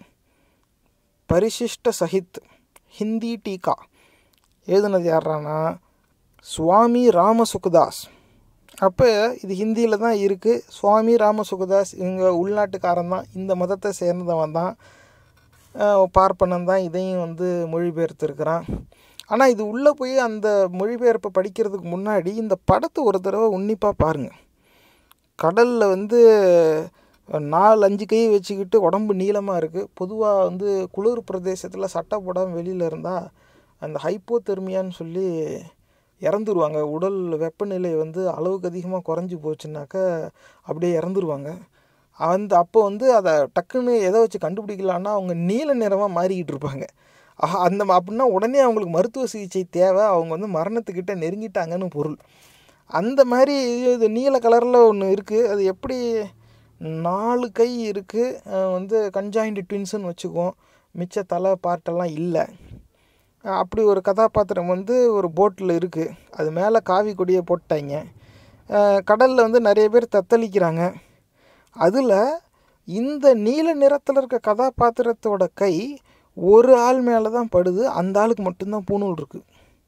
பரிசிஷ்ட சஹித் ஹிந்தி டீகா எழுதுனது யாரானா சுவாமி ராமசுகதாஸ் அப்போ இது ஹிந்தியில் தான் இருக்குது சுவாமி ராமசுகதாஸ் இவங்க உள்நாட்டுக்காரன் தான் இந்த மதத்தை சேர்ந்தவன் தான் பார்ப்பனன் தான் இதையும் வந்து மொழிபெயர்த்துருக்கிறான் ஆனால் இது உள்ளே போய் அந்த மொழிபெயர்ப்பை படிக்கிறதுக்கு முன்னாடி இந்த படத்தை ஒரு தடவை உன்னிப்பாக பாருங்கள் கடலில் வந்து நாலு அஞ்சு கை வச்சுக்கிட்டு உடம்பு நீளமாக இருக்குது பொதுவாக வந்து குளிர் பிரதேசத்தில் சட்டை போடாமல் வெளியில் இருந்தால் அந்த ஹைப்போ தெர்மியான்னு சொல்லி இறந்துருவாங்க உடல் வெப்பநிலை வந்து அளவுக்கு அதிகமாக குறைஞ்சி போச்சுனாக்க அப்படியே இறந்துருவாங்க அந்த அப்போ வந்து அதை டக்குன்னு எதை வச்சு கண்டுபிடிக்கலான்னா அவங்க நீல நிறமாக மாறிக்கிட்டு இருப்பாங்க அந்த அப்படின்னா உடனே அவங்களுக்கு மருத்துவ சிகிச்சை தேவை அவங்க வந்து மரணத்துக்கிட்ட நெருங்கிட்டாங்கன்னு பொருள் அந்த மாதிரி இது நீல கலரில் ஒன்று இருக்குது அது எப்படி நாலு கை இருக்குது வந்து கன்ஜாயிண்ட் ட்வின்ஸுன்னு வச்சுக்குவோம் மிச்ச தலை பார்ட்டெல்லாம் இல்லை அப்படி ஒரு கதாபாத்திரம் வந்து ஒரு போட்டில் இருக்குது அது மேலே காவி கொடியை போட்டாங்க கடலில் வந்து நிறைய பேர் தத்தளிக்கிறாங்க அதில் இந்த நீல நிறத்தில் இருக்க கதாபாத்திரத்தோட கை ஒரு ஆள் மேலே தான் படுது அந்த ஆளுக்கு மட்டும்தான் பூணூல் இருக்குது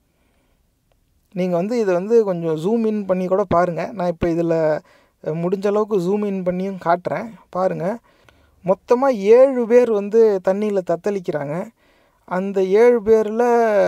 நீங்கள் வந்து இதை வந்து கொஞ்சம் ஜூம் இன் பண்ணி கூட பாருங்கள் நான் இப்போ இதில் முடிஞ்ச அளவுக்கு ஜூம் இன் பண்ணியும் காட்டுறேன் பாருங்கள் மொத்தமாக ஏழு பேர் வந்து தண்ணியில் தத்தளிக்கிறாங்க அந்த ஏழு பேரில்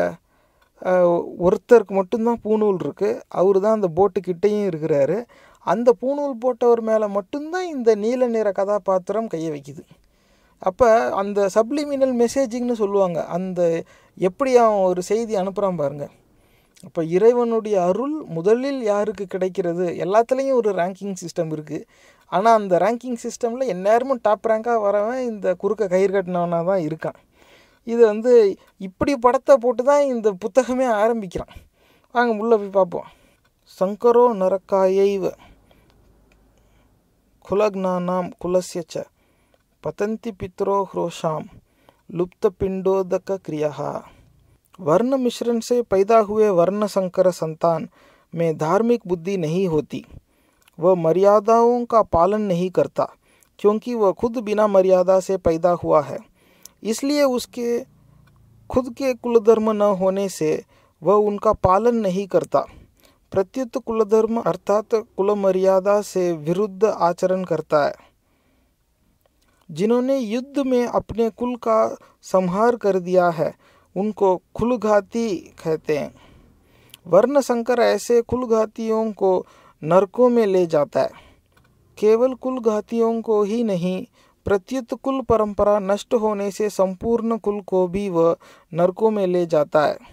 ஒருத்தருக்கு மட்டும்தான் பூணூல் இருக்குது அவர் தான் அந்த போட்டுக்கிட்டேயும் இருக்கிறாரு அந்த பூணூல் போட்டவர் மேலே மட்டும்தான் இந்த நீல நிற கதாபாத்திரம் கையை வைக்குது அப்போ அந்த சப்ளிமினல் மெசேஜிங்னு சொல்லுவாங்க அந்த எப்படி அவன் ஒரு செய்தி அனுப்புகிறான் பாருங்கள் அப்போ இறைவனுடைய அருள் முதலில் யாருக்கு கிடைக்கிறது எல்லாத்துலேயும் ஒரு ரேங்கிங் சிஸ்டம் இருக்குது ஆனால் அந்த ரேங்கிங் சிஸ்டமில் எந்நேரமும் டாப் ரேங்காக வரவன் இந்த குறுக்க கயிறு கட்டினவனாக தான் இருக்கான் இது வந்து இப்படி படத்தை போட்டு தான் இந்த புத்தகமே ஆரம்பிக்கிறான் வாங்க உள்ளே போய் பார்ப்போம் சங்கரோ நரக்காயைவ குலக்னானாம் குலசியச்ச பதந்தி பித்ரோ ஹ்ரோஷாம் लुप्त पिंडोदक क्रिया वर्ण मिश्रण से पैदा हुए वर्ण संकर संतान में धार्मिक बुद्धि नहीं होती वह मर्यादाओं का पालन नहीं करता क्योंकि वह खुद बिना मर्यादा से पैदा हुआ है इसलिए उसके खुद के कुलधर्म न होने से वह उनका पालन नहीं करता प्रत्युत कुलधर्म अर्थात कुल मर्यादा से विरुद्ध आचरण करता है जिन्होंने युद्ध में अपने कुल का संहार कर दिया है उनको कुलघाती कहते हैं वर्ण संकर ऐसे कुलघातियों को नरकों में ले जाता है केवल कुलघातियों को ही नहीं प्रत्युत कुल परंपरा नष्ट होने से संपूर्ण कुल को भी वह नरकों में ले जाता है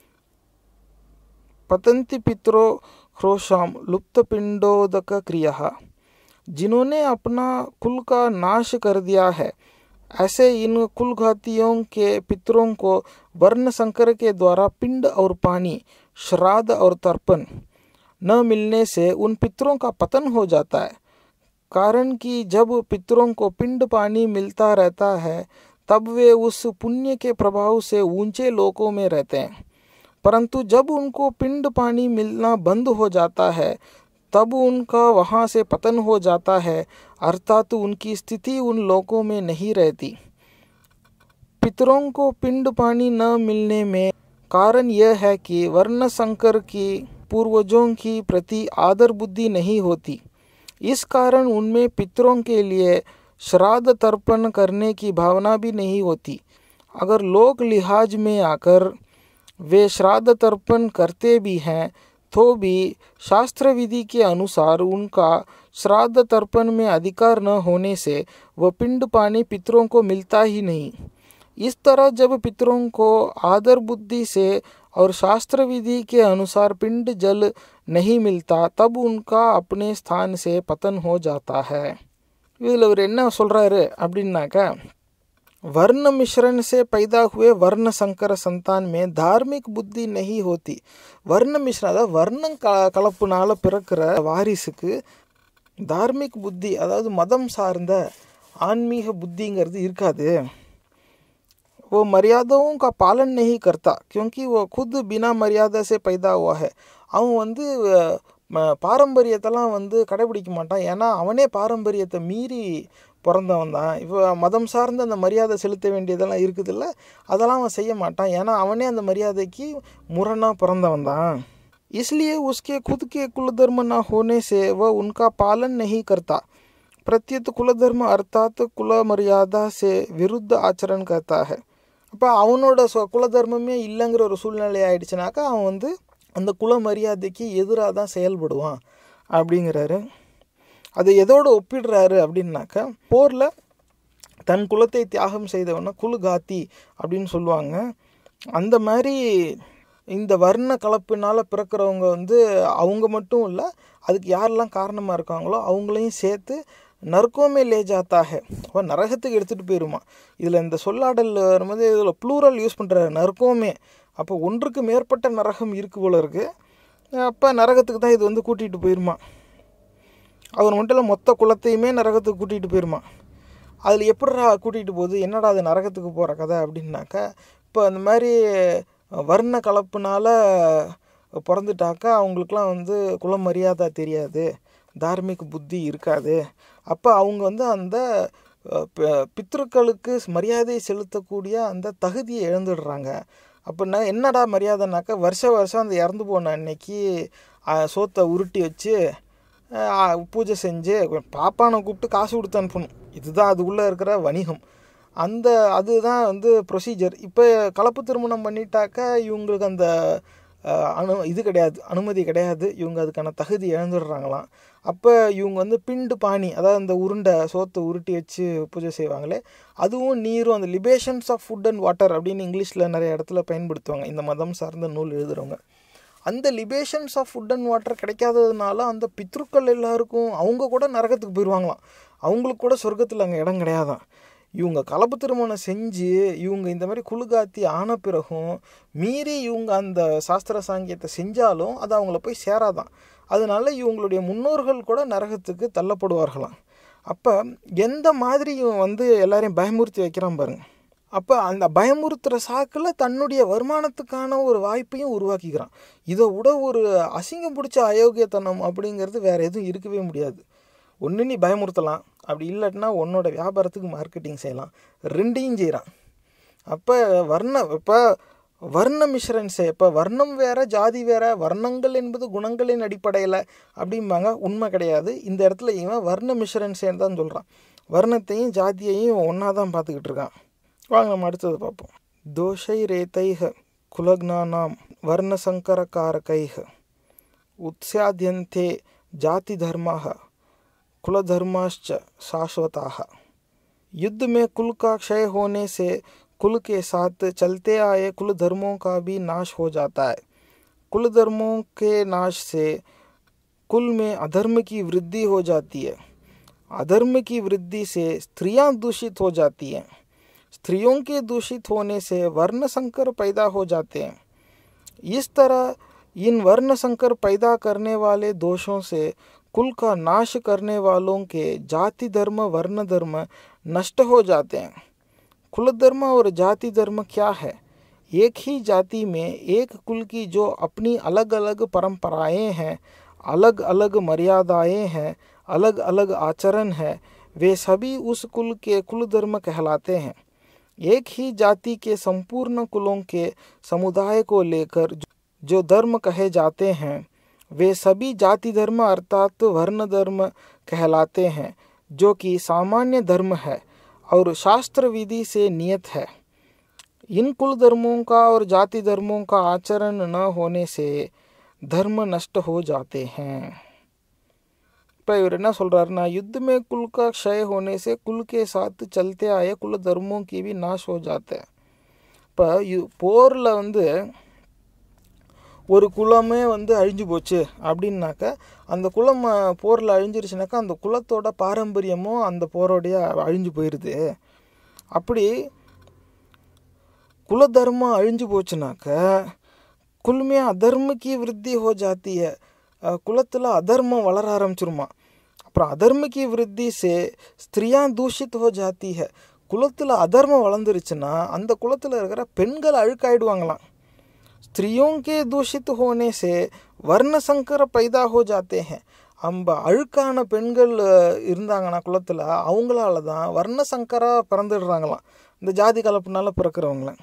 पतंति पितरो ह्रोशाम लुप्त पिंडोदक क्रिया जिन्होंने अपना कुल का नाश कर दिया है ऐसे इन कुलघातियों के पितरों को वर्ण संकर के द्वारा पिंड और पानी श्राद्ध और तर्पण न मिलने से उन पितरों का पतन हो जाता है कारण कि जब पितरों को पिंड पानी मिलता रहता है तब वे उस पुण्य के प्रभाव से ऊंचे लोकों में रहते हैं परंतु जब उनको पिंड पानी मिलना बंद हो जाता है तब उनका वहाँ से पतन हो जाता है अर्थात उनकी स्थिति उन लोकों में नहीं रहती पितरों को पिंड पानी न मिलने में कारण यह है कि वर्ण संकर की पूर्वजों की प्रति आदर बुद्धि नहीं होती इस कारण उनमें पितरों के लिए श्राद्ध तर्पण करने की भावना भी नहीं होती अगर लोक लिहाज में आकर वे श्राद्ध तर्पण करते भी हैं तो भी शास्त्र विधि के अनुसार उनका श्राद्ध तर्पण में अधिकार न होने से वह पिंड पानी पितरों को मिलता ही नहीं इस तरह जब पितरों को आदर बुद्धि से और शास्त्र विधि के अनुसार पिंड जल नहीं मिलता तब उनका अपने स्थान से पतन हो जाता है இதில் அவர் என்ன சொல்கிறாரு அப்படின்னாக்கா वर्ण मिश्रण से पैदा हुए वर्ण संकर संतान में धार्मिक புத்தி नहीं होती வர்ண மிஸ்ரன் அதாவது வர்ணம் க கலப்புனால பிறக்கிற வாரிசுக்கு தார்மிக் புத்தி அதாவது மதம் சார்ந்த ஆன்மீக புத்திங்கிறது இருக்காது वो मर्यादाओं का पालन नहीं करता क्योंकि वो खुद बिना मर्यादा से पैदा हुआ है அவன் வந்து ம- பாரம்பரியத்தெல்லாம் வந்து கடைபிடிக்க மாட்டான் ஏன்னா அவனே பாரம்பரியத்தை மீறி பிறந்தவன் தான் இப்போ மதம் சார்ந்த அந்த மரியாதை செலுத்த வேண்டியதெல்லாம் இருக்குதுல்ல அதெல்லாம் அவன் செய்ய மாட்டான் ஏன்னா அவனே அந்த மரியாதைக்கு முரணாக பிறந்தவன் தான் इसलिए उसके खुद के कुल धर्म न होने से वह उनका पालन नहीं करता प्रत्युत कुल धर्म अर्थात कुल मर्यादा से विरुद्ध आचरण करता है அப்போ அவனோட சொ குல தர்மமே இல்லைங்கிற ஒரு சூழ்நிலை ஆயிடுச்சுனாக்கா அவன் வந்து அந்த குல மரியாதைக்கு எதிராக தான் செயல்படுவான் அப்படிங்கிறாரு அது எதோடு ஒப்பிடுறாரு அப்படின்னாக்கா போரில் தன் குலத்தை தியாகம் செய்தவன குலுகாத்தி அப்படின்னு சொல்லுவாங்க அந்த மாதிரி இந்த வர்ண கலப்பினால் பிறக்கிறவங்க வந்து அவங்க மட்டும் இல்லை அதுக்கு யாரெல்லாம் காரணமாக இருக்காங்களோ அவங்களையும் சேர்த்து நற்கோமே லே ஜாத்தாக அப்போ நரகத்துக்கு எடுத்துகிட்டு போயிருமா இதில் இந்த சொல்லாடல் வரும்போது இதில் ப்ளூரல் யூஸ் பண்ணுற நற்கோமே அப்போ ஒன்றுக்கு மேற்பட்ட நரகம் இருக்கு போல இருக்கு அப்போ நரகத்துக்கு தான் இது வந்து கூட்டிகிட்டு போயிருமா அவர் மட்டும் இல்லை மொத்த குலத்தையுமே நரகத்துக்கு கூட்டிகிட்டு போயிருமா அதில் எப்படிடா கூட்டிகிட்டு போகுது என்னடா அது நரகத்துக்கு போகிற கதை அப்படின்னாக்கா இப்போ அந்த மாதிரி வர்ண கலப்புனால பிறந்துட்டாக்கா அவங்களுக்குலாம் வந்து குல மரியாதை தெரியாது தார்மீக புத்தி இருக்காது அப்போ அவங்க வந்து அந்த அஹ், ப- பித்ருக்களுக்கு மரியாதை செலுத்தக்கூடிய அந்த தகுதியை இழந்துடுறாங்க அப்படின்னா என்னடா மரியாதைனாக்கா வருஷ வருஷம் அந்த இறந்து போன அன்னைக்கு அஹ், சோத்தை உருட்டி வச்சு அஹ், பூஜை செஞ்சு பாப்பானை கூப்பிட்டு காசு கொடுத்து அனுப்பணும் இதுதான் அதுக்குள்ளே இருக்கிற வணிகம் அந்த அதுதான் வந்து ப்ரொசீஜர் இப்போ கலப்பு திருமணம் பண்ணிட்டாக்கா இவங்களுக்கு அந்த அஹ், அனு இது கிடையாது அனுமதி கிடையாது இவங்க அதுக்கான தகுதி இழந்துடுறாங்களாம் அப்போ இவங்க வந்து பிண்டு பாணி அதாவது அந்த உருண்டை சோத்தை உருட்டி வச்சு பூஜை செய்வாங்களே அதுவும் நீரும் அந்த libations of food and water அப்படின்னு இங்கிலீஷில் நிறைய இடத்துல பயன்படுத்துவாங்க இந்த மதம் சார்ந்த நூல் எழுதுகிறவங்க அந்த libations of food and water கிடைக்காததுனால அந்த பித்ருக்கள் எல்லாருக்கும் அவங்க கூட நரகத்துக்கு போயிடுவாங்களாம் அவங்களுக்கு கூட சொர்க்கத்தில் அங்கே இடம் கிடையாதான் இவங்க கலப்பு திருமணம் செஞ்சு இவங்க இந்த மாதிரி குழுகாத்தி ஆன பிறகும் மீறி இவங்க அந்த சாஸ்திர சாங்கியத்தை செஞ்சாலும் அது அவங்கள போய் சேராதான் அதனால இவங்களுடைய முன்னோர்கள் கூட நரகத்துக்கு தள்ளப்படுவார்களாம் அப்போ எந்த மாதிரி இவன் வந்து எல்லாரையும் பயமுறுத்தி வைக்கிறான் பாருங்க அப்போ அந்த பயமுறுத்துகிற சாக்கில் தன்னுடைய வருமானத்துக்கான ஒரு வாய்ப்பையும் உருவாக்கிக்கிறான் இதை விட ஒரு அசிங்கம் பிடிச்ச அயோக்கியத்தனம் அப்படிங்கிறது வேற எதுவும் இருக்கவே முடியாது ஒன்று நீ பயமுறுத்தலாம் அப்படி இல்லாட்டினா உன்னோட வியாபாரத்துக்கு மார்க்கெட்டிங் செய்யலாம் ரெண்டையும் செய்கிறான் அப்போ வர்ண இப்போ வர்ண மிஸ்ரன்ஸு இப்போ வர்ணம் வேற ஜாதி வேற வர்ணங்கள் என்பது குணங்களின் அடிப்படையில் அப்படிம்பாங்க உண்மை கிடையாது இந்த இடத்துல இவன் வர்ண மிஸ்ரன்ஸேன்னு தான் சொல்கிறான் வர்ணத்தையும் ஜாதியையும் ஒன்றா தான் பார்த்துக்கிட்டு இருக்கான் வாங்க நம்ம அடுத்தது பார்ப்போம் தோஷை ரேத்தைஹ குலக்னானாம் வர்ண சங்கரகாரகைஹ उत्स्याद्यन्ते जातिधर्माः कुलधर्माश्च शाश्वताः युद्ध में कुल का क्षय होने से कुल के साथ चलते आए कुल धर्मों का भी नाश हो जाता है कुल धर्मों के नाश से कुल में अधर्म की वृद्धि हो जाती है अधर्म की वृद्धि से स्त्रियां दूषित हो जाती हैं स्त्रियों के दूषित होने से वर्ण संकर पैदा हो जाते हैं इस तरह इन वर्ण संकर पैदा करने वाले दोषों से कुल का नाश करने वालों के जाति धर्म वर्ण धर्म नष्ट हो जाते हैं कुल धर्म और जाति धर्म क्या है एक ही जाति में एक कुल की जो अपनी अलग अलग परंपराएं हैं अलग अलग मर्यादाएं हैं अलग अलग आचरण है वे सभी उस कुल के कुल धर्म कहलाते हैं एक ही जाति के संपूर्ण कुलों के समुदाय को लेकर जो- जो धर्म कहे जाते हैं वे सभी जाति धर्म अर्थात वर्ण धर्म कहलाते हैं जो कि सामान्य धर्म है और शास्त्र विधि से नियत है इन कुल धर्मों का और जाति धर्मों का आचरण न होने से धर्म नष्ट हो जाते हैं இப்போ இவர் என்ன சொல்றாருன்னா युद्ध में कुल का क्षय होने से कुल के साथ चलते आए कुल धर्मों की भी नाश हो जाते हैं இப்போ போரில் வந்து ஒரு குலமே வந்து அழிஞ்சு போச்சு அப்படின்னாக்க அந்த குலம் போரில் அழிஞ்சிருச்சுனாக்கா அந்த குலத்தோட பாரம்பரியமும் அந்த போரோடைய அழிஞ்சு போயிடுது அப்படி कुल धर्म अழிஞ்சு போச்சுனாக்க कुल में अधर्म की वृद्धि हो जाती है அஹ் குலத்தில் அதர்மம் வளர ஆரம்பிச்சிருமா அப்புறம் அதர்ம की वृद्धि से ஸ்திரியா தூஷித் हो जाती है குலத்தில் அதர்மம் வளர்ந்துருச்சுன்னா அந்த குலத்தில் இருக்கிற பெண்கள் அழுக்காயிடுவாங்களாம் स्त्रियों के दूषित होने से वर्ण संकर पैदा हो जाते हैं நம்ம அழுக்கான பெண்கள் அஹ், இருந்தாங்கன்னா குலத்தில் அவங்களால தான் வர்ண சங்கராக பிறந்துடுறாங்களாம் இந்த ஜாதி கலப்புனால பிறக்கிறவங்கள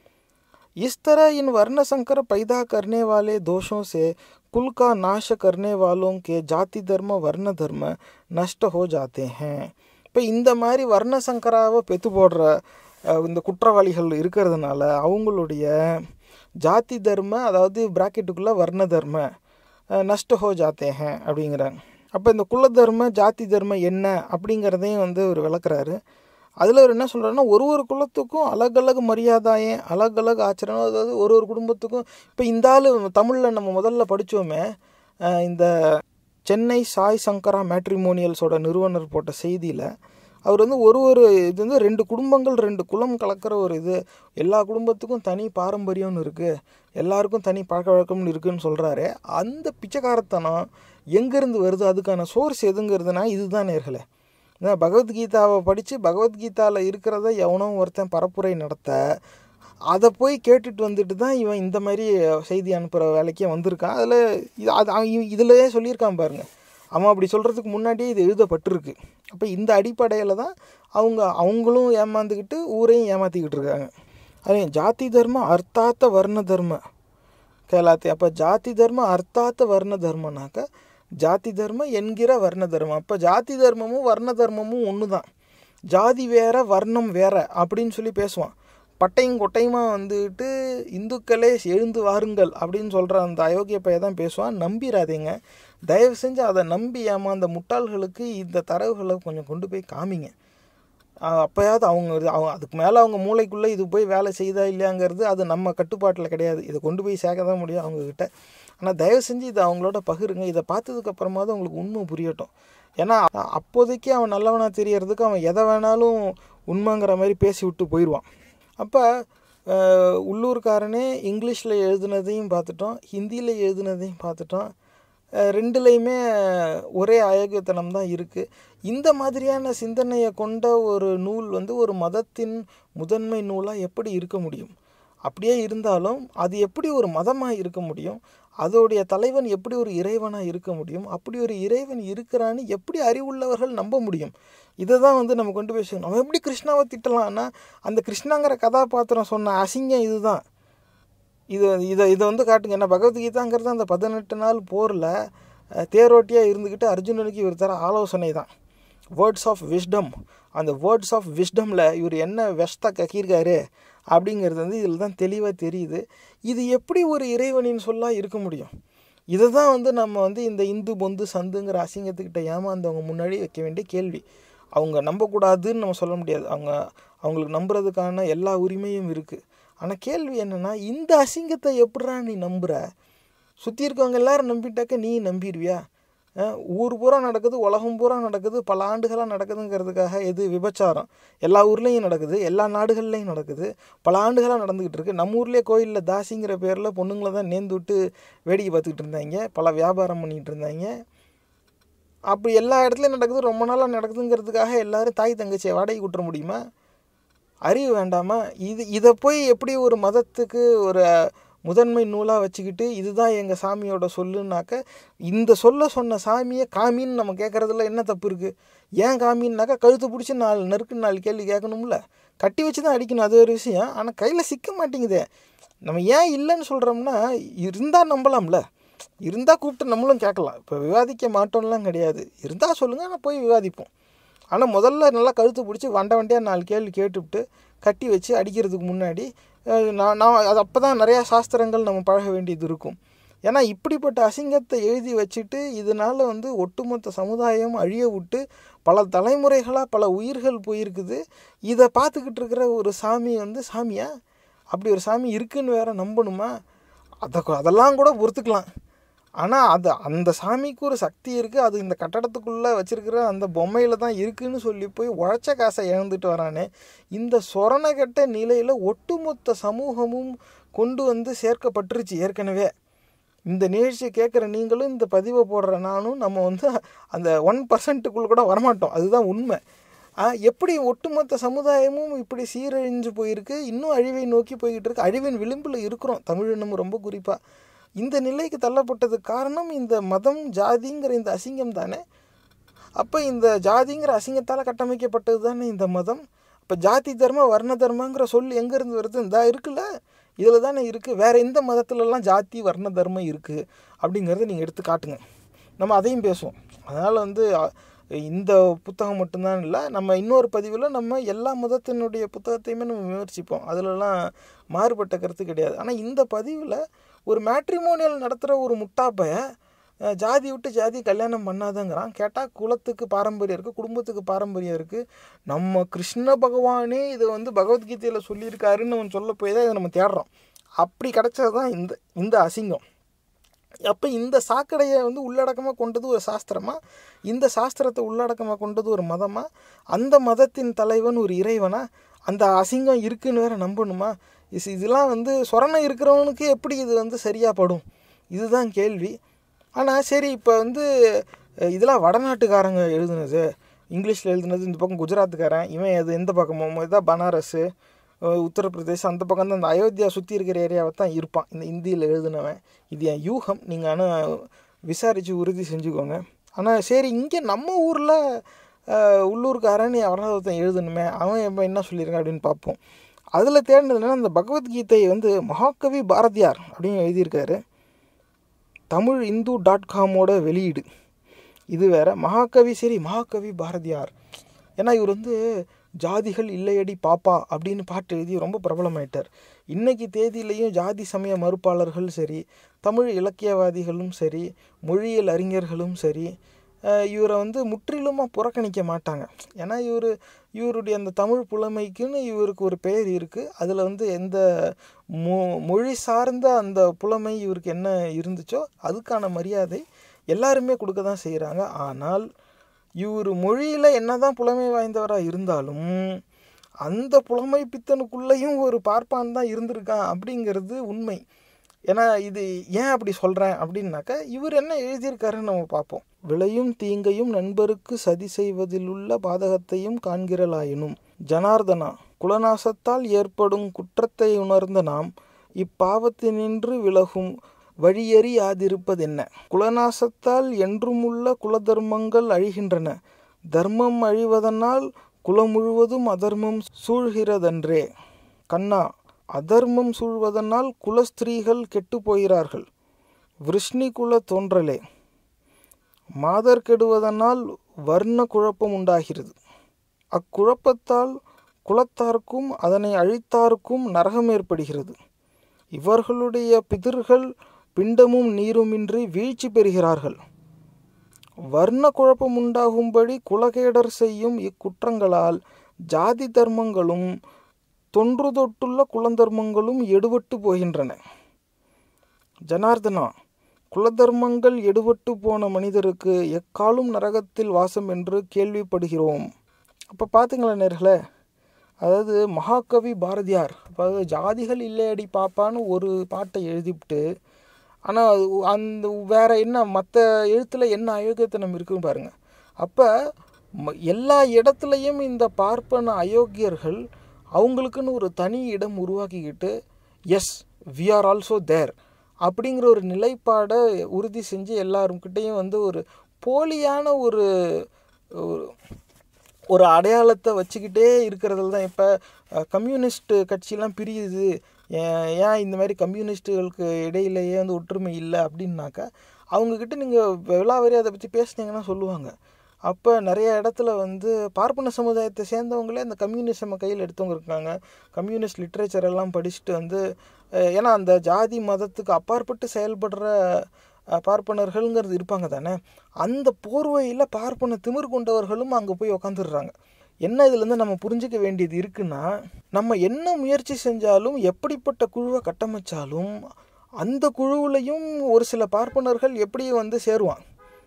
इस तरह इन वर्ण संकर पैदा करने वाले दोषों से कुल का नाश करने वालों के जाति धर्म वर्ण धर्म नष्ट हो जाते हैं இப்போ இந்த மாதிரி வர்ண சங்கராவை பெத்து போடுற அஹ், இந்த குற்றவாளிகள் இருக்கிறதுனால அவங்களுடைய ஜாதி தர்ம அதாவது பிராக்கெட்டுக்குள்ளே வர்ண தர்ம அஹ், நஷ்ட ஹோ ஜாத்தே ஹே அப்படிங்கிறாங்க அப்போ இந்த குல தர்ம ஜாதி தர்ம என்ன அப்படிங்கிறதையும் வந்து அவர் விளக்குறாரு அதில் அவர் என்ன சொல்கிறாருன்னா ஒரு ஒரு குலத்துக்கும் அலக் அலக் மரியாதையே அலக் அலக் ஆச்சரணம் அதாவது ஒரு ஒரு குடும்பத்துக்கும் இப்போ இந்த ஆள் தமிழில் நம்ம முதல்ல படித்தோமே இந்த சென்னை சாய் சங்கரா மேட்ரிமோனியல்ஸோட நிறுவனர் போட்ட செய்தியில் அவர் வந்து ஒரு ஒரு இது வந்து ரெண்டு குடும்பங்கள் ரெண்டு குலம் கலக்கிற ஒரு இது எல்லா குடும்பத்துக்கும் தனி பாரம்பரியம்னு இருக்குது எல்லாருக்கும் தனி பழக்க வழக்கம்னு இருக்குன்னு சொல்கிறாரு அந்த பிச்சைக்காரத்தனம் எங்கேருந்து வருது அதுக்கான சோர்ஸ் எதுங்கிறதுனா இதுதான் நேர்களே நான் பகவத்கீதாவை படித்து பகவத்கீதாவில் இருக்கிறத எவனோ ஒருத்தன் பரப்புரை நடத்த அதை போய் கேட்டுட்டு வந்துட்டு தான் இவன் இந்த மாதிரி செய்தி அனுப்புகிற வேலைக்கே வந்திருக்கான் அதில் இது அது அவன் இதிலேயே சொல்லியிருக்கான் பாருங்க அவன் அப்படி சொல்கிறதுக்கு முன்னாடியே இது எழுதப்பட்டிருக்கு அப்போ இந்த அடிப்படையில் தான் அவங்க அவங்களும் ஏமாந்துக்கிட்டு ஊரையும் ஏமாற்றிக்கிட்டு இருக்காங்க அதே ஜாதி தர்ம அர்த்தாத்த வர்ண தர்ம கேலாத்தி அப்போ ஜாதி தர்ம அர்த்தாத்த வர்ண தர்மனாக்க ஜாதி தர்ம என்கிற வர்ண தர்மம் அப்போ ஜாதி தர்மமும் வர்ண தர்மமும் ஒன்று தான் ஜாதி வேற வர்ணம் வேற அப்படின்னு சொல்லி பேசுவான் பட்டையும் கொட்டையுமா வந்துட்டு இந்துக்களே எழுந்து வாருங்கள் அப்படின்னு சொல்கிற அந்த அயோக்கிய பையன் தான் பேசுவான் நம்பிடாதீங்க தயவு செஞ்சு அதை நம்பி ஏமாந்த முட்டாள்களுக்கு இந்த தரவுகளை கொஞ்சம் கொண்டு போய் காமிங்க அஹ் அப்பயாவது அவங்க இது- அவங்க அதுக்கு மேலே அவங்க மூளைக்குள்ளே இது போய் வேலை செய்தா இல்லையாங்கிறது அது நம்ம கட்டுப்பாட்டில் கிடையாது இதை கொண்டு போய் சேர்க்க தான் முடியும் அவங்கக்கிட்ட ஆனால் தயவு செஞ்சு இதை அவங்களோட பகிருங்க இதை பார்த்ததுக்கு அப்புறமாவது அவங்களுக்கு உண்மை புரியட்டும் ஏன்னா அ- அப்போதைக்கு அவன் நல்லவனாக தெரியறதுக்கு அவன் எதை வேணாலும் உண்மைங்கிற மாதிரி பேசி விட்டு போயிடுவான் அப்போ உள்ளூர்காரனே இங்கிலீஷில் எழுதுனதையும் பார்த்துட்டோம் ஹிந்தியில் எழுதுனதையும் பார்த்துட்டோம் அஹ் ரெண்டுலேயுமே ஒரே அயோக்கியத்தனம் தான் இருக்குது இந்த மாதிரியான சிந்தனையை கொண்ட ஒரு நூல் வந்து ஒரு மதத்தின் முதன்மை நூலாக எப்படி இருக்க முடியும் அப்படியே இருந்தாலும் அது எப்படி ஒரு மதமாக இருக்க முடியும் அதோடைய தலைவன் எப்படி ஒரு இறைவனாக இருக்க முடியும் அப்படி ஒரு இறைவன் இருக்கிறான்னு எப்படி அறிவுள்ளவர்கள் நம்ப முடியும் இதை தான் வந்து நம்ம கொண்டு போய் சொல்லணும் நம்ம எப்படி கிருஷ்ணாவை திட்டலாம்னா அந்த கிருஷ்ணாங்கிற கதாபாத்திரம் சொன்ன அசிங்கம் இதுதான் இது இதை இதை வந்து காட்டுங்க என்ன பகவத்கீதாங்கிறது அந்த பதினெட்டு நாள் போரில் தேரோட்டியாக இருந்துக்கிட்டு அர்ஜுனனுக்கு இவர் தர ஆலோசனை தான் வேர்ட்ஸ் ஆஃப் விஸ்டம் அந்த வேர்ட்ஸ் ஆஃப் விஸ்டமில் இவர் என்ன வெஸ்ட்டாக கக்கியிருக்காரு அப்படிங்கிறது வந்து இதில் தான் தெளிவாக தெரியுது இது எப்படி ஒரு இறைவனின் சொல்லாக இருக்க முடியும் இதை தான் வந்து நம்ம வந்து இந்த இந்து பொந்து சந்துங்கிற அசிங்கத்துக்கிட்ட ஏமாந்தவங்க முன்னாடி வைக்க வேண்டிய கேள்வி அவங்க நம்பக்கூடாதுன்னு நம்ம சொல்ல முடியாது அவங்க அவங்களுக்கு நம்புறதுக்கான எல்லா உரிமையும் இருக்குது ஆனால் கேள்வி என்னென்னா இந்த அசிங்கத்தை எப்படிடா நீ நம்புற சுற்றி இருக்கவங்க எல்லாரும் நம்பிட்டாக்க நீ நம்பிடுவியா அஹ் ஊர் பூரா நடக்குது உலகம் பூரா நடக்குது பல ஆண்டுகளாக நடக்குதுங்கிறதுக்காக எது விபச்சாரம் எல்லா ஊர்லேயும் நடக்குது எல்லா நாடுகள்லையும் நடக்குது பல ஆண்டுகளாக நடந்துக்கிட்டு இருக்கு நம்ம ஊர்லேயே கோயிலில் தாசிங்கிற பேரில் பொண்ணுங்களை தான் நேர்ந்து விட்டு வேடிக்கை பார்த்துக்கிட்டு இருந்தாங்க பல வியாபாரம் பண்ணிகிட்டு இருந்தாங்க அப்படி எல்லா இடத்துலையும் நடக்குது ரொம்ப நாளாக நடக்குதுங்கிறதுக்காக எல்லாரும் தாய் தங்கச்சியை வாடகை விட்டுற முடியுமா அறிவு வேண்டாமா இது இதை போய் எப்படி ஒரு மதத்துக்கு ஒரு முதன்மை நூலாக வச்சுக்கிட்டு இதுதான் எங்கள் சாமியோட சொல்லுனாக்க இந்த சொல்ல சொன்ன சாமியை காமின்னு நம்ம கேட்குறதுல என்ன தப்பு இருக்குது ஏன் காமின்னாக்கா கழுத்து பிடிச்சி நாலு நறுக்கு நாலு கேள்வி கேட்கணும்ல கட்டி வச்சு தான் அடிக்கணும் அது ஒரு விஷயம் ஆனால் கையில் சிக்க மாட்டேங்குதே நம்ம ஏன் இல்லைன்னு சொல்கிறோம்னா இருந்தால் நம்பலாம்ல இருந்தால் கூப்பிட்டு நம்மளும் கேட்கலாம் இப்போ விவாதிக்க மாட்டோம்லாம் கிடையாது இருந்தால் சொல்லுங்கள் நான் போய் விவாதிப்போம் ஆனால் முதல்ல நல்லா கழுத்து பிடிச்சி வண்ட வண்டியாக நாலு கேள்வி கேட்டுவிட்டு கட்டி வச்சு அடிக்கிறதுக்கு முன்னாடி அஹ், நான் நான் அது அப்போ தான் நிறையா சாஸ்திரங்கள் நம்ம பழக வேண்டியது இருக்கும் ஏன்னா இப்படிப்பட்ட அசிங்கத்தை எழுதி வச்சுட்டு இதனால் வந்து ஒட்டுமொத்த சமுதாயம் அழிய விட்டு பல தலைமுறைகளாக பல உயிர்கள் போயிருக்குது இதை பார்த்துக்கிட்டு இருக்கிற ஒரு சாமி வந்து சாமியா அப்படி ஒரு சாமி இருக்குன்னு வேற நம்பணுமா அதை கொ- அதெல்லாம் கூட பொறுத்துக்கலாம் ஆனால் அது அந்த சாமிக்கு ஒரு சக்தி இருக்குது அது இந்த கட்டடத்துக்குள்ளே வச்சிருக்கிற அந்த பொம்மையில் தான் இருக்குன்னு சொல்லி போய் உழைச்ச காசை இழந்துட்டு வரானே இந்த சொரணக்கட்ட நிலையில் ஒட்டுமொத்த சமூகமும் கொண்டு வந்து சேர்க்கப்பட்டுருச்சு ஏற்கனவே இந்த நிகழ்ச்சியை கேட்குற நீங்களும் இந்த பதிவை போடுற நானும் நம்ம வந்து அந்த ஒன் பர்சன்ட்டுக்குள்ளே கூட வரமாட்டோம் அதுதான் உண்மை ஆ, எப்படி ஒட்டுமொத்த சமுதாயமும் இப்படி சீரழிஞ்சு போயிருக்கு இன்னும் அழிவை நோக்கி போய்கிட்டு இருக்கு அழிவின் விளிம்பில் இருக்கிறோம் தமிழினம் ரொம்ப குறிப்பாக இந்த நிலைக்கு தள்ளப்பட்டதுக்கு காரணம் இந்த மதம் ஜாதிங்கிற இந்த அசிங்கம் தானே அப்போ இந்த ஜாதிங்கிற அசிங்கத்தால் கட்டமைக்கப்பட்டது தானே இந்த மதம் இப்போ ஜாதி தர்ம வர்ண தர்மங்கிற சொல் எங்கேருந்து வருது இந்த இருக்குல்ல இதில் தானே இருக்குது வேறு எந்த மதத்துலலாம் ஜாதி வர்ண தர்மம் இருக்குது அப்படிங்கிறத நீங்கள் எடுத்து காட்டுங்க நம்ம அதையும் பேசுவோம் அதனால் வந்து அ, இந்த புத்தகம் மட்டும்தான் இல்லை நம்ம இன்னொரு பதிவில் நம்ம எல்லா மதத்தினுடைய புத்தகத்தையுமே நம்ம விமர்சிப்போம் அதிலலாம் மாறுபட்ட கருத்து கிடையாது ஆனால் இந்த பதிவில் ஒரு மேட்ரிமோனியல் நடத்துகிற ஒரு முட்டாப்பைய அஹ், ஜாதி விட்டு ஜாதி கல்யாணம் பண்ணாதங்கிறான் கேட்டால் குலத்துக்கு பாரம்பரியம் இருக்குது குடும்பத்துக்கு பாரம்பரியம் இருக்குது நம்ம கிருஷ்ண பகவானே இதை வந்து பகவத்கீதையில் சொல்லியிருக்காருன்னு அவன் சொல்ல போய் தான் இதை நம்ம தேடுறோம் அப்படி கிடச்சது தான் இந்த இந்த அசிங்கம் அப்போ இந்த சாக்கடையை வந்து உள்ளடக்கமாக கொண்டது ஒரு சாஸ்திரமா இந்த சாஸ்திரத்தை உள்ளடக்கமாக கொண்டது ஒரு மதமா அந்த மதத்தின் தலைவன் ஒரு இறைவனா அந்த அசிங்கம் இருக்குன்னு வேற நம்பணுமா இஸ் இதெல்லாம் வந்து சொரணை இருக்கிறவனுக்கு எப்படி இது வந்து சரியாக படும் இதுதான் கேள்வி ஆனால் சரி இப்போ வந்து அஹ், இதெல்லாம் வடநாட்டுக்காரங்க எழுதுனது இங்கிலீஷில் எழுதுனது இந்த பக்கம் குஜராத்துக்காரன் இவன் அது எந்த பக்கமோ இதான் பனாரஸு அஹ், உத்தரப்பிரதேசம் அந்த பக்கம் தான் இந்த அயோத்தியா சுற்றி இருக்கிற ஏரியாவை தான் இருப்பான் இந்த இந்தியில் எழுதுனவன் இது என் யூகம் நீங்கள் ஆனால் விசாரித்து உறுதி செஞ்சுக்கோங்க ஆனால் சரி இங்கே நம்ம ஊரில் உள்ளூர்காரன் யாராவது ஒருத்தன் எழுதணுமே அவன் எப்போ என்ன சொல்லியிருக்கான் அப்படின்னு பார்ப்போம் அதில் தேடினதுனா அந்த பகவத்கீதை வந்து மகாகவி பாரதியார் அப்படின்னு எழுதியிருக்காரு தமிழ் இந்து டாட் காமோட வெளியீடு இது வேற மகாகவி சரி மகாகவி பாரதியார் ஏன்னா இவர் வந்து ஜாதிகள் இல்லையடி பாப்பா அப்படின்னு பாட்டு எழுதி ரொம்ப பிரபலமாயிட்டார் இன்னைக்கு தேதியிலையும் ஜாதி சமய மறுப்பாளர்கள் சரி தமிழ் இலக்கியவாதிகளும் சரி மொழியியல் அறிஞர்களும் சரி அஹ் இவரை வந்து முற்றிலுமாக புறக்கணிக்க மாட்டாங்க ஏன்னா இவர் இவருடைய அந்த தமிழ் புலமைக்குன்னு இவருக்கு ஒரு பெயர் இருக்குது அதில் வந்து எந்த மொ மொழி சார்ந்த அந்த புலமை இவருக்கு என்ன இருந்துச்சோ அதுக்கான மரியாதை எல்லாருமே கொடுக்க தான் செய்கிறாங்க ஆனால் இவர் மொழியில் என்னதான் புலமை வாய்ந்தவராக இருந்தாலும் அந்த புலமை பித்தனுக்குள்ளேயும் ஒரு பார்ப்பான் தான் இருந்திருக்கான் அப்படிங்கிறது உண்மை ஏன்னா இது ஏன் அப்படி சொல்கிறேன் அப்படின்னாக்கா இவர் என்ன எழுதியிருக்காருன்னு நம்ம பார்ப்போம் விளையும் தீங்கையும் நண்பருக்கு சதி செய்வதிலுள்ள பாதகத்தையும் காண்கிறலாயினும் ஜனார்தனா குலநாசத்தால் ஏற்படும் குற்றத்தை உணர்ந்த நாம் இப்பாவத்தினின்று விலகும் வழியறியாதிருப்பதென்ன குலநாசத்தால் என்றுமுள்ள குலதர்மங்கள் அழிகின்றன தர்மம் அழிவதனால் குலம் முழுவதும் அதர்மம் சூழ்கிறதன்றே கண்ணா அதர்மம் சூழ்வதனால் குலஸ்திரீகள் கெட்டு போகிறார்கள் விருஷ்ணி குல தோன்றலே மாதர் கெடுவதனால் வர்ண குழப்பம் உண்டாகிறது அக்குழப்பத்தால் குலத்தார்க்கும் அதனை அழித்தார்க்கும் நரகம் ஏற்படுகிறது இவர்களுடைய பிதிர்கள் பிண்டமும் நீருமின்றி வீழ்ச்சி பெறுகிறார்கள் வர்ண குழப்பம் உண்டாகும்படி குலகேடர் செய்யும் இக்குற்றங்களால் ஜாதி தர்மங்களும் தொன்று தொட்டுள்ள குலதர்மங்களும் எடுபட்டு போகின்றன ஜனார்தனா குலதர்மங்கள் எடுபட்டு போன மனிதருக்கு எக்காலும் நரகத்தில் வாசம் என்று கேள்விப்படுகிறோம் அப்போ பார்த்துங்களேன் நேர்களே அதாவது மகாகவி பாரதியார் அதாவது ஜாதிகள் இல்லையடி பாப்பான்னு ஒரு பாட்டை எழுதிவிட்டு ஆனால் அந்த வேற என்ன மற்ற எழுத்தில் என்ன அயோக்கியத்தனம் இருக்குன்னு பாருங்க அப்போ எல்லா இடத்துலையும் இந்த பார்ப்பன அயோக்கியர்கள் அவங்களுக்குன்னு ஒரு தனி இடம் உருவாக்கிக்கிட்டு yes we are also there அப்படிங்கிற ஒரு நிலைப்பாடை உறுதி செஞ்சு எல்லாருக்கிட்டேயும் வந்து ஒரு போலியான ஒரு ஒரு- ஒரு அடையாளத்தை வச்சுக்கிட்டே இருக்கிறதுல தான் இப்போ கம்யூனிஸ்ட் கட்சியெலாம் பிரியுது ஏன் ஏன் இந்த மாதிரி கம்யூனிஸ்ட்டுகளுக்கு இடையிலேயே வந்து ஒற்றுமை இல்லை அப்படின்னாக்கா அவங்கக்கிட்ட நீங்கள் விலாவரி அதை பற்றி பேசுனீங்கன்னா சொல்லுவாங்க அப்போ நிறைய இடத்துல வந்து பார்ப்பன சமுதாயத்தை சேர்ந்தவங்களே அந்த கம்யூனிசமை கையில் எடுத்தவங்க இருக்காங்க கம்யூனிஸ்ட் லிட்ரேச்சர் எல்லாம் படிச்சுட்டு வந்து அஹ், ஏன்னா அந்த ஜாதி மதத்துக்கு அப்பாற்பட்டு செயல்படுற அஹ், பார்ப்பனர்கள்ங்கிறது இருப்பாங்க தானே அந்த போர்வையில் பார்ப்பன திமிர் கொண்டவர்களும் அங்கே போய் உக்காந்துடுறாங்க என்ன இதுலேருந்து நம்ம புரிஞ்சுக்க வேண்டியது இருக்குன்னா நம்ம என்ன முயற்சி செஞ்சாலும் எப்படிப்பட்ட குழுவை கட்டமைச்சாலும் அந்த குழுவுலையும் ஒரு சில பார்ப்பனர்கள் எப்படி வந்து சேருவான்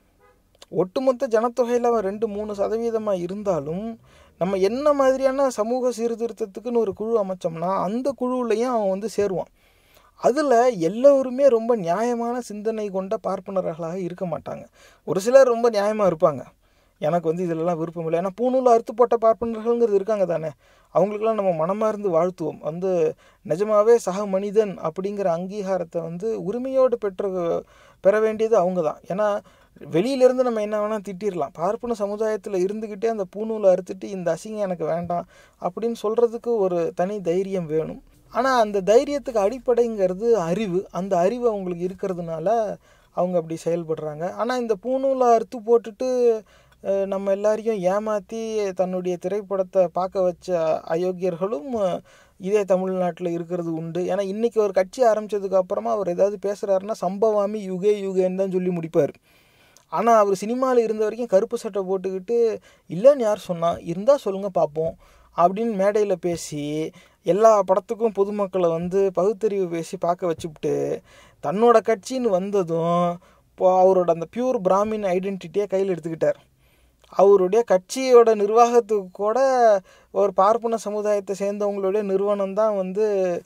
ஒட்டுமொத்த ஜனத்தொகையில் அவன் ரெண்டு மூணு சதவீதமாக இருந்தாலும் நம்ம என்ன மாதிரியான சமூக சீர்திருத்தத்துக்குன்னு ஒரு குழு அமைச்சோம்னா அந்த குழுவுலையும் அவன் வந்து சேருவான் அதில் எல்லோருமே ரொம்ப நியாயமான சிந்தனை கொண்ட பார்ப்பனர்களாக இருக்க மாட்டாங்க ஒரு சிலர் ரொம்ப நியாயமாக இருப்பாங்க எனக்கு வந்து இதிலெல்லாம் விருப்பம் இல்லை ஏன்னா பூணூல் அறுத்து போட்ட பார்ப்பனர்கள்ங்கிறது இருக்காங்க தானே அவங்களுக்கெல்லாம் நம்ம மனமார்ந்து வாழ்த்துவோம் வந்து நிஜமாவே சக மனிதன் அப்படிங்கிற அங்கீகாரத்தை வந்து உரிமையோடு பெற்று பெற வேண்டியது அவங்க தான் ஏன்னா வெளியிலேருந்து நம்ம என்ன வேணால் திட்டிடலாம் பார்ப்பன சமுதாயத்தில் இருந்துக்கிட்டே அந்த பூணூலை அறுத்துட்டு இந்த அசிங்கம் எனக்கு வேண்டாம் அப்படின்னு சொல்கிறதுக்கு ஒரு தனி தைரியம் வேணும் ஆனால் அந்த தைரியத்துக்கு அடிப்படைங்கிறது அறிவு அந்த அறிவு அவங்களுக்கு இருக்கிறதுனால அவங்க அப்படி செயல்படுறாங்க ஆனால் இந்த பூணூலை அறுத்து போட்டுட்டு அஹ், நம்ம எல்லாரையும் ஏமாற்றி தன்னுடைய திரைப்படத்தை பார்க்க வச்ச அயோக்கியர்களும் அஹ், இதே தமிழ்நாட்டில் இருக்கிறது உண்டு ஏன்னா இன்றைக்கி ஒரு கட்சி ஆரம்பித்ததுக்கு அப்புறமா அவர் ஏதாவது பேசுகிறாருன்னா சம்பவாமி யுகே யுகேன்னு தான் சொல்லி முடிப்பார் ஆனால் அவர் சினிமாவில் இருந்த வரைக்கும் கருப்பு சட்டை போட்டுக்கிட்டு இல்லைன்னு யார் சொன்னா இருந்தால் சொல்லுங்கள் பார்ப்போம் அப்படின்னு மேடையில் பேசி எல்லா படத்துக்கும் பொதுமக்களை வந்து பகுத்தறிவு பேசி பார்க்க வச்சுவிட்டு தன்னோட கட்சின்னு வந்ததும் இப்போ அவரோட அந்த பியூர் பிராமின் ஐடென்டிட்டியை கையில் எடுத்துக்கிட்டார் அவருடைய கட்சியோட நிர்வாகத்துக்கு கூட ஒரு பார்ப்பன சமுதாயத்தை சேர்ந்தவங்களுடைய நிறுவனம் தான் வந்து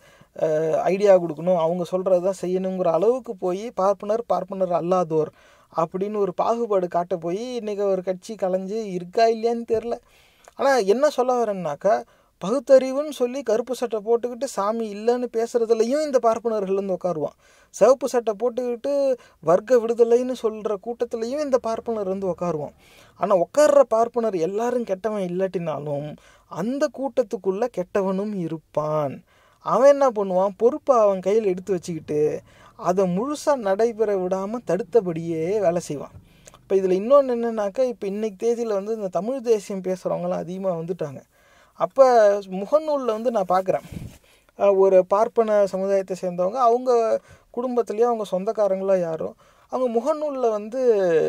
ஐடியா கொடுக்கணும் அவங்க சொல்கிறது தான் செய்யணுங்கிற அளவுக்கு போய் பார்ப்பனர் பார்ப்பனர் அல்லாதோர் அப்படின்னு ஒரு பாகுபாடு காட்ட போய் இன்றைக்கி ஒரு கட்சி கலைஞ்சு இருக்கா இல்லையான்னு தெரில ஆனால் என்ன சொல்ல வரேன்னாக்கா பகுத்தறிவுன்னு சொல்லி கருப்பு சட்டை போட்டுக்கிட்டு சாமி இல்லைன்னு பேசுகிறதுலையும் இந்த பார்ப்பனர்கள் வந்து உட்காருவான் சிவப்பு சட்டை போட்டுக்கிட்டு வர்க்க விடுதலைன்னு சொல்கிற கூட்டத்துலேயும் இந்த பார்ப்பனர் வந்து உட்காருவான் ஆனால் உட்கார்ற பார்ப்பனர் எல்லாரும் கெட்டவன் இல்லாட்டினாலும் அந்த கூட்டத்துக்குள்ளே கெட்டவனும் இருப்பான் அவன் என்ன பண்ணுவான் பொறுப்பை அவன் கையில் எடுத்து வச்சுக்கிட்டு அதை முழுசாக நடைபெற விடாமல் தடுத்தபடியே வேலை செய்வான் இப்போ இதில் இன்னொன்று என்னென்னாக்கா இப்போ இன்னைக்கு தேதியில் வந்து இந்த தமிழ் தேசியம் பேசுகிறவங்களாம் அதிகமாக வந்துட்டாங்க அப்போ முகநூலில் வந்து நான் பார்க்குறேன் ஒரு பார்ப்பன சமுதாயத்தை சேர்ந்தவங்க அவங்க குடும்பத்துலேயே அவங்க சொந்தக்காரங்களோ யாரோ அவங்க முகநூலில் வந்து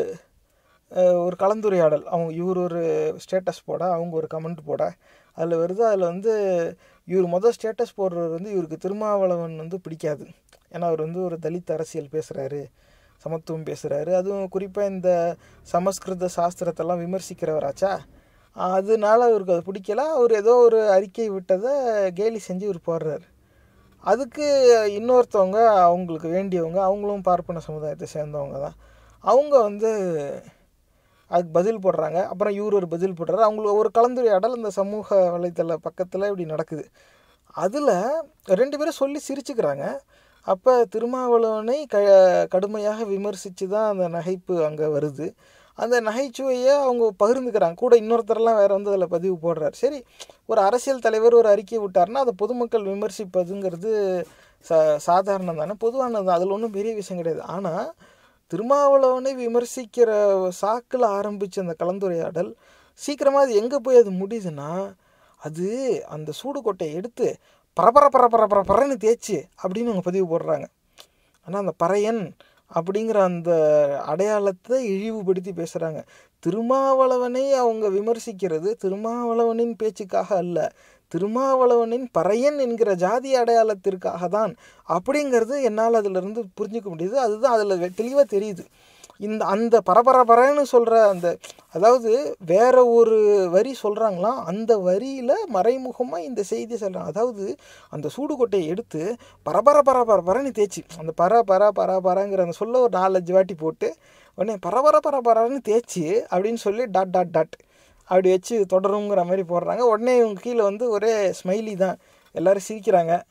அஹ், ஒரு கலந்துரையாடல் அவங்க இவர் ஒரு ஸ்டேட்டஸ் போட அவங்க ஒரு கமெண்ட் போட அதில் வருது அதில் வந்து இவர் மொதல் ஸ்டேட்டஸ் போடுறவர் வந்து இவருக்கு திருமாவளவன் வந்து பிடிக்காது ஏன்னா அவர் வந்து ஒரு தலித் அரசியல் பேசுகிறாரு சமத்துவம் பேசுகிறாரு அதுவும் குறிப்பாக இந்த சமஸ்கிருத சாஸ்திரத்தெல்லாம் விமர்சிக்கிறவராச்சா அதனால அவருக்கு அது பிடிக்கல அவர் ஏதோ ஒரு அறிக்கை விட்டதை கேலி செஞ்சு இவர் போடுறாரு அதுக்கு இன்னொருத்தவங்க அவங்களுக்கு வேண்டியவங்க அவங்களும் பார்ப்பன சமுதாயத்தை சேர்ந்தவங்க தான் அவங்க வந்து அதுக்கு பதில் போடுறாங்க அப்புறம் இவர் ஒரு பதில் போடுறாரு அவங்களுக்கு ஒரு கலந்துரையாடல் அந்த சமூக வலைத்தள பக்கத்தில் இப்படி நடக்குது அதில் ரெண்டு பேரும் சொல்லி சிரிச்சுக்கிறாங்க அப்போ திருமாவளவனை க கடுமையாக விமர்சித்து தான் அந்த நகைப்பு அங்கே வருது அந்த நகைச்சுவையை அவங்க பகிர்ந்துக்கிறாங்க கூட இன்னொருத்தரெல்லாம் வேறு வந்து அதில் பதிவு போடுறாரு சரி ஒரு அரசியல் தலைவர் ஒரு அறிக்கை விட்டார்னா அதை பொதுமக்கள் விமர்சிப்பதுங்கிறது ச சாதாரணம் தானே பொதுவானது அதில் ஒன்றும் பெரிய விஷயம் கிடையாது ஆனால் திருமாவளவனை விமர்சிக்கிற சாக்கில் ஆரம்பித்த அந்த கலந்துரையாடல் சீக்கிரமாக அது எங்கே போய் அது முடியுதுன்னா அது அந்த சூடுகொட்டையை எடுத்து பரபர பரபர பரபரன்னு தேய்ச்சி அப்படின்னு அவங்க பதிவு போடுறாங்க ஆனால் அந்த பறையன் அப்படிங்கிற அந்த அடையாளத்தை இழிவுபடுத்தி பேசுகிறாங்க திருமாவளவனை அவங்க விமர்சிக்கிறது திருமாவளவனின் பேச்சுக்காக அல்ல திருமாவளவனின் பறையன் என்கிற ஜாதி அடையாளத்திற்காக தான் அப்படிங்கிறது என்னால் அதிலிருந்து புரிஞ்சுக்க முடியுது அதுதான் அதில் தெளிவாக தெரியுது இந்த அந்த பரபரபரன்னு சொல்கிற அந்த அதாவது வேற ஒரு வரி சொல்கிறாங்களாம் அந்த வரியில் மறைமுகமாக இந்த செய்தி சொல்கிறாங்க அதாவது அந்த சூடுகொட்டையை எடுத்து பரபர பரபரன்னு தேய்ச்சி அந்த பர பர பர பரங்கிற அந்த சொல்ல ஒரு நாலஞ்சு வாட்டி போட்டு உடனே பரபர பரபரன்னு தேய்ச்சி அப்படின்னு சொல்லி டாட் டாட் டாட் அப்படி வச்சு தொடருங்கிற மாதிரி போடுறாங்க உடனே இவங்க கீழே வந்து ஒரே ஸ்மைலி தான் எல்லோரும் சிரிக்கிறாங்க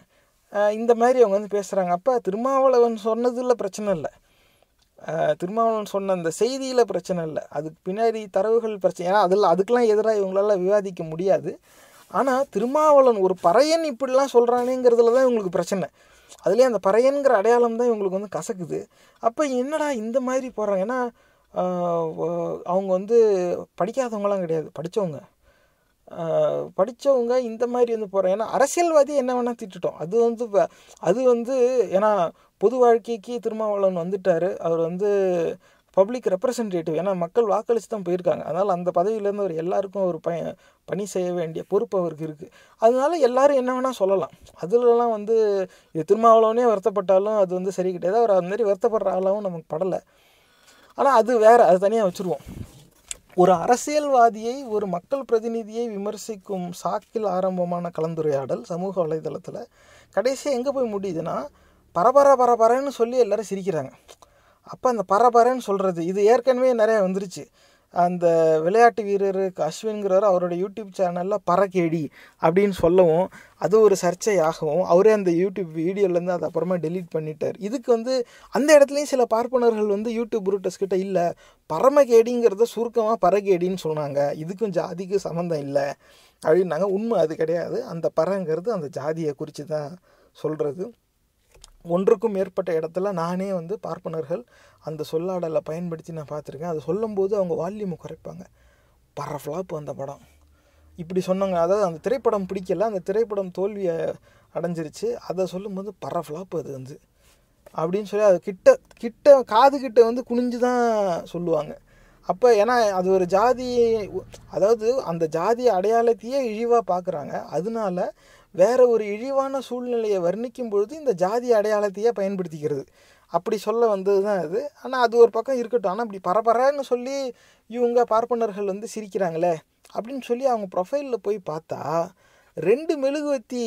அஹ் இந்த மாதிரி அவங்க வந்து பேசுகிறாங்க அப்போ திருமாவளவன் சொன்னதில் பிரச்சனை இல்லை அஹ் திருமாவளவன் சொன்ன அந்த செய்தியில் பிரச்சனை இல்லை அதுக்கு பின்னாடி தரவுகள் பிரச்சனை ஏன்னா அதில் அதுக்கெலாம் எதிராக இவங்களால விவாதிக்க முடியாது ஆனால் திருமாவளவன் ஒரு பறையன் இப்படிலாம் சொல்கிறானேங்கிறதுல தான் இவங்களுக்கு பிரச்சனை அதுலேயே அந்த பறையன்கிற அடையாளம் தான் இவங்களுக்கு வந்து கசக்குது அப்போ என்னடா இந்த மாதிரி போகிறாங்க ஏன்னா ஆஹ் வ- அவங்க வந்து படிக்காதவங்களாம் கிடையாது படித்தவங்க படித்தவங்க இந்த மாதிரி வந்து போகிறாங்க ஏன்னா அரசியல்வாதி என்ன வேணால் திட்டுட்டோம் அது வந்து வ- அது வந்து ஏன்னா பொது வாழ்க்கைக்கு திருமாவளவன் வந்துட்டார் அவர் வந்து பப்ளிக் ரெப்ரசன்டேட்டிவ் ஏன்னா மக்கள் வாக்களித்து தான் போயிருக்காங்க அதனால் அந்த பதவியிலேருந்து அவர் எல்லாருக்கும் ஒரு ப பணி செய்ய வேண்டிய பொறுப்பு அவருக்கு இருக்குது அதனால எல்லாரும் என்ன வேணால் சொல்லலாம் அதுலலாம் வந்து இது திருமாவளவனே வருத்தப்பட்டாலும் அது வந்து சரி கிடையாது அவர் அந்த மாதிரி வருத்தப்படுற ஆளாகவும் நமக்கு படலை ஆனால் அது வேற அது தனியாக வச்சுருவோம் ஒரு அரசியல்வாதியை ஒரு மக்கள் பிரதிநிதியை விமர்சிக்கும் சாக்கில் ஆரம்பமான கலந்துரையாடல் சமூக வலைதளத்தில் கடைசியாக எங்கே போய் முடியுதுன்னா பரபர பரபரன்னு சொல்லி எல்லாரும் சிரிக்கிறாங்க அப்போ அந்த பரபரன்னு சொல்கிறது இது ஏற்கனவே நிறைய வந்துருச்சு அந்த விளையாட்டு வீரர் அஸ்வின்கிறவர் அவரோட யூடியூப் சேனலில் பறக்கேடி அப்படின்னு சொல்லவும் அது ஒரு சர்ச்சையாகவும் அவரே அந்த யூடியூப் வீடியோலேருந்து அதை அப்புறமா டெலீட் பண்ணிட்டார் இதுக்கு வந்து அந்த இடத்துலையும் சில பார்ப்பனர்கள் வந்து யூடியூப் ரூட்டர்ஸ் கிட்ட இல்லை பரமகேடிங்கிறத சுருக்கமாக பறகேடின்னு சொன்னாங்க இதுக்கும் ஜாதிக்கும் சம்மந்தம் இல்லை அப்படின்னாங்க உண்மை அது கிடையாது அந்த பறங்கிறது அந்த ஜாதியை குறித்து தான் சொல்கிறது ஒன்றுக்கும் மேற்பட்ட இடத்துல நானே வந்து பார்ப்பனர்கள் அந்த சொல்லாடலை பயன்படுத்தி நான் பார்த்துருக்கேன் அதை சொல்லும்போது அவங்க வால்யூமை குறைப்பாங்க பர ஃப்ளாப் அந்த படம் இப்படி சொன்னாங்க அதாவது அந்த திரைப்படம் பிடிக்கல அந்த திரைப்படம் தோல்வியை அடைஞ்சிருச்சு அதை சொல்லும்போது பர ஃப்ளாப் அது வந்து அப்படின்னு சொல்லி அது கிட்ட கிட்ட காது கிட்ட வந்து குனிஞ்சு தான் சொல்லுவாங்க அப்போ ஏன்னா அது ஒரு ஜாதி அதாவது அந்த ஜாதி அடையாளத்தையே இழிவாக பார்க்குறாங்க அதனால வேற ஒரு இழிவான சூழ்நிலையை வர்ணிக்கும் பொழுது இந்த ஜாதி அடையாளத்தையே பயன்படுத்திக்கிறது அப்படி சொல்ல வந்தது தான் அது ஆனால் அது ஒரு பக்கம் இருக்கட்டும் ஆனால் அப்படி பரபரன்னு சொல்லி இவங்க பார்ப்பனர்கள் வந்து சிரிக்கிறாங்களே அப்படின்னு சொல்லி அவங்க ப்ரொஃபைலில் போய் பார்த்தா ரெண்டு மெழுகுவத்தி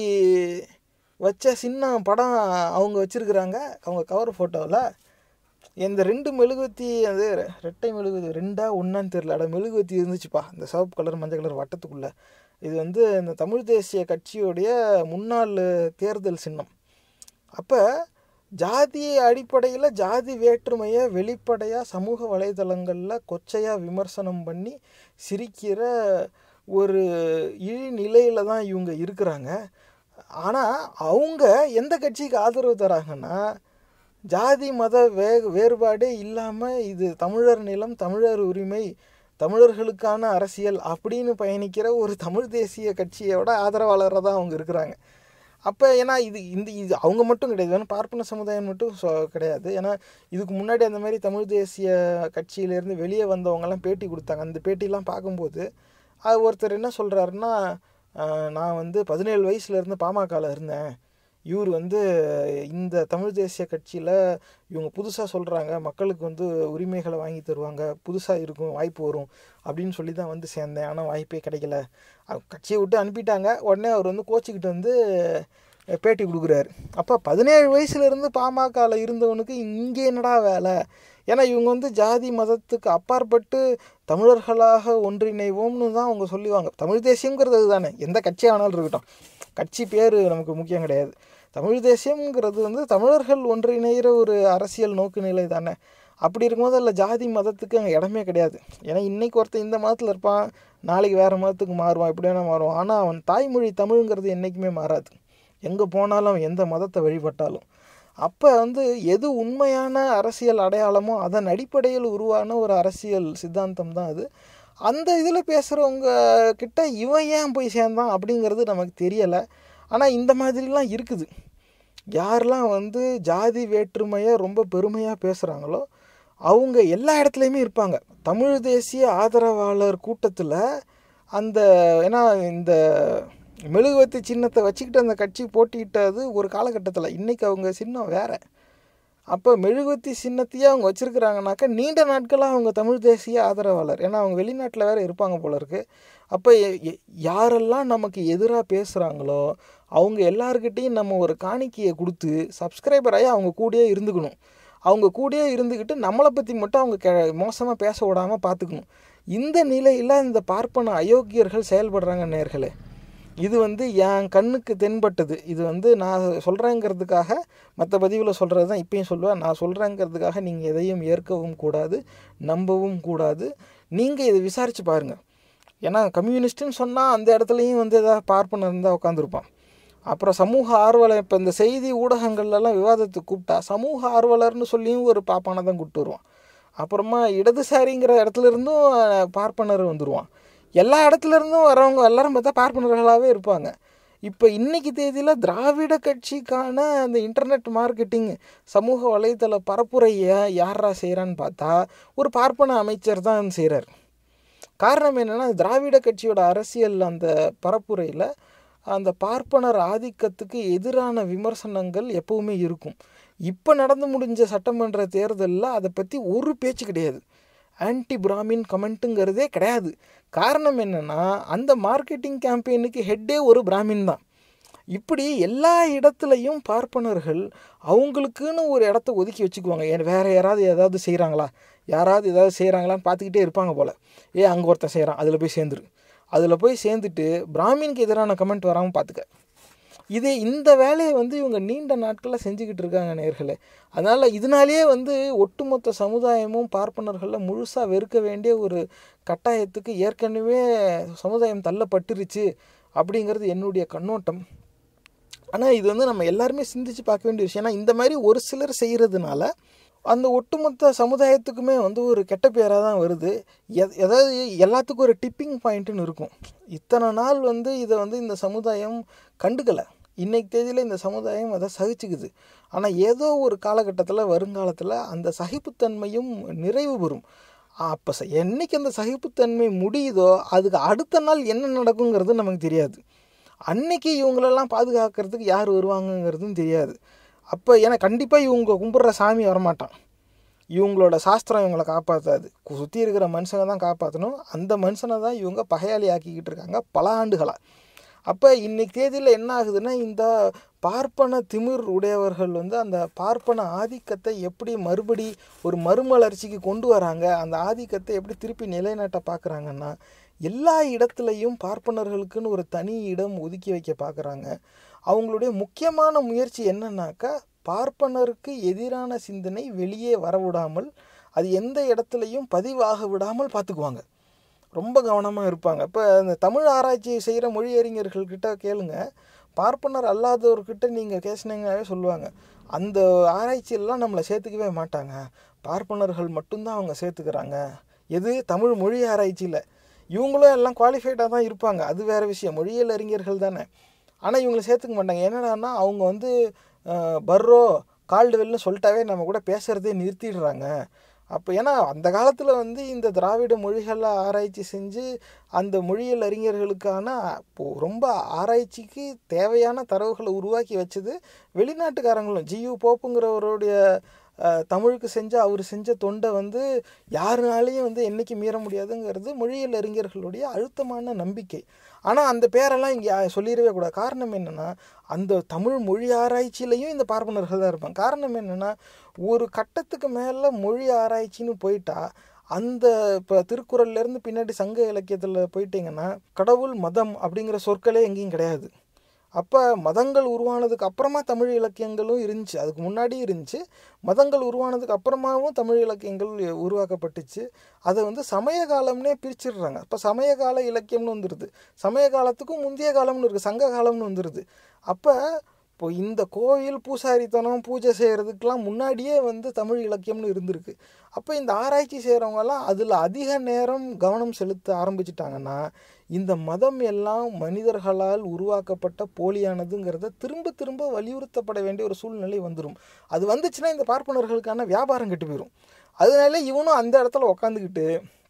வச்ச சின்ன படம் அவங்க வச்சுருக்குறாங்க அவங்க கவர் ஃபோட்டோவில் இந்த ரெண்டு மெழுகுவத்தி அது ரெட்டை மெழுகுவத்தி ரெண்டா ஒன்றான்னு தெரில அட மெழுகுவத்தி இருந்துச்சுப்பா இந்த சிவப்பு கலர் மஞ்சள் கலர் வட்டத்துக்குள்ளே இது வந்து இந்த தமிழ் தேசிய கட்சியுடைய முன்னாள் தேர்தல் சின்னம் அப்போ ஜாதி அடிப்படையில் ஜாதி வேற்றுமையை வெளிப்படையாக சமூக வலைதளங்களில் கொச்சையாக விமர்சனம் பண்ணி சிரிக்கிற ஒரு இழிநிலையில் தான் இவங்க இருக்கிறாங்க ஆனால் அவங்க எந்த கட்சிக்கு ஆதரவு தராங்கன்னா ஜாதி மத வே வேறுபாடே இல்லாமல் இது தமிழர் நிலம் தமிழர் உரிமை தமிழர்களுக்கான அரசியல் அப்படின்னு பயணிக்கிற ஒரு தமிழ் தேசிய கட்சியோட ஆதரவாளராக தான் அவங்க இருக்கிறாங்க அப்போ ஏன்னா இது இந்த இது அவங்க மட்டும் கிடையாது ஏன்னா பார்ப்பன சமுதாயம் மட்டும் சொ கிடையாது ஏன்னா இதுக்கு முன்னாடி அந்த மாதிரி தமிழ் தேசிய கட்சியிலேருந்து வெளியே வந்தவங்கெல்லாம் பேட்டி கொடுத்தாங்க அந்த பேட்டிலாம் பார்க்கும்போது அது ஒருத்தர் என்ன சொல்கிறாருன்னா நான் வந்து பதினேழு வயசுலேருந்து பாமகவில் இருந்தேன் இவர் வந்து இந்த தமிழ் தேசிய கட்சியில் இவங்க புதுசாக சொல்கிறாங்க மக்களுக்கு வந்து உரிமைகளை வாங்கி தருவாங்க புதுசாக இருக்கும் வாய்ப்பு வரும் அப்படின்னு சொல்லி தான் வந்து சேர்ந்தேன் ஆனால் வாய்ப்பே கிடைக்கல அவ- கட்சியை விட்டு அனுப்பிட்டாங்க உடனே அவர் வந்து கோச்சிக்கிட்டு வந்து பேட்டி கொடுக்குறாரு அப்போ பதினேழு வயசுலேருந்து பாமகவில் இருந்தவனுக்கு இங்கே என்னடா வேலை ஏன்னா இவங்க வந்து ஜாதி மதத்துக்கு அப்பாற்பட்டு தமிழர்களாக ஒன்றிணைவோம்னு தான் அவங்க சொல்லுவாங்க தமிழ் தேசியங்கிறது அதுதானே எந்த கட்சியாக வேணாலும் இருக்கட்டும் கட்சி பேர் நமக்கு முக்கியம் கிடையாது தமிழ் தேசியம்ங்கிறது வந்து தமிழர்கள் ஒன்றிணைகிற ஒரு அரசியல் நோக்கு நிலை தானே அப்படி இருக்கும்போது அதில் ஜாதி மதத்துக்கு அங்கே இடமே கிடையாது ஏன்னா இன்னைக்கு ஒருத்தன் இந்த மதத்தில் இருப்பான் நாளைக்கு வேறு மதத்துக்கு மாறுவான் எப்படி வேணால் மாறுவான் ஆனால் அவன் தாய்மொழி தமிழுங்கிறது என்றைக்குமே மாறாது எங்கே போனாலும் அவன் எந்த மதத்தை வழிபட்டாலும் அப்போ வந்து எது உண்மையான அரசியல் அடையாளமோ அதன் அடிப்படையில் உருவான ஒரு அரசியல் சித்தாந்தம் தான் அது அந்த இதில் பேசுகிறவங்க கிட்ட இவன் ஏன் போய் சேர்ந்தான் அப்படிங்கிறது நமக்கு தெரியலை ஆனால் இந்த மாதிரிலாம் இருக்குது யாரெல்லாம் வந்து ஜாதி வேற்றுமையை ரொம்ப பெருமையாக பேசுகிறாங்களோ அவங்க எல்லா இடத்துலையுமே இருப்பாங்க தமிழ் தேசிய ஆதரவாளர் கூட்டத்தில் அந்த ஏன்னா இந்த மெழுகுவத்தி சின்னத்தை வச்சுக்கிட்டு அந்த கட்சி போட்டியிட்டது ஒரு காலகட்டத்தில் இன்றைக்கி அவங்க சின்னம் வேறு அப்போ மெழுகுவத்தி சின்னத்தையே அவங்க வச்சுருக்கிறாங்கனாக்கா நீண்ட நாட்களாக அவங்க தமிழ் தேசிய ஆதரவாளர் ஏன்னா அவங்க வெளிநாட்டில் வேறு இருப்பாங்க போல இருக்கு அப்போ எ- எ- யாரெல்லாம் நமக்கு எதிராக பேசுகிறாங்களோ அவங்க எல்லாருக்கிட்டேயும் நம்ம ஒரு காணிக்கையை கொடுத்து சப்ஸ்கிரைபர் ஆகி அவங்க கூடயே இருந்துக்கணும் அவங்க கூடயே இருந்துக்கிட்டு நம்மளை பற்றி மட்டும் அவங்க கெ மோசமாக பேச விடாமல் பார்த்துக்கணும் இந்த நிலையில் இந்த பார்ப்பன அயோக்கியர்கள் செயல்படுறாங்க நேர்களே இது வந்து என் கண்ணுக்கு தென்பட்டது இது வந்து நான் சொல்கிறேங்கிறதுக்காக மற்ற பதிவில் சொல்கிறது தான் இப்பயும் சொல்லுவேன் நான் சொல்கிறேங்கிறதுக்காக நீங்கள் எதையும் ஏற்கவும் கூடாது நம்பவும் கூடாது நீங்கள் இதை விசாரித்து பாருங்கள் ஏன்னா கம்யூனிஸ்ட்டுன்னு சொன்னால் அந்த இடத்துலையும் வந்து எதாவது பார்ப்பனர் இருந்தால் உட்காந்துருப்பான் அப்புறம் சமூக ஆர்வலர் இப்போ இந்த செய்தி ஊடகங்கள்லாம் விவாதத்துக்கு கூப்பிட்டா சமூக ஆர்வலர்னு சொல்லியும் ஒரு பாப்பானை தான் கூப்பிட்டு வருவான் அப்புறமா இடதுசாரிங்கிற இடத்துல இருந்தும் அஹ், பார்ப்பனர் வந்துடுவான் எல்லா இடத்துல இருந்தும் வரவங்க எல்லாரும் பார்த்தா பார்ப்பனர்களாகவே இருப்பாங்க இப்போ இன்னைக்கு தேதியில் திராவிட கட்சிக்கான அந்த இன்டர்நெட் மார்க்கெட்டிங் சமூக வலைத்தள பரப்புரையை யாரா செய்கிறான்னு பார்த்தா ஒரு பார்ப்பன அமைச்சர் தான் செய்கிறார் காரணம் என்னென்னா திராவிட கட்சியோட அரசியல் அந்த பரப்புரையில் அந்த பார்ப்பனர் ஆதிக்கத்துக்கு எதிரான விமர்சனங்கள் எப்பவுமே இருக்கும் இப்போ நடந்து முடிஞ்ச சட்டமன்ற தேர்தலில் அதை பற்றி ஒரு பேச்சு கிடையாது ஆன்டி பிராமின் கமெண்ட்டுங்கிறதே கிடையாது காரணம் என்னென்னா அந்த மார்க்கெட்டிங் கேம்பெயினுக்கு ஹெட்டே ஒரு பிராமின் தான் இப்படி எல்லா இடத்துலையும் பார்ப்பனர்கள் அவங்களுக்குன்னு ஒரு இடத்த ஒதுக்கி வச்சுக்குவாங்க ஏன் வேறு யாராவது ஏதாவது செய்கிறாங்களா யாராவது ஏதாவது செய்கிறாங்களான்னு பார்த்துக்கிட்டே இருப்பாங்க போல் ஏ அங்கே ஒருத்தன் செய்கிறான் அதில் போய் சேர்ந்துரு அதில் போய் சேர்ந்துட்டு பிராமினுக்கு எதிரான கமெண்ட் வராமல் பார்த்துக்க இதே இந்த வேலையை வந்து இவங்க நீண்ட நாட்களில் செஞ்சுக்கிட்டு இருக்காங்க நேர்களே அதனால் இதனாலேயே வந்து ஒட்டுமொத்த சமுதாயமும் பார்ப்பனர்களில் முழுசாக வெறுக்க வேண்டிய ஒரு கட்டாயத்துக்கு ஏற்கனவே சமுதாயம் தள்ளப்பட்டுருச்சு அப்படிங்கிறது என்னுடைய கண்ணோட்டம் ஆனால் இது வந்து நம்ம எல்லாருமே சிந்திச்சு பார்க்க வேண்டிய விஷயம் ஏன்னா இந்த மாதிரி ஒரு சிலர் செய்கிறதுனால அந்த ஒட்டுமொத்த சமுதாயத்துக்குமே வந்து ஒரு கெட்ட பேராக தான் வருது எத் எதாவது எல்லாத்துக்கும் ஒரு டிப்பிங் பாயிண்ட்டுன்னு இருக்கும் இத்தனை நாள் வந்து இதை வந்து இந்த சமுதாயம் கண்டுக்கலை இன்னைக்கு தேதியில் இந்த சமுதாயம் அதை சகிச்சுக்குது ஆனால் ஏதோ ஒரு காலகட்டத்தில் வருங்காலத்தில் அந்த சகிப்புத்தன்மையும் நிறைவு பெறும் அப்போ ச என்னைக்கு அந்த சகிப்புத்தன்மை முடியுதோ அதுக்கு அடுத்த நாள் என்ன நடக்குங்கிறது நமக்கு தெரியாது அன்னைக்கு இவங்களெல்லாம் பாதுகாக்கிறதுக்கு யார் வருவாங்கங்கிறதும் தெரியாது அப்போ ஏன்னா கண்டிப்பாக இவங்க கும்பிட்ற சாமி வரமாட்டான் இவங்களோட சாஸ்திரம் இவங்களை காப்பாற்றாது சுற்றி இருக்கிற மனுஷங்க தான் காப்பாற்றணும் அந்த மனுஷனை தான் இவங்க பகையாளி ஆக்கிக்கிட்டு இருக்காங்க பல ஆண்டுகளாக அப்போ இன்னைக்கு தேதியில் என்ன ஆகுதுன்னா இந்த பார்ப்பன திமிர் உடையவர்கள் வந்து அந்த பார்ப்பன ஆதிக்கத்தை எப்படி மறுபடி ஒரு மறுமலர்ச்சிக்கு கொண்டு வராங்க அந்த ஆதிக்கத்தை எப்படி திருப்பி நிலைநாட்ட பார்க்குறாங்கன்னா எல்லா இடத்துலையும் பார்ப்பனர்களுக்குன்னு ஒரு தனி இடம் ஒதுக்கி வைக்க பார்க்குறாங்க அவங்களுடைய முக்கியமான முயற்சி என்னன்னாக்கா பார்ப்பனருக்கு எதிரான சிந்தனை வெளியே வரவிடாமல் அது எந்த இடத்துலையும் பதிவாக விடாமல் பார்த்துக்குவாங்க ரொம்ப கவனமாக இருப்பாங்க இப்போ இந்த தமிழ் ஆராய்ச்சி செய்கிற மொழியறிஞர்கள்கிட்ட கேளுங்க பார்ப்பனர் அல்லாதவர்கிட்ட நீங்கள் பேசினீங்கனாவே சொல்லுவாங்க அந்த ஆராய்ச்சியெல்லாம் நம்மளை சேர்த்துக்கவே மாட்டாங்க பார்ப்பனர்கள் மட்டும்தான் அவங்க சேர்த்துக்கிறாங்க எது தமிழ் மொழி ஆராய்ச்சியில் இவங்களும் எல்லாம் குவாலிஃபைடாக தான் இருப்பாங்க அது வேறு விஷயம் மொழியியல் அறிஞர்கள் தானே ஆனால் இவங்களை சேர்த்துக்க மாட்டாங்க என்னடான்னா அவங்க வந்து அஹ், பர்ரோ கால்டுவெல்னு சொல்லிட்டாவே நம்ம கூட பேசுகிறதே நிறுத்திடுறாங்க அப்போ ஏன்னா அந்த காலத்தில் வந்து இந்த திராவிட மொழிகளை ஆராய்ச்சி செஞ்சு அந்த மொழியியல் அறிஞர்களுக்கான இப்போ ரொம்ப ஆராய்ச்சிக்கு தேவையான தரவுகளை உருவாக்கி வச்சது வெளிநாட்டுக்காரங்களும் ஜியு போப்புங்கிறவருடைய அஹ், தமிழுக்கு செஞ்ச அவர் செஞ்ச தொண்டை வந்து யாருனாலையும் வந்து என்னைக்கு மீற முடியாதுங்கிறது மொழியியல் அறிஞர்களுடைய அழுத்தமான நம்பிக்கை ஆனால் அந்த பேரெல்லாம் இங்கே சொல்லிடவே கூடாது காரணம் என்னென்னா அந்த தமிழ் மொழி ஆராய்ச்சியிலையும் இந்த பார்ப்பனர்கள் தான் இருப்பாங்க காரணம் என்னென்னா ஒரு கட்டத்துக்கு மேலே மொழி ஆராய்ச்சின்னு போயிட்டா அந்த இப்போ திருக்குறள்லேருந்து பின்னாடி சங்க இலக்கியத்தில் போயிட்டீங்கன்னா கடவுள் மதம் அப்படிங்கிற சொற்களே எங்கேயும் கிடையாது அப்போ மதங்கள் உருவானதுக்கு அப்புறமா தமிழ் இலக்கியங்களும் இருந்துச்சு அதுக்கு முன்னாடி இருந்துச்சு மதங்கள் உருவானதுக்கு அப்புறமாவும் தமிழ் இலக்கியங்கள் உருவாக்கப்பட்டுச்சு அதை வந்து சமய காலம்னே பிரிச்சிடுறாங்க இப்போ சமயகால இலக்கியம்னு வந்துடுது சமய காலத்துக்கும் முந்தைய காலம்னு இருக்குது சங்க காலம்னு வந்துடுது அப்போ இப்போ இந்த கோயில் பூசாரித்தனம் பூஜை செய்கிறதுக்கெலாம் முன்னாடியே வந்து தமிழ் இலக்கியம்னு இருந்திருக்கு அப்போ இந்த ஆராய்ச்சி செய்கிறவங்கெல்லாம் அதில் அதிக நேரம் கவனம் செலுத்த ஆரம்பிச்சிட்டாங்கன்னா இந்த மதம் எல்லாம் மனிதர்களால் உருவாக்கப்பட்ட போலியானதுங்கிறத திரும்ப திரும்ப வலியுறுத்தப்பட வேண்டிய ஒரு சூழ்நிலை வந்துடும் அது வந்துச்சுன்னா இந்த பார்ப்பனர்களுக்கான வியாபாரம் கெட்டு போயிடும் அதனால இவனும் அந்த இடத்துல உக்காந்துக்கிட்டு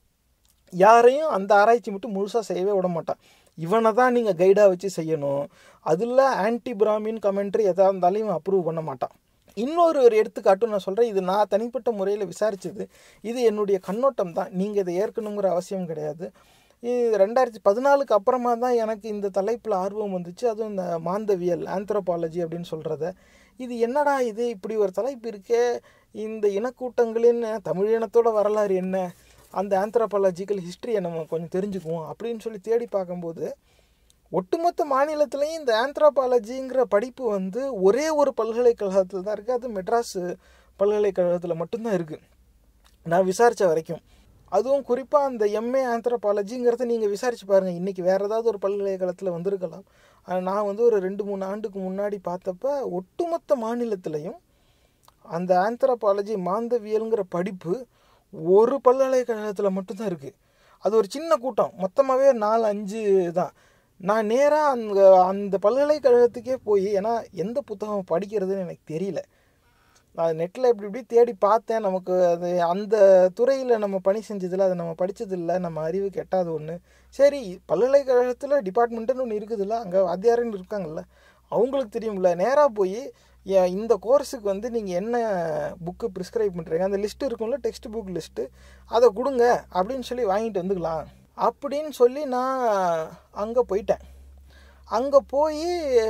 யாரையும் அந்த ஆராய்ச்சி மட்டும் முழுசாக செய்யவே விட மாட்டான் இவனை தான் நீங்கள் கைடாக வச்சு செய்யணும் அதில் ஆன்டி பிராமின் கமெண்ட்ரி எதாக இருந்தாலும் இவன் அப்ரூவ் பண்ண மாட்டான் இன்னொரு ஒரு எடுத்துக்காட்டும் நான் சொல்கிறேன் இது நான் தனிப்பட்ட முறையில் விசாரித்தது இது என்னுடைய கண்ணோட்டம் தான் நீங்கள் இதை ஏற்கணுங்கிற அவசியம் கிடையாது இது ரெண்டாயிரத்தி பதினாலுக்கு அப்புறமா தான் எனக்கு இந்த தலைப்பில் ஆர்வம் வந்துச்சு அதுவும் இந்த மாந்தவியல் ஆந்த்ரோபாலஜி அப்படின்னு சொல்கிறத இது என்னடா இது இப்படி ஒரு தலைப்பு இருக்கே இந்த இனக்கூட்டங்களின் தமிழ் இனத்தோட வரலாறு என்ன அந்த ஆந்த்ரோபாலஜிக்கல் ஹிஸ்ட்ரியை நம்ம கொஞ்சம் தெரிஞ்சுக்குவோம் அப்படின்னு சொல்லி தேடி பார்க்கும்போது ஒட்டுமொத்த மாநிலத்திலையும் இந்த ஆந்த்ரோபாலஜிங்கிற படிப்பு வந்து ஒரே ஒரு பல்கலைக்கழகத்தில் தான் இருக்குது அது மெட்ராஸ் பல்கலைக்கழகத்தில் மட்டும்தான் இருக்குது நான் விசாரித்த வரைக்கும் அதுவும் குறிப்பாக அந்த எம்ஏ ஆந்த்ரோபாலஜிங்கிறத நீங்கள் விசாரிச்சு பாருங்கள் இன்றைக்கி வேறு ஏதாவது ஒரு பல்கலைக்கழகத்தில் வந்திருக்கலாம் ஆனால் நான் வந்து ஒரு ரெண்டு மூணு ஆண்டுக்கு முன்னாடி பார்த்தப்ப ஒட்டுமொத்த மாநிலத்திலையும் அந்த ஆந்த்ரோபாலஜி மாந்தவியலுங்கிற படிப்பு ஒரு பல்கலைக்கழகத்தில் மட்டும்தான் இருக்குது அது ஒரு சின்ன கூட்டம் மொத்தமாகவே நாலு அஞ்சு தான் நான் நேராக அந்த அந்த பல்கலைக்கழகத்துக்கே போய் ஏன்னா எந்த புத்தகம் படிக்கிறதுன்னு எனக்கு தெரியல நான் நெட்டில் இப்படி இப்படி தேடி பார்த்தேன் நமக்கு அது அந்த துறையில் நம்ம பணி செஞ்சதில்ல அதை நம்ம படித்ததில்ல நம்ம அறிவு கெட்டாத ஒன்று சரி பல்கலைக்கழகத்தில் டிபார்ட்மெண்ட்டுன்னு ஒன்று இருக்குதுல்ல அங்கே வாத்தியாருன்னு இருக்காங்கல்ல அவங்களுக்கு தெரியும்ல நேராக போய் ஏன் இந்த கோர்ஸுக்கு வந்து நீங்கள் என்ன புக்கு ப்ரிஸ்கிரைப் பண்ணுறீங்க அந்த லிஸ்ட்டு இருக்கும்ல டெக்ஸ்ட் புக் லிஸ்ட்டு அதை கொடுங்க அப்படின்னு சொல்லி வாங்கிட்டு வந்துக்கலாம் அப்படின்னு சொல்லி நான் அங்கே போயிட்டேன் அங்கே போய்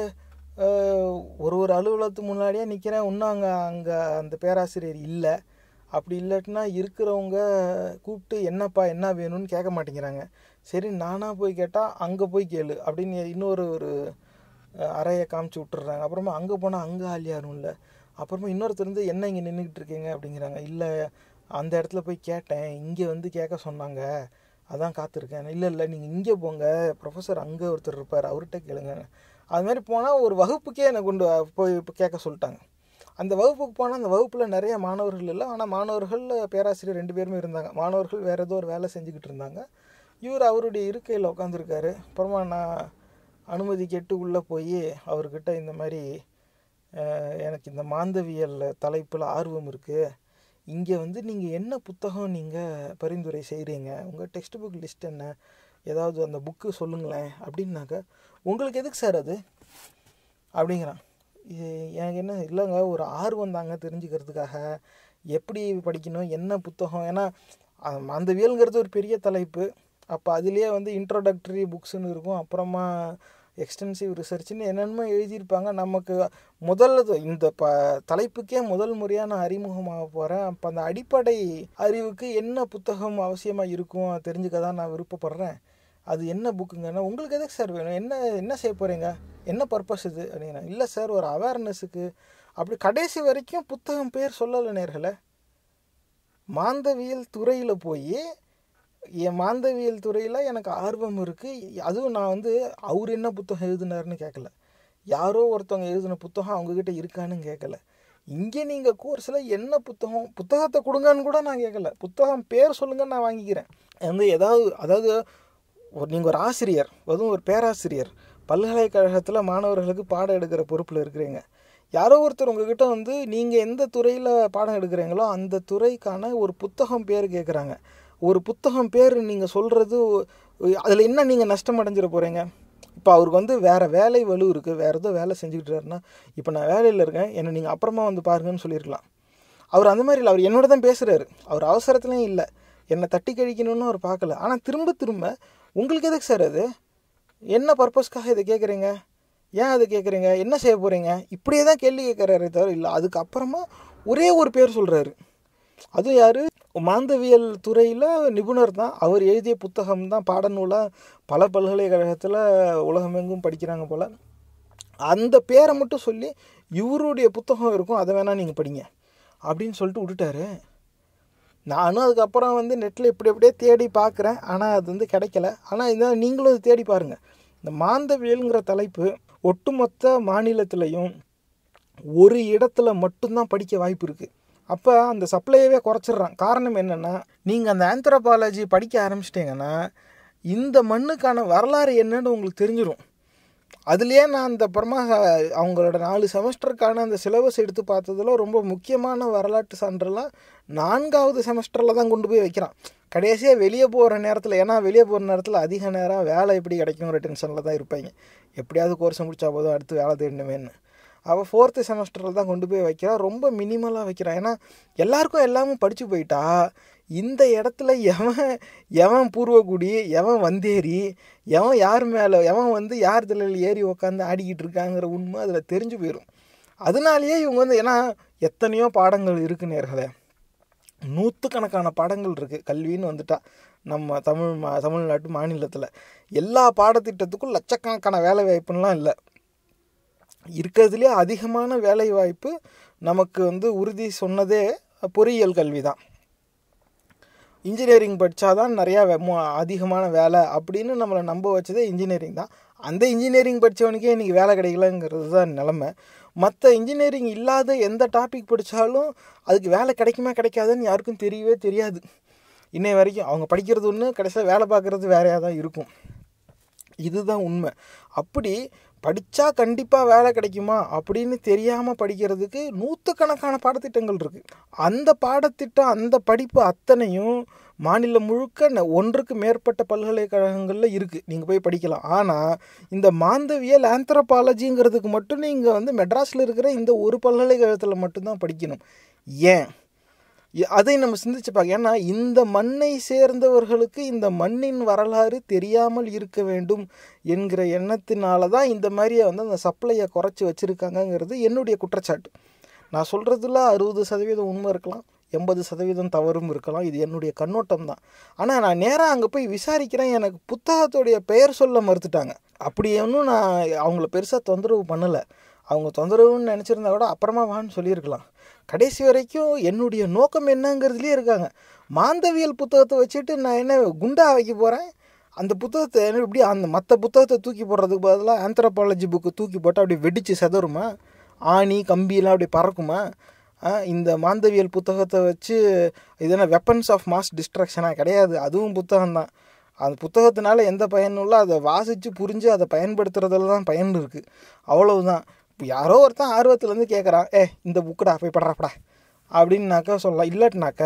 ஒரு ஒரு அலுவலகத்துக்கு முன்னாடியே நிற்கிறேன் இன்னும் அங்கே அங்கே அந்த பேராசிரியர் இல்லை அப்படி இல்லாட்டினா இருக்கிறவங்க கூப்பிட்டு என்னப்பா என்ன வேணும்னு கேட்க மாட்டேங்கிறாங்க சரி நானாக போய் கேட்டால் அங்கே போய் கேளு அப்படின்னு இன்னொரு ஒரு அறையை காமிச்சு விட்டுறாங்க அப்புறமா அங்கே போனால் அங்கே ஆள் யாரும் இல்லை அப்புறமா இன்னொருத்தர் வந்து என்ன இங்கே நின்றுக்கிட்டு இருக்கீங்க அப்படிங்கிறாங்க இல்லை அந்த இடத்துல போய் கேட்டேன் இங்கே வந்து கேட்க சொன்னாங்க அதான் காத்திருக்கேன் இல்லை இல்லை நீங்கள் இங்கே போங்க ப்ரொஃபஸர் அங்கே ஒருத்தர் இருப்பார் அவர்கிட்ட கேளுங்க அது மாதிரி போனால் ஒரு வகுப்புக்கே என்னை கொண்டு போய் இப்போ கேட்க சொல்லிட்டாங்க அந்த வகுப்புக்கு போனால் அந்த வகுப்பில் நிறைய மாணவர்கள் இல்லை ஆனால் மாணவர்கள் பேராசிரியர் ரெண்டு பேருமே இருந்தாங்க மாணவர்கள் வேறு ஏதோ ஒரு வேலை செஞ்சுக்கிட்டு இருந்தாங்க இவர் அவருடைய இருக்கையில் உட்காந்துருக்காரு அப்புறமா நான் அனுமதி கேட்டு உள்ளே போய் அவர்கிட்ட இந்த மாதிரி எனக்கு இந்த மாந்தவியல் தலைப்பில் ஆர்வம் இருக்குது இங்கே வந்து நீங்கள் என்ன புத்தகம் நீங்கள் பரிந்துரை செய்கிறீங்க உங்கள் டெக்ஸ்ட் புக் லிஸ்ட் என்ன ஏதாவது அந்த புக்கு சொல்லுங்களேன் அப்படின்னாக்க உங்களுக்கு எதுக்கு சார் அது அப்படிங்கிறான் எனக்கு என்ன இல்லைங்க ஒரு ஆர்வம் தாங்க தெரிஞ்சுக்கிறதுக்காக எப்படி படிக்கணும் என்ன புத்தகம் ஏன்னா மாந்தவியல்ங்கிறது ஒரு பெரிய தலைப்பு அப்போ அதுலேயே வந்து இன்ட்ரோடக்டரி புக்ஸ்னு இருக்கும் அப்புறமா எக்ஸ்டென்சிவ் ரிசர்ச்னு என்னென்னமோ எழுதியிருப்பாங்க நமக்கு முதல் இந்த ப தலைப்புக்கே முதல் முறையாக நான் அறிமுகமாக போகிறேன் அப்போ அந்த அடிப்படை அறிவுக்கு என்ன புத்தகம் அவசியமாக இருக்கும் தெரிஞ்சுக்க தான் நான் விருப்பப்படுறேன் அது என்ன புக்குங்கன்னா உங்களுக்கு எதுக்கு சார் வேணும் என்ன என்ன செய்ய போகிறீங்க என்ன பர்பஸ் இது அப்படின்னா இல்லை சார் ஒரு அவேர்னஸுக்கு அப்படி கடைசி வரைக்கும் புத்தகம் பேர் சொல்லலை நேர்களை மாந்தவியல் துறையில் போய் என் மாந்தவியல் துறையில் எனக்கு ஆர்வம் இருக்குது அதுவும் நான் வந்து அவர் என்ன புத்தகம் எழுதினார்னு கேட்கல யாரோ ஒருத்தவங்க எழுதின புத்தகம் அவங்கக்கிட்ட இருக்கான்னு கேட்கல இங்கே நீங்கள் கோர்ஸில் என்ன புத்தகம் புத்தகத்தை கொடுங்கன்னு கூட நான் கேட்கல புத்தகம் பேர் சொல்லுங்கன்னு நான் வாங்கிக்கிறேன் வந்து ஏதாவது அதாவது ஒரு நீங்கள் ஒரு ஆசிரியர் அதுவும் ஒரு பேராசிரியர் பல்கலைக்கழகத்தில் மாணவர்களுக்கு பாடம் எடுக்கிற பொறுப்பில் இருக்கிறீங்க யாரோ ஒருத்தர் உங்ககிட்ட வந்து நீங்கள் எந்த துறையில் பாடம் எடுக்கிறீங்களோ அந்த துறைக்கான ஒரு புத்தகம் பேர் கேட்குறாங்க ஒரு புத்தகம் பேர் நீங்கள் சொல்கிறது அதில் என்ன நீங்கள் நஷ்டம் அடைஞ்சிட போகிறீங்க இப்போ அவருக்கு வந்து வேறு வேலை வலு இருக்குது வேறு ஏதோ வேலை செஞ்சுக்கிட்டாருன்னா இப்போ நான் வேலையில் இருக்கேன் என்னை நீங்கள் அப்புறமா வந்து பாருங்கன்னு சொல்லியிருக்கலாம் அவர் அந்த மாதிரி இல்லை அவர் என்னோட தான் பேசுகிறாரு அவர் அவசரத்துலேயும் இல்லை என்னை தட்டி கழிக்கணும்னு அவர் பார்க்கல ஆனால் திரும்ப திரும்ப உங்களுக்கு எதுக்கு சார் அது என்ன பர்பஸ்க்காக இதை கேட்குறீங்க ஏன் அதை கேட்குறீங்க என்ன செய்ய போகிறீங்க இப்படியே தான் கேள்வி கேட்குறாரே தவிர இல்லை அதுக்கப்புறமா ஒரே ஒரு பேர் சொல்கிறாரு அதுவும் யார் மாந்தவியல் துறையில் நிபுணர் தான் அவர் எழுதிய புத்தகம் தான் பாடநூலாக பல பல்கலைக்கழகத்தில் உலகமெங்கும் படிக்கிறாங்க போல் அந்த பேரை மட்டும் சொல்லி இவருடைய புத்தகம் இருக்கும் அதை வேணால் நீங்கள் படிங்க அப்படின்னு சொல்லிட்டு விட்டுட்டாரு நானும் அதுக்கப்புறம் வந்து நெட்டில் இப்படி அப்படியே தேடி பார்க்குறேன் ஆனால் அது வந்து கிடைக்கல ஆனால் இதான் நீங்களும் அது தேடி பாருங்கள் இந்த மாந்தவியலுங்கிற தலைப்பு ஒட்டுமொத்த மாநிலத்திலையும் ஒரு இடத்துல மட்டும்தான் படிக்க வாய்ப்பு இருக்குது அப்போ அந்த சப்ளையவே குறைச்சிட்றான் காரணம் என்னென்னா நீங்கள் அந்த ஆந்த்ரோபாலஜி படிக்க ஆரம்பிச்சிட்டிங்கன்னா இந்த மண்ணுக்கான வரலாறு என்னன்னு உங்களுக்கு தெரிஞ்சிடும் அதுலேயே நான் அந்த அப்புறமா அவங்களோட நாலு செமஸ்டருக்கான அந்த சிலபஸ் எடுத்து பார்த்ததுல ரொம்ப முக்கியமான வரலாற்று சான்றெல்லாம் நான்காவது செமஸ்டரில் தான் கொண்டு போய் வைக்கிறான் கடைசியாக வெளியே போகிற நேரத்தில் ஏன்னா வெளியே போகிற நேரத்தில் அதிக நேரம் வேலை எப்படி கிடைக்குங்கிற டென்ஷனில் தான் இருப்பாங்க எப்படியாவது கோர்ஸை முடிச்சா போதும் அடுத்து வேலை தேடணுமேன்னு அவள் ஃபோர்த்து செமஸ்டரில் தான் கொண்டு போய் வைக்கிறா ரொம்ப மினிமலாக வைக்கிறான் ஏன்னா எல்லாருக்கும் எல்லாமும் படித்து போயிட்டா இந்த இடத்துல எவன் எவன் பூர்வகுடி எவன் வந்தேரி எவன் யார் மேலே எவன் வந்து யார் தலையில் ஏறி உக்காந்து ஆடிக்கிட்டு இருக்காங்கிற உண்மை அதில் தெரிஞ்சு போயிடும் அதனாலேயே இவங்க வந்து ஏன்னா எத்தனையோ பாடங்கள் இருக்கு நேர்களே நூற்றுக்கணக்கான பாடங்கள் இருக்குது கல்வின்னு வந்துட்டா நம்ம தமிழ் மா தமிழ்நாட்டு மாநிலத்தில் எல்லா பாடத்திட்டத்துக்கும் லட்சக்கணக்கான வேலை வாய்ப்புலாம் இல்லை இருக்கிறதுலே அதிகமான வேலை வாய்ப்பு நமக்கு வந்து உறுதி சொன்னதே பொறியியல் கல்வி தான் இன்ஜினியரிங் படித்தாதான் நிறையா வே- மு- அதிகமான வேலை அப்படின்னு நம்மளை நம்ப வச்சதே இன்ஜினியரிங் தான் அந்த இன்ஜினியரிங் படித்தவனுக்கே இன்றைக்கி வேலை கிடைக்கலங்கிறது தான் நிலமை மற்ற இன்ஜினியரிங் இல்லாத எந்த டாபிக் படித்தாலும் அதுக்கு வேலை கிடைக்குமா கிடைக்காதுன்னு யாருக்கும் தெரியவே தெரியாது இன்னை வரைக்கும் அவங்க படிக்கிறது ஒன்று கடைசியில் வேலை பார்க்குறது வேறையாக தான் இருக்கும் இதுதான் உண்மை அப்படி படித்தா கண்டிப்பாக வேலை கிடைக்குமா அப்படின்னு தெரியாமல் படிக்கிறதுக்கு நூற்றுக்கணக்கான பாடத்திட்டங்கள் இருக்குது அந்த பாடத்திட்டம் அந்த படிப்பு அத்தனையும் மாநிலம் முழுக்க ந- ஒன்றுக்கு மேற்பட்ட பல்கலைக்கழகங்களில் இருக்குது நீங்கள் போய் படிக்கலாம் ஆனால் இந்த மாந்தவியல் ஆந்த்ரோபாலஜிங்கிறதுக்கு மட்டும் நீங்கள் வந்து மெட்ராஸில் இருக்கிற இந்த ஒரு பல்கலைக்கழகத்தில் மட்டும்தான் படிக்கணும் ஏன் இ- அதை நம்ம சிந்திச்சு பார்க்க ஏன்னா இந்த மண்ணை சேர்ந்தவர்களுக்கு இந்த மண்ணின் வரலாறு தெரியாமல் இருக்க வேண்டும் என்கிற எண்ணத்தினால தான் இந்த மாதிரியே வந்து அந்த சப்ளையை குறைச்சி வச்சுருக்காங்கங்கிறது என்னுடைய குற்றச்சாட்டு நான் சொல்கிறதுல அறுபது சதவீதம் உண்மை இருக்கலாம் எண்பது சதவீதம் தவறும் இருக்கலாம் இது என்னுடைய கண்ணோட்டம் தான் ஆனால் நான் நேராக அங்கே போய் விசாரிக்கிறேன் எனக்கு புத்தகத்துடைய பெயர் சொல்ல மறுத்துட்டாங்க அப்படி ஒன்றும் நான் அவங்கள பெருசாக தொந்தரவு பண்ணலை அவங்க தொந்தரவுன்னு நினச்சிருந்தா கூட அப்புறமா வான்னு சொல்லியிருக்கலாம் கடைசி வரைக்கும் என்னுடைய நோக்கம் என்னங்கிறதுலே இருக்காங்க மாந்தவியல் புத்தகத்தை வச்சுட்டு நான் என்ன குண்டா வைக்க போகிறேன் அந்த புத்தகத்தை என்ன இப்படி அந்த மற்ற புத்தகத்தை தூக்கி போடுறதுக்கு பதிலாக ஆந்த்ரோபாலஜி புக்கு தூக்கி போட்டால் அப்படி வெடித்து செதறுமா ஆணி கம்பியெல்லாம் அப்படி பறக்குமா ஆ, இந்த மாந்தவியல் புத்தகத்தை வச்சு இது என்ன வெப்பன்ஸ் ஆஃப் மாஸ் டிஸ்ட்ரக்ஷனாக கிடையாது அதுவும் புத்தகம் தான் அந்த புத்தகத்தினால எந்த பயனும் இல்லை அதை வாசித்து புரிஞ்சு அதை பயன்படுத்துறதுல தான் பயன் இருக்குது அவ்வளவுதான் இப்போ யாரோ ஒருத்தன் ஆர்வத்துலேருந்து கேட்குறான் ஏ இந்த புக்குடா போய் படுறாப்படா அப்படின்னாக்கா சொல்லலாம் இல்லாட்டினாக்க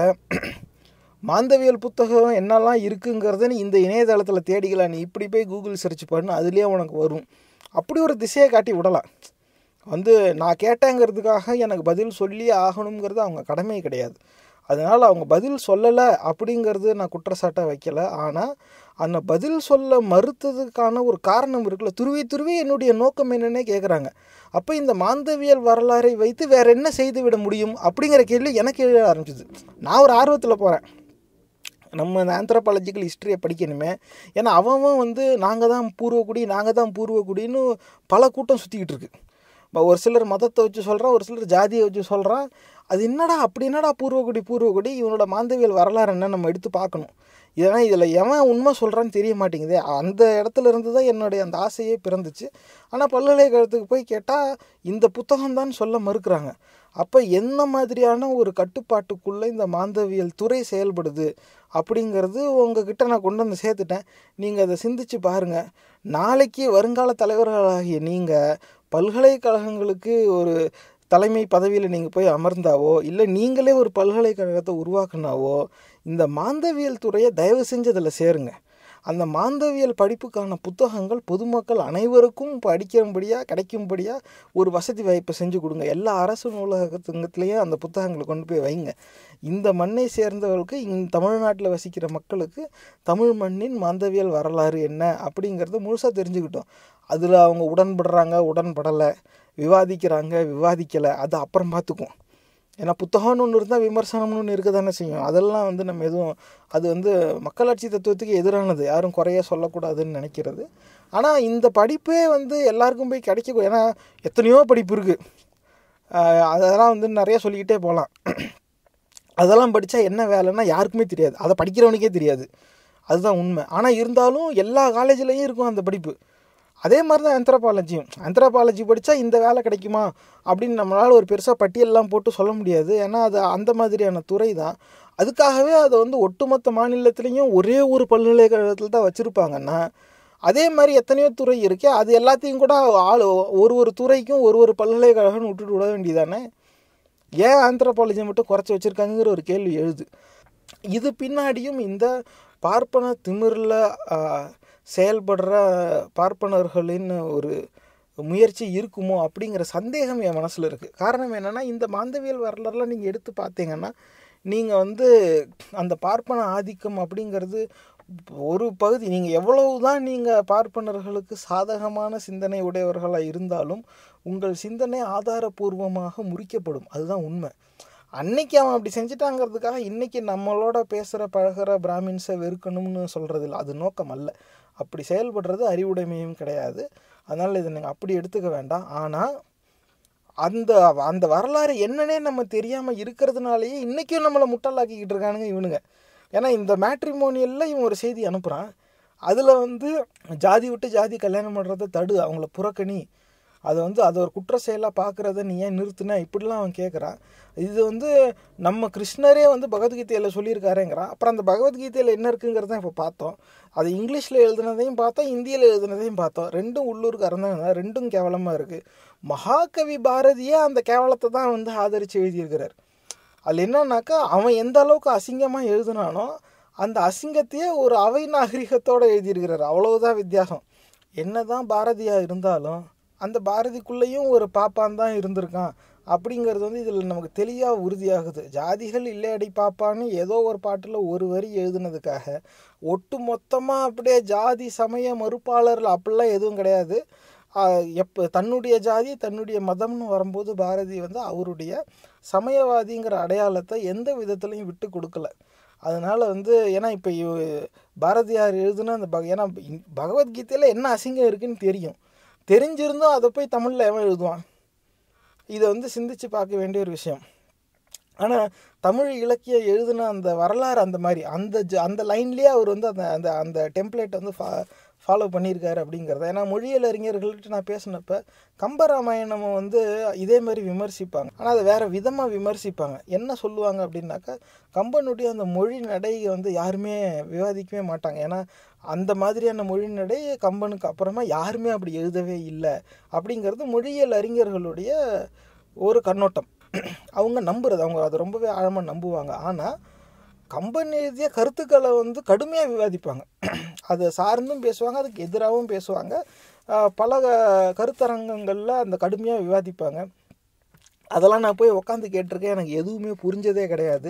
மாந்தவியல் புத்தகம் என்னெல்லாம் இருக்குங்கிறத நீ இந்த இணையதளத்தில் தேடிக்கலாம் நீ இப்படி போய் கூகுள் சர்ச் பண்ணு அதுலேயே உனக்கு வரும் அப்படி ஒரு திசையை காட்டி விடலாம் வந்து நான் கேட்டேங்கிறதுக்காக எனக்கு பதில் சொல்லி ஆகணுங்கிறது அவங்க கடமை கிடையாது அதனால் அவங்க பதில் சொல்லலை அப்படிங்கிறது நான் குற்றச்சாட்டை வைக்கல ஆனால் அந்த பதில் சொல்ல மறுத்ததுக்கான ஒரு காரணம் இருக்குல்ல துருவி துருவி என்னுடைய நோக்கம் என்னன்னே கேட்குறாங்க அப்போ இந்த மாந்தவியல் வரலாறை வைத்து வேற என்ன செய்து விட முடியும் அப்படிங்கிற கேள்வி எனக்கு எழ ஆரம்பிச்சிது நான் ஒரு ஆர்வத்தில் போகிறேன் நம்ம இந்த ஆந்த்ரோபாலஜிக்கல் ஹிஸ்ட்ரியை படிக்கணுமே ஏன்னா அவன் அவன் வந்து நாங்கள் தான் பூர்வக்குடி நாங்கள் தான் பூர்வக்குடின்னு பல கூட்டம் சுற்றிக்கிட்டு இருக்கு இப்போ ஒரு சிலர் மதத்தை வச்சு சொல்கிறான் ஒரு சிலர் ஜாதியை வச்சு சொல்கிறான் அது என்னடா அப்படி என்னடா பூர்வக்குடி பூர்வக்குடி இவனோட மாந்தவியல் வரலாறு என்ன நம்ம எடுத்து பார்க்கணும் ஏன்னா இதில் எவன் உண்மை சொல்கிறான்னு தெரிய மாட்டேங்குதே அந்த இடத்துல இருந்து தான் என்னுடைய அந்த ஆசையே பிறந்துச்சு ஆனால் பல்கலைக்கழகத்துக்கு போய் கேட்டால் இந்த புத்தகம் தான் சொல்ல மறுக்கிறாங்க அப்போ என்ன மாதிரியான ஒரு கட்டுப்பாட்டுக்குள்ளே இந்த மாந்தவியல் துறை செயல்படுது அப்படிங்கிறது உங்ககிட்ட நான் கொண்டு வந்து சேர்த்துட்டேன் நீங்கள் அதை சிந்திச்சு பாருங்கள் நாளைக்கு வருங்கால தலைவர்களாகிய நீங்கள் பல்கலைக்கழகங்களுக்கு ஒரு தலைமை பதவியில் நீங்கள் போய் அமர்ந்தாவோ இல்லை நீங்களே ஒரு பல்கலைக்கழகத்தை உருவாக்குனாவோ இந்த மாந்தவியல் துறையை தயவு செஞ்சு அதில் சேருங்க அந்த மாந்தவியல் படிப்புக்கான புத்தகங்கள் பொதுமக்கள் அனைவருக்கும் படிக்கும்படியாக கிடைக்கும்படியாக ஒரு வசதி வாய்ப்பை செஞ்சு கொடுங்க எல்லா அரசு நூலகத்துங்கத்துலேயும் அந்த புத்தகங்களை கொண்டு போய் வைங்க இந்த மண்ணை சேர்ந்தவர்களுக்கு இந் தமிழ்நாட்டில் வசிக்கிற மக்களுக்கு தமிழ் மண்ணின் மாந்தவியல் வரலாறு என்ன அப்படிங்கிறத முழுசாக தெரிஞ்சுக்கிட்டோம் அதில் அவங்க உடன்படுறாங்க உடன்படலை விவாதிக்கிறாங்க விவாதிக்கலை அது அப்புறம் பார்த்துக்குவோம் ஏன்னா புத்தகம்னு ஒன்று இருந்தால் விமர்சனம்னு ஒன்று இருக்க தானே செய்யும் அதெல்லாம் வந்து நம்ம எதுவும் அது வந்து மக்களாட்சி தத்துவத்துக்கு எதிரானது யாரும் குறைய சொல்லக்கூடாதுன்னு நினைக்கிறது ஆனால் இந்த படிப்பே வந்து எல்லாருக்கும் போய் கிடைக்க ஏன்னா எத்தனையோ படிப்பு இருக்குது அதெல்லாம் வந்து நிறைய சொல்லிக்கிட்டே போகலாம் அதெல்லாம் படித்தா என்ன வேலைன்னா யாருக்குமே தெரியாது அதை படிக்கிறவனுக்கே தெரியாது அதுதான் உண்மை ஆனால் இருந்தாலும் எல்லா காலேஜ்லேயும் இருக்கும் அந்த படிப்பு அதே மாதிரி தான் ஆந்த்ரோபாலஜியும் ஆந்த்ரோபாலஜி படித்தா இந்த வேலை கிடைக்குமா அப்படின்னு நம்மளால் ஒரு பெருசாக பட்டியலெலாம் போட்டு சொல்ல முடியாது ஏன்னா அது அந்த மாதிரியான துறை தான் அதுக்காகவே அதை வந்து ஒட்டுமொத்த மாநிலத்திலையும் ஒரே ஒரு பல்கலைக்கழகத்தில் தான் வச்சுருப்பாங்கன்னா அதே மாதிரி எத்தனையோ துறை இருக்கே அது எல்லாத்தையும் கூட ஆள் ஒரு ஒரு துறைக்கும் ஒரு ஒரு பல்கலைக்கழகம்னு விட்டுட்டு விட வேண்டியதானே ஏன் ஆந்த்ரோபாலஜி மட்டும் குறைச்சி வச்சுருக்காங்கிற ஒரு கேள்வி எழுது இது பின்னாடியும் இந்த பார்ப்பன திமிரில் செயல்படுற பார்ப்பனர்களின் ஒரு முயற்சி இருக்குமோ அப்படிங்கிற சந்தேகம் என் மனசில் இருக்குது காரணம் என்னென்னா இந்த மாந்தவியல் வரலாறுலாம் நீங்கள் எடுத்து பார்த்தீங்கன்னா நீங்கள் வந்து அந்த பார்ப்பன ஆதிக்கம் அப்படிங்கிறது ஒரு பகுதி நீங்கள் எவ்வளவு தான் நீங்கள் பார்ப்பனர்களுக்கு சாதகமான சிந்தனை உடையவர்களாக இருந்தாலும் உங்கள் சிந்தனை ஆதாரபூர்வமாக முறிக்கப்படும் அதுதான் உண்மை அன்னைக்கு அவன் அப்படி செஞ்சிட்டாங்கிறதுக்காக இன்னைக்கு நம்மளோட பேசுகிற பழகுற பிராமின்ஸை வெறுக்கணும்னு சொல்கிறது இல்லை அது நோக்கம் அல்ல அப்படி செயல்படுறது அறிவுடைமையும் கிடையாது அதனால் இதை நீங்கள் அப்படி எடுத்துக்க வேண்டாம் ஆனால் அந்த அந்த வரலாறு என்னன்னே நம்ம தெரியாமல் இருக்கிறதுனாலயே இன்றைக்கும் நம்மளை முட்டாளாக்கிக்கிட்டு இருக்கானுங்க இவனுங்க ஏன்னா இந்த மேட்ரிமோனியலில் இவன் ஒரு செய்தி அனுப்புகிறான் அதில் வந்து ஜாதி விட்டு ஜாதி கல்யாணம் பண்ணுறதை தடு அவங்கள புறக்கணி அதை வந்து அதை ஒரு குற்ற செயலாக பார்க்குறத நீ ஏன் நிறுத்துன இப்படிலாம் அவன் கேட்குறான் இது வந்து நம்ம கிருஷ்ணரே வந்து பகவத்கீதையில் சொல்லியிருக்காருங்கிறான் அப்புறம் அந்த பகவத்கீதையில் என்ன இருக்குங்கிறத இப்போ பார்த்தோம் அது இங்கிலீஷில் எழுதுனதையும் பார்த்தோம் இந்தியில் எழுதுனதையும் பார்த்தோம் ரெண்டும் உள்ளூர்காரன் தான் ரெண்டும் கேவலமாக இருக்குது மகாகவி பாரதியே அந்த கேவலத்தை தான் வந்து ஆதரித்து எழுதியிருக்கிறார் அதில் என்னன்னாக்கா அவன் எந்த அளவுக்கு அசிங்கமாக எழுதுனானோ அந்த அசிங்கத்தையே ஒரு அவை நாகரிகத்தோடு எழுதியிருக்கிறார் அவ்வளவுதான் வித்தியாசம் என்னதான் பாரதியாக இருந்தாலும் அந்த பாரதிக்குள்ளேயும் ஒரு பாப்பான் தான் இருந்திருக்கான் அப்படிங்கிறது வந்து இதில் நமக்கு தெளிவாக உறுதியாகுது ஜாதிகள் இல்லையடி பாப்பான்னு ஏதோ ஒரு பாட்டில் ஒரு வரி எழுதுனதுக்காக ஒட்டு மொத்தமாக அப்படியே ஜாதி சமய மறுப்பாளர்கள் அப்படிலாம் எதுவும் கிடையாது எப்போ தன்னுடைய ஜாதி தன்னுடைய மதம்னு வரும்போது பாரதி வந்து அவருடைய சமயவாதிங்கிற அடையாளத்தை எந்த விதத்துலையும் விட்டு கொடுக்கல அதனால் வந்து ஏன்னா இப்போ பாரதியார் எழுதுனா அந்த பக ஏன்னா பகவத்கீதையில் என்ன அசிங்கம் இருக்குன்னு தெரியும் தெரிஞ்சிருந்தும் அதை போய் தமிழில் எவன் எழுதுவான் இதை வந்து சிந்திச்சு பார்க்க வேண்டிய ஒரு விஷயம் ஆனால் தமிழ் இலக்கியம் எழுதுன அந்த வரலாறு அந்த மாதிரி அந்த ஜ அந்த லைன்லேயே அவர் வந்து அந்த அந்த அந்த டெம்ப்ளேட்டை வந்து ஃபா ஃபாலோ பண்ணியிருக்காரு அப்படிங்கிறத ஏன்னா மொழியியல் அறிஞர்கள்ட்ட நான் பேசினப்ப கம்பராமாயணம் வந்து இதே மாதிரி விமர்சிப்பாங்க ஆனால் அதை வேறு விதமாக விமர்சிப்பாங்க என்ன சொல்லுவாங்க அப்படின்னாக்கா கம்பனுடைய அந்த மொழி நடையை வந்து யாருமே விவாதிக்கவே மாட்டாங்க ஏன்னா அந்த மாதிரியான மொழி நடை கம்பனுக்கு அப்புறமா யாருமே அப்படி எழுதவே இல்லை அப்படிங்கிறது மொழியியல் அறிஞர்களுடைய ஒரு கண்ணோட்டம் அவங்க நம்புறது அவங்க அதை ரொம்பவே ஆழமாக நம்புவாங்க ஆனால் கம்பன் எழுதிய கருத்துக்களை வந்து கடுமையாக விவாதிப்பாங்க அதை சார்ந்தும் பேசுவாங்க அதுக்கு எதிராகவும் பேசுவாங்க பல கருத்தரங்கங்களில் அந்த கடுமையாக விவாதிப்பாங்க அதெல்லாம் நான் போய் உக்காந்து கேட்டிருக்கேன் எனக்கு எதுவுமே புரிஞ்சதே கிடையாது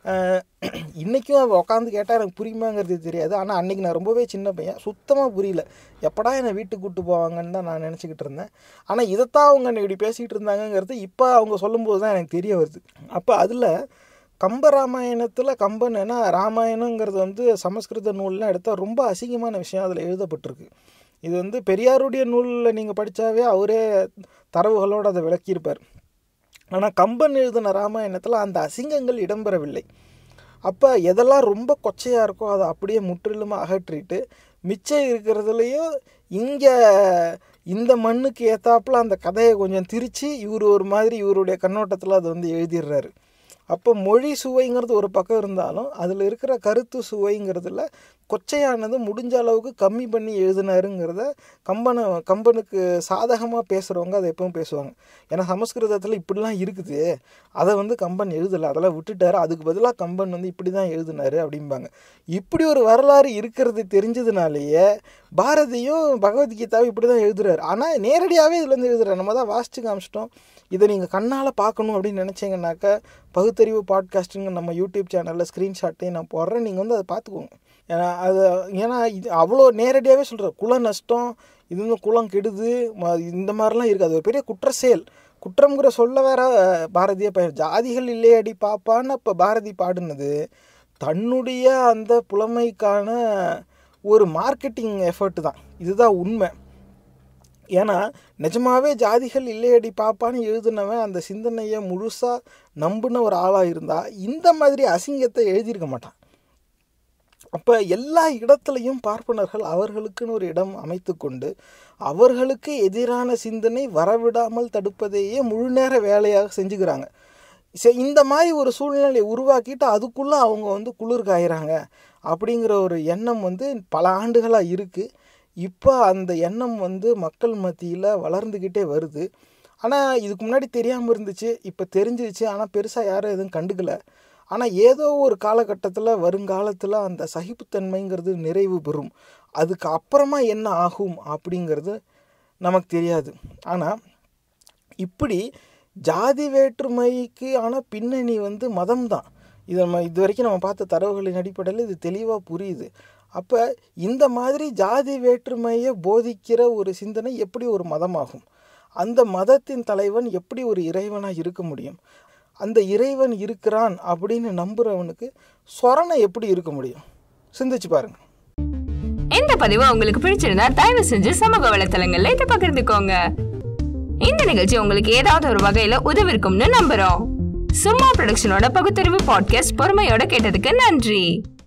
இன்றைக்கும் உக்காந்து கேட்டால் எனக்கு புரியுமாங்கிறது தெரியாது ஆனால் அன்றைக்கி நான் ரொம்பவே சின்ன பையன் சுத்தமாக புரியல எப்படா என்னை வீட்டுக்கு கூப்பிட்டு போவாங்கன்னு தான் நான் நினச்சிக்கிட்டு இருந்தேன் ஆனால் இதைத்தான் அவங்க என்னை இப்படி பேசிக்கிட்டு இருந்தாங்கங்கிறது இப்போ அவங்க சொல்லும்போது தான் எனக்கு தெரிய வருது அப்போ அதில் கம்பராமாயணத்தில் கம்பன் ஏன்னா ராமாயணங்கிறது வந்து சமஸ்கிருத நூல்லாம் எடுத்தால் ரொம்ப அசிங்கமான விஷயம் அதில் எழுதப்பட்டிருக்கு இது வந்து பெரியாருடைய நூலில் நீங்கள் படித்தாவே அவரே தரவுகளோடு அதை விளக்கியிருப்பார் ஆனால் கம்பன் எழுதின ராமாயணத்தில் அந்த அசிங்கங்கள் இடம்பெறவில்லை அப்போ எதெல்லாம் ரொம்ப கொச்சையாக இருக்கோ அதை அப்படியே முற்றிலுமாக அகற்றிட்டு மிச்சம் இருக்கிறதுலையும் இங்கே இந்த மண்ணுக்கு ஏற்றாப்புல அந்த கதையை கொஞ்சம் திரித்து இவர் ஒரு மாதிரி இவருடைய கண்ணோட்டத்தில் அதை வந்து எழுதிடுறாரு அப்போ மொழி சுவைங்கிறது ஒரு பக்கம் இருந்தாலும் அதில் இருக்கிற கருத்து சுவைங்கிறதுல கொச்சையானது முடிஞ்ச அளவுக்கு கம்மி பண்ணி எழுதினாருங்கிறத கம்பனை கம்பனுக்கு சாதகமாக பேசுகிறவங்க அதை எப்பவும் பேசுவாங்க ஏன்னா சமஸ்கிருதத்தில் இப்படிலாம் இருக்குது அதை வந்து கம்பன் எழுதலை அதெல்லாம் விட்டுட்டாரு அதுக்கு பதிலாக கம்பன் வந்து இப்படி தான் எழுதினாரு அப்படிம்பாங்க இப்படி ஒரு வரலாறு இருக்கிறது தெரிஞ்சதுனாலேயே பாரதியும் பகவத்கீதாவும் இப்படி தான் எழுதுறாரு ஆனால் நேரடியாகவே இதில் வந்து எழுதுறாரு நம்ம தான் வாசிச்சு காமிச்சிட்டோம் இதை நீங்கள் கண்ணால் பார்க்கணும் அப்படின்னு நினச்சிங்கனாக்கா பகுத்தறிவு பாட்காஸ்ட்டுங்க நம்ம யூடியூப் சேனலில் ஸ்க்ரீன்ஷாட்டையும் நான் போடுறேன் நீங்கள் வந்து அதை பார்த்துக்கோங்க ஏன்னா அது ஏன்னா இது அவ்வளோ நேரடியாகவே சொல்கிற குல நஷ்டம் இது வந்து குளம் கெடுது இந்த மாதிரிலாம் இருக்குது அது ஒரு பெரிய குற்ற செயல் குற்றம்ங்கிற சொல்ல வேற பாரதிய ப ஜாதிகள் இல்லையடி பாப்பான்னு இப்போ பாரதி பாடினது தன்னுடைய அந்த புலமைக்கான ஒரு மார்க்கெட்டிங் எஃபர்ட் தான் இதுதான் உண்மை ஏன்னா நிஜமாவே ஜாதிகள் இல்லையடி பாப்பான்னு எழுதுனவன் அந்த சிந்தனையை முழுசாக நம்பின ஒரு ஆளாக இருந்தால் இந்த மாதிரி அசிங்கத்தை எழுதியிருக்க மாட்டான் அப்போ எல்லா இடத்துலையும் பார்ப்பனர்கள் அவர்களுக்குன்னு ஒரு இடம் அமைத்து கொண்டு அவர்களுக்கு எதிரான சிந்தனை வரவிடாமல் தடுப்பதையே முழு நேர வேலையாக செஞ்சுக்கிறாங்க இந்த மாதிரி ஒரு சூழ்நிலையை உருவாக்கிட்டு அதுக்குள்ளே அவங்க வந்து குளிர் காயிறாங்க அப்படிங்கிற ஒரு எண்ணம் வந்து பல ஆண்டுகளாக இருக்குது இப்போ அந்த எண்ணம் வந்து மக்கள் மத்தியில் வளர்ந்துக்கிட்டே வருது ஆனால் இதுக்கு முன்னாடி தெரியாமல் இருந்துச்சு இப்போ தெரிஞ்சிருச்சு ஆனால் பெருசாக யாரும் எதுவும் கண்டுக்கலை ஆனால் ஏதோ ஒரு காலகட்டத்தில் வருங்காலத்தில் அந்த சகிப்புத்தன்மைங்கிறது நிறைவு பெறும் அதுக்கு அப்புறமா என்ன ஆகும் அப்படிங்கிறது நமக்கு தெரியாது ஆனால் இப்படி ஜாதி வேற்றுமைக்கு ஆன பின்னணி வந்து மதம் தான் இது நம்ம இது வரைக்கும் நம்ம பார்த்த தரவுகளின் அடிப்படையில் இது தெளிவாக புரியுது அப்போ இந்த மாதிரி ஜாதி வேற்றுமையை போதிக்கிற ஒரு சிந்தனை எப்படி ஒரு மதமாகும் அந்த மதத்தின் தலைவன் எப்படி ஒரு இறைவனாக இருக்க முடியும் அந்த இறைவன் இருக்கிறான் அப்படின்னு நம்புறவனுக்கு சொரணை எப்படி இருக்க முடியும் சிந்திச்சு பாருங்க இந்த பதிவு உங்களுக்கு பிடிச்சிருந்தா தயவு செஞ்சு சமூக வலைத்தளங்கள்ல இதை பகிர்ந்துக்கோங்க இந்த நிகழ்ச்சி உங்களுக்கு ஏதாவது ஒரு வகையில உதவிருக்கும்னு நம்புறோம் சும்மா ப்ரொடக்ஷனோட பகுத்தறிவு பாட்காஸ்ட் பொறுமையோட கேட்டதுக்கு நன்றி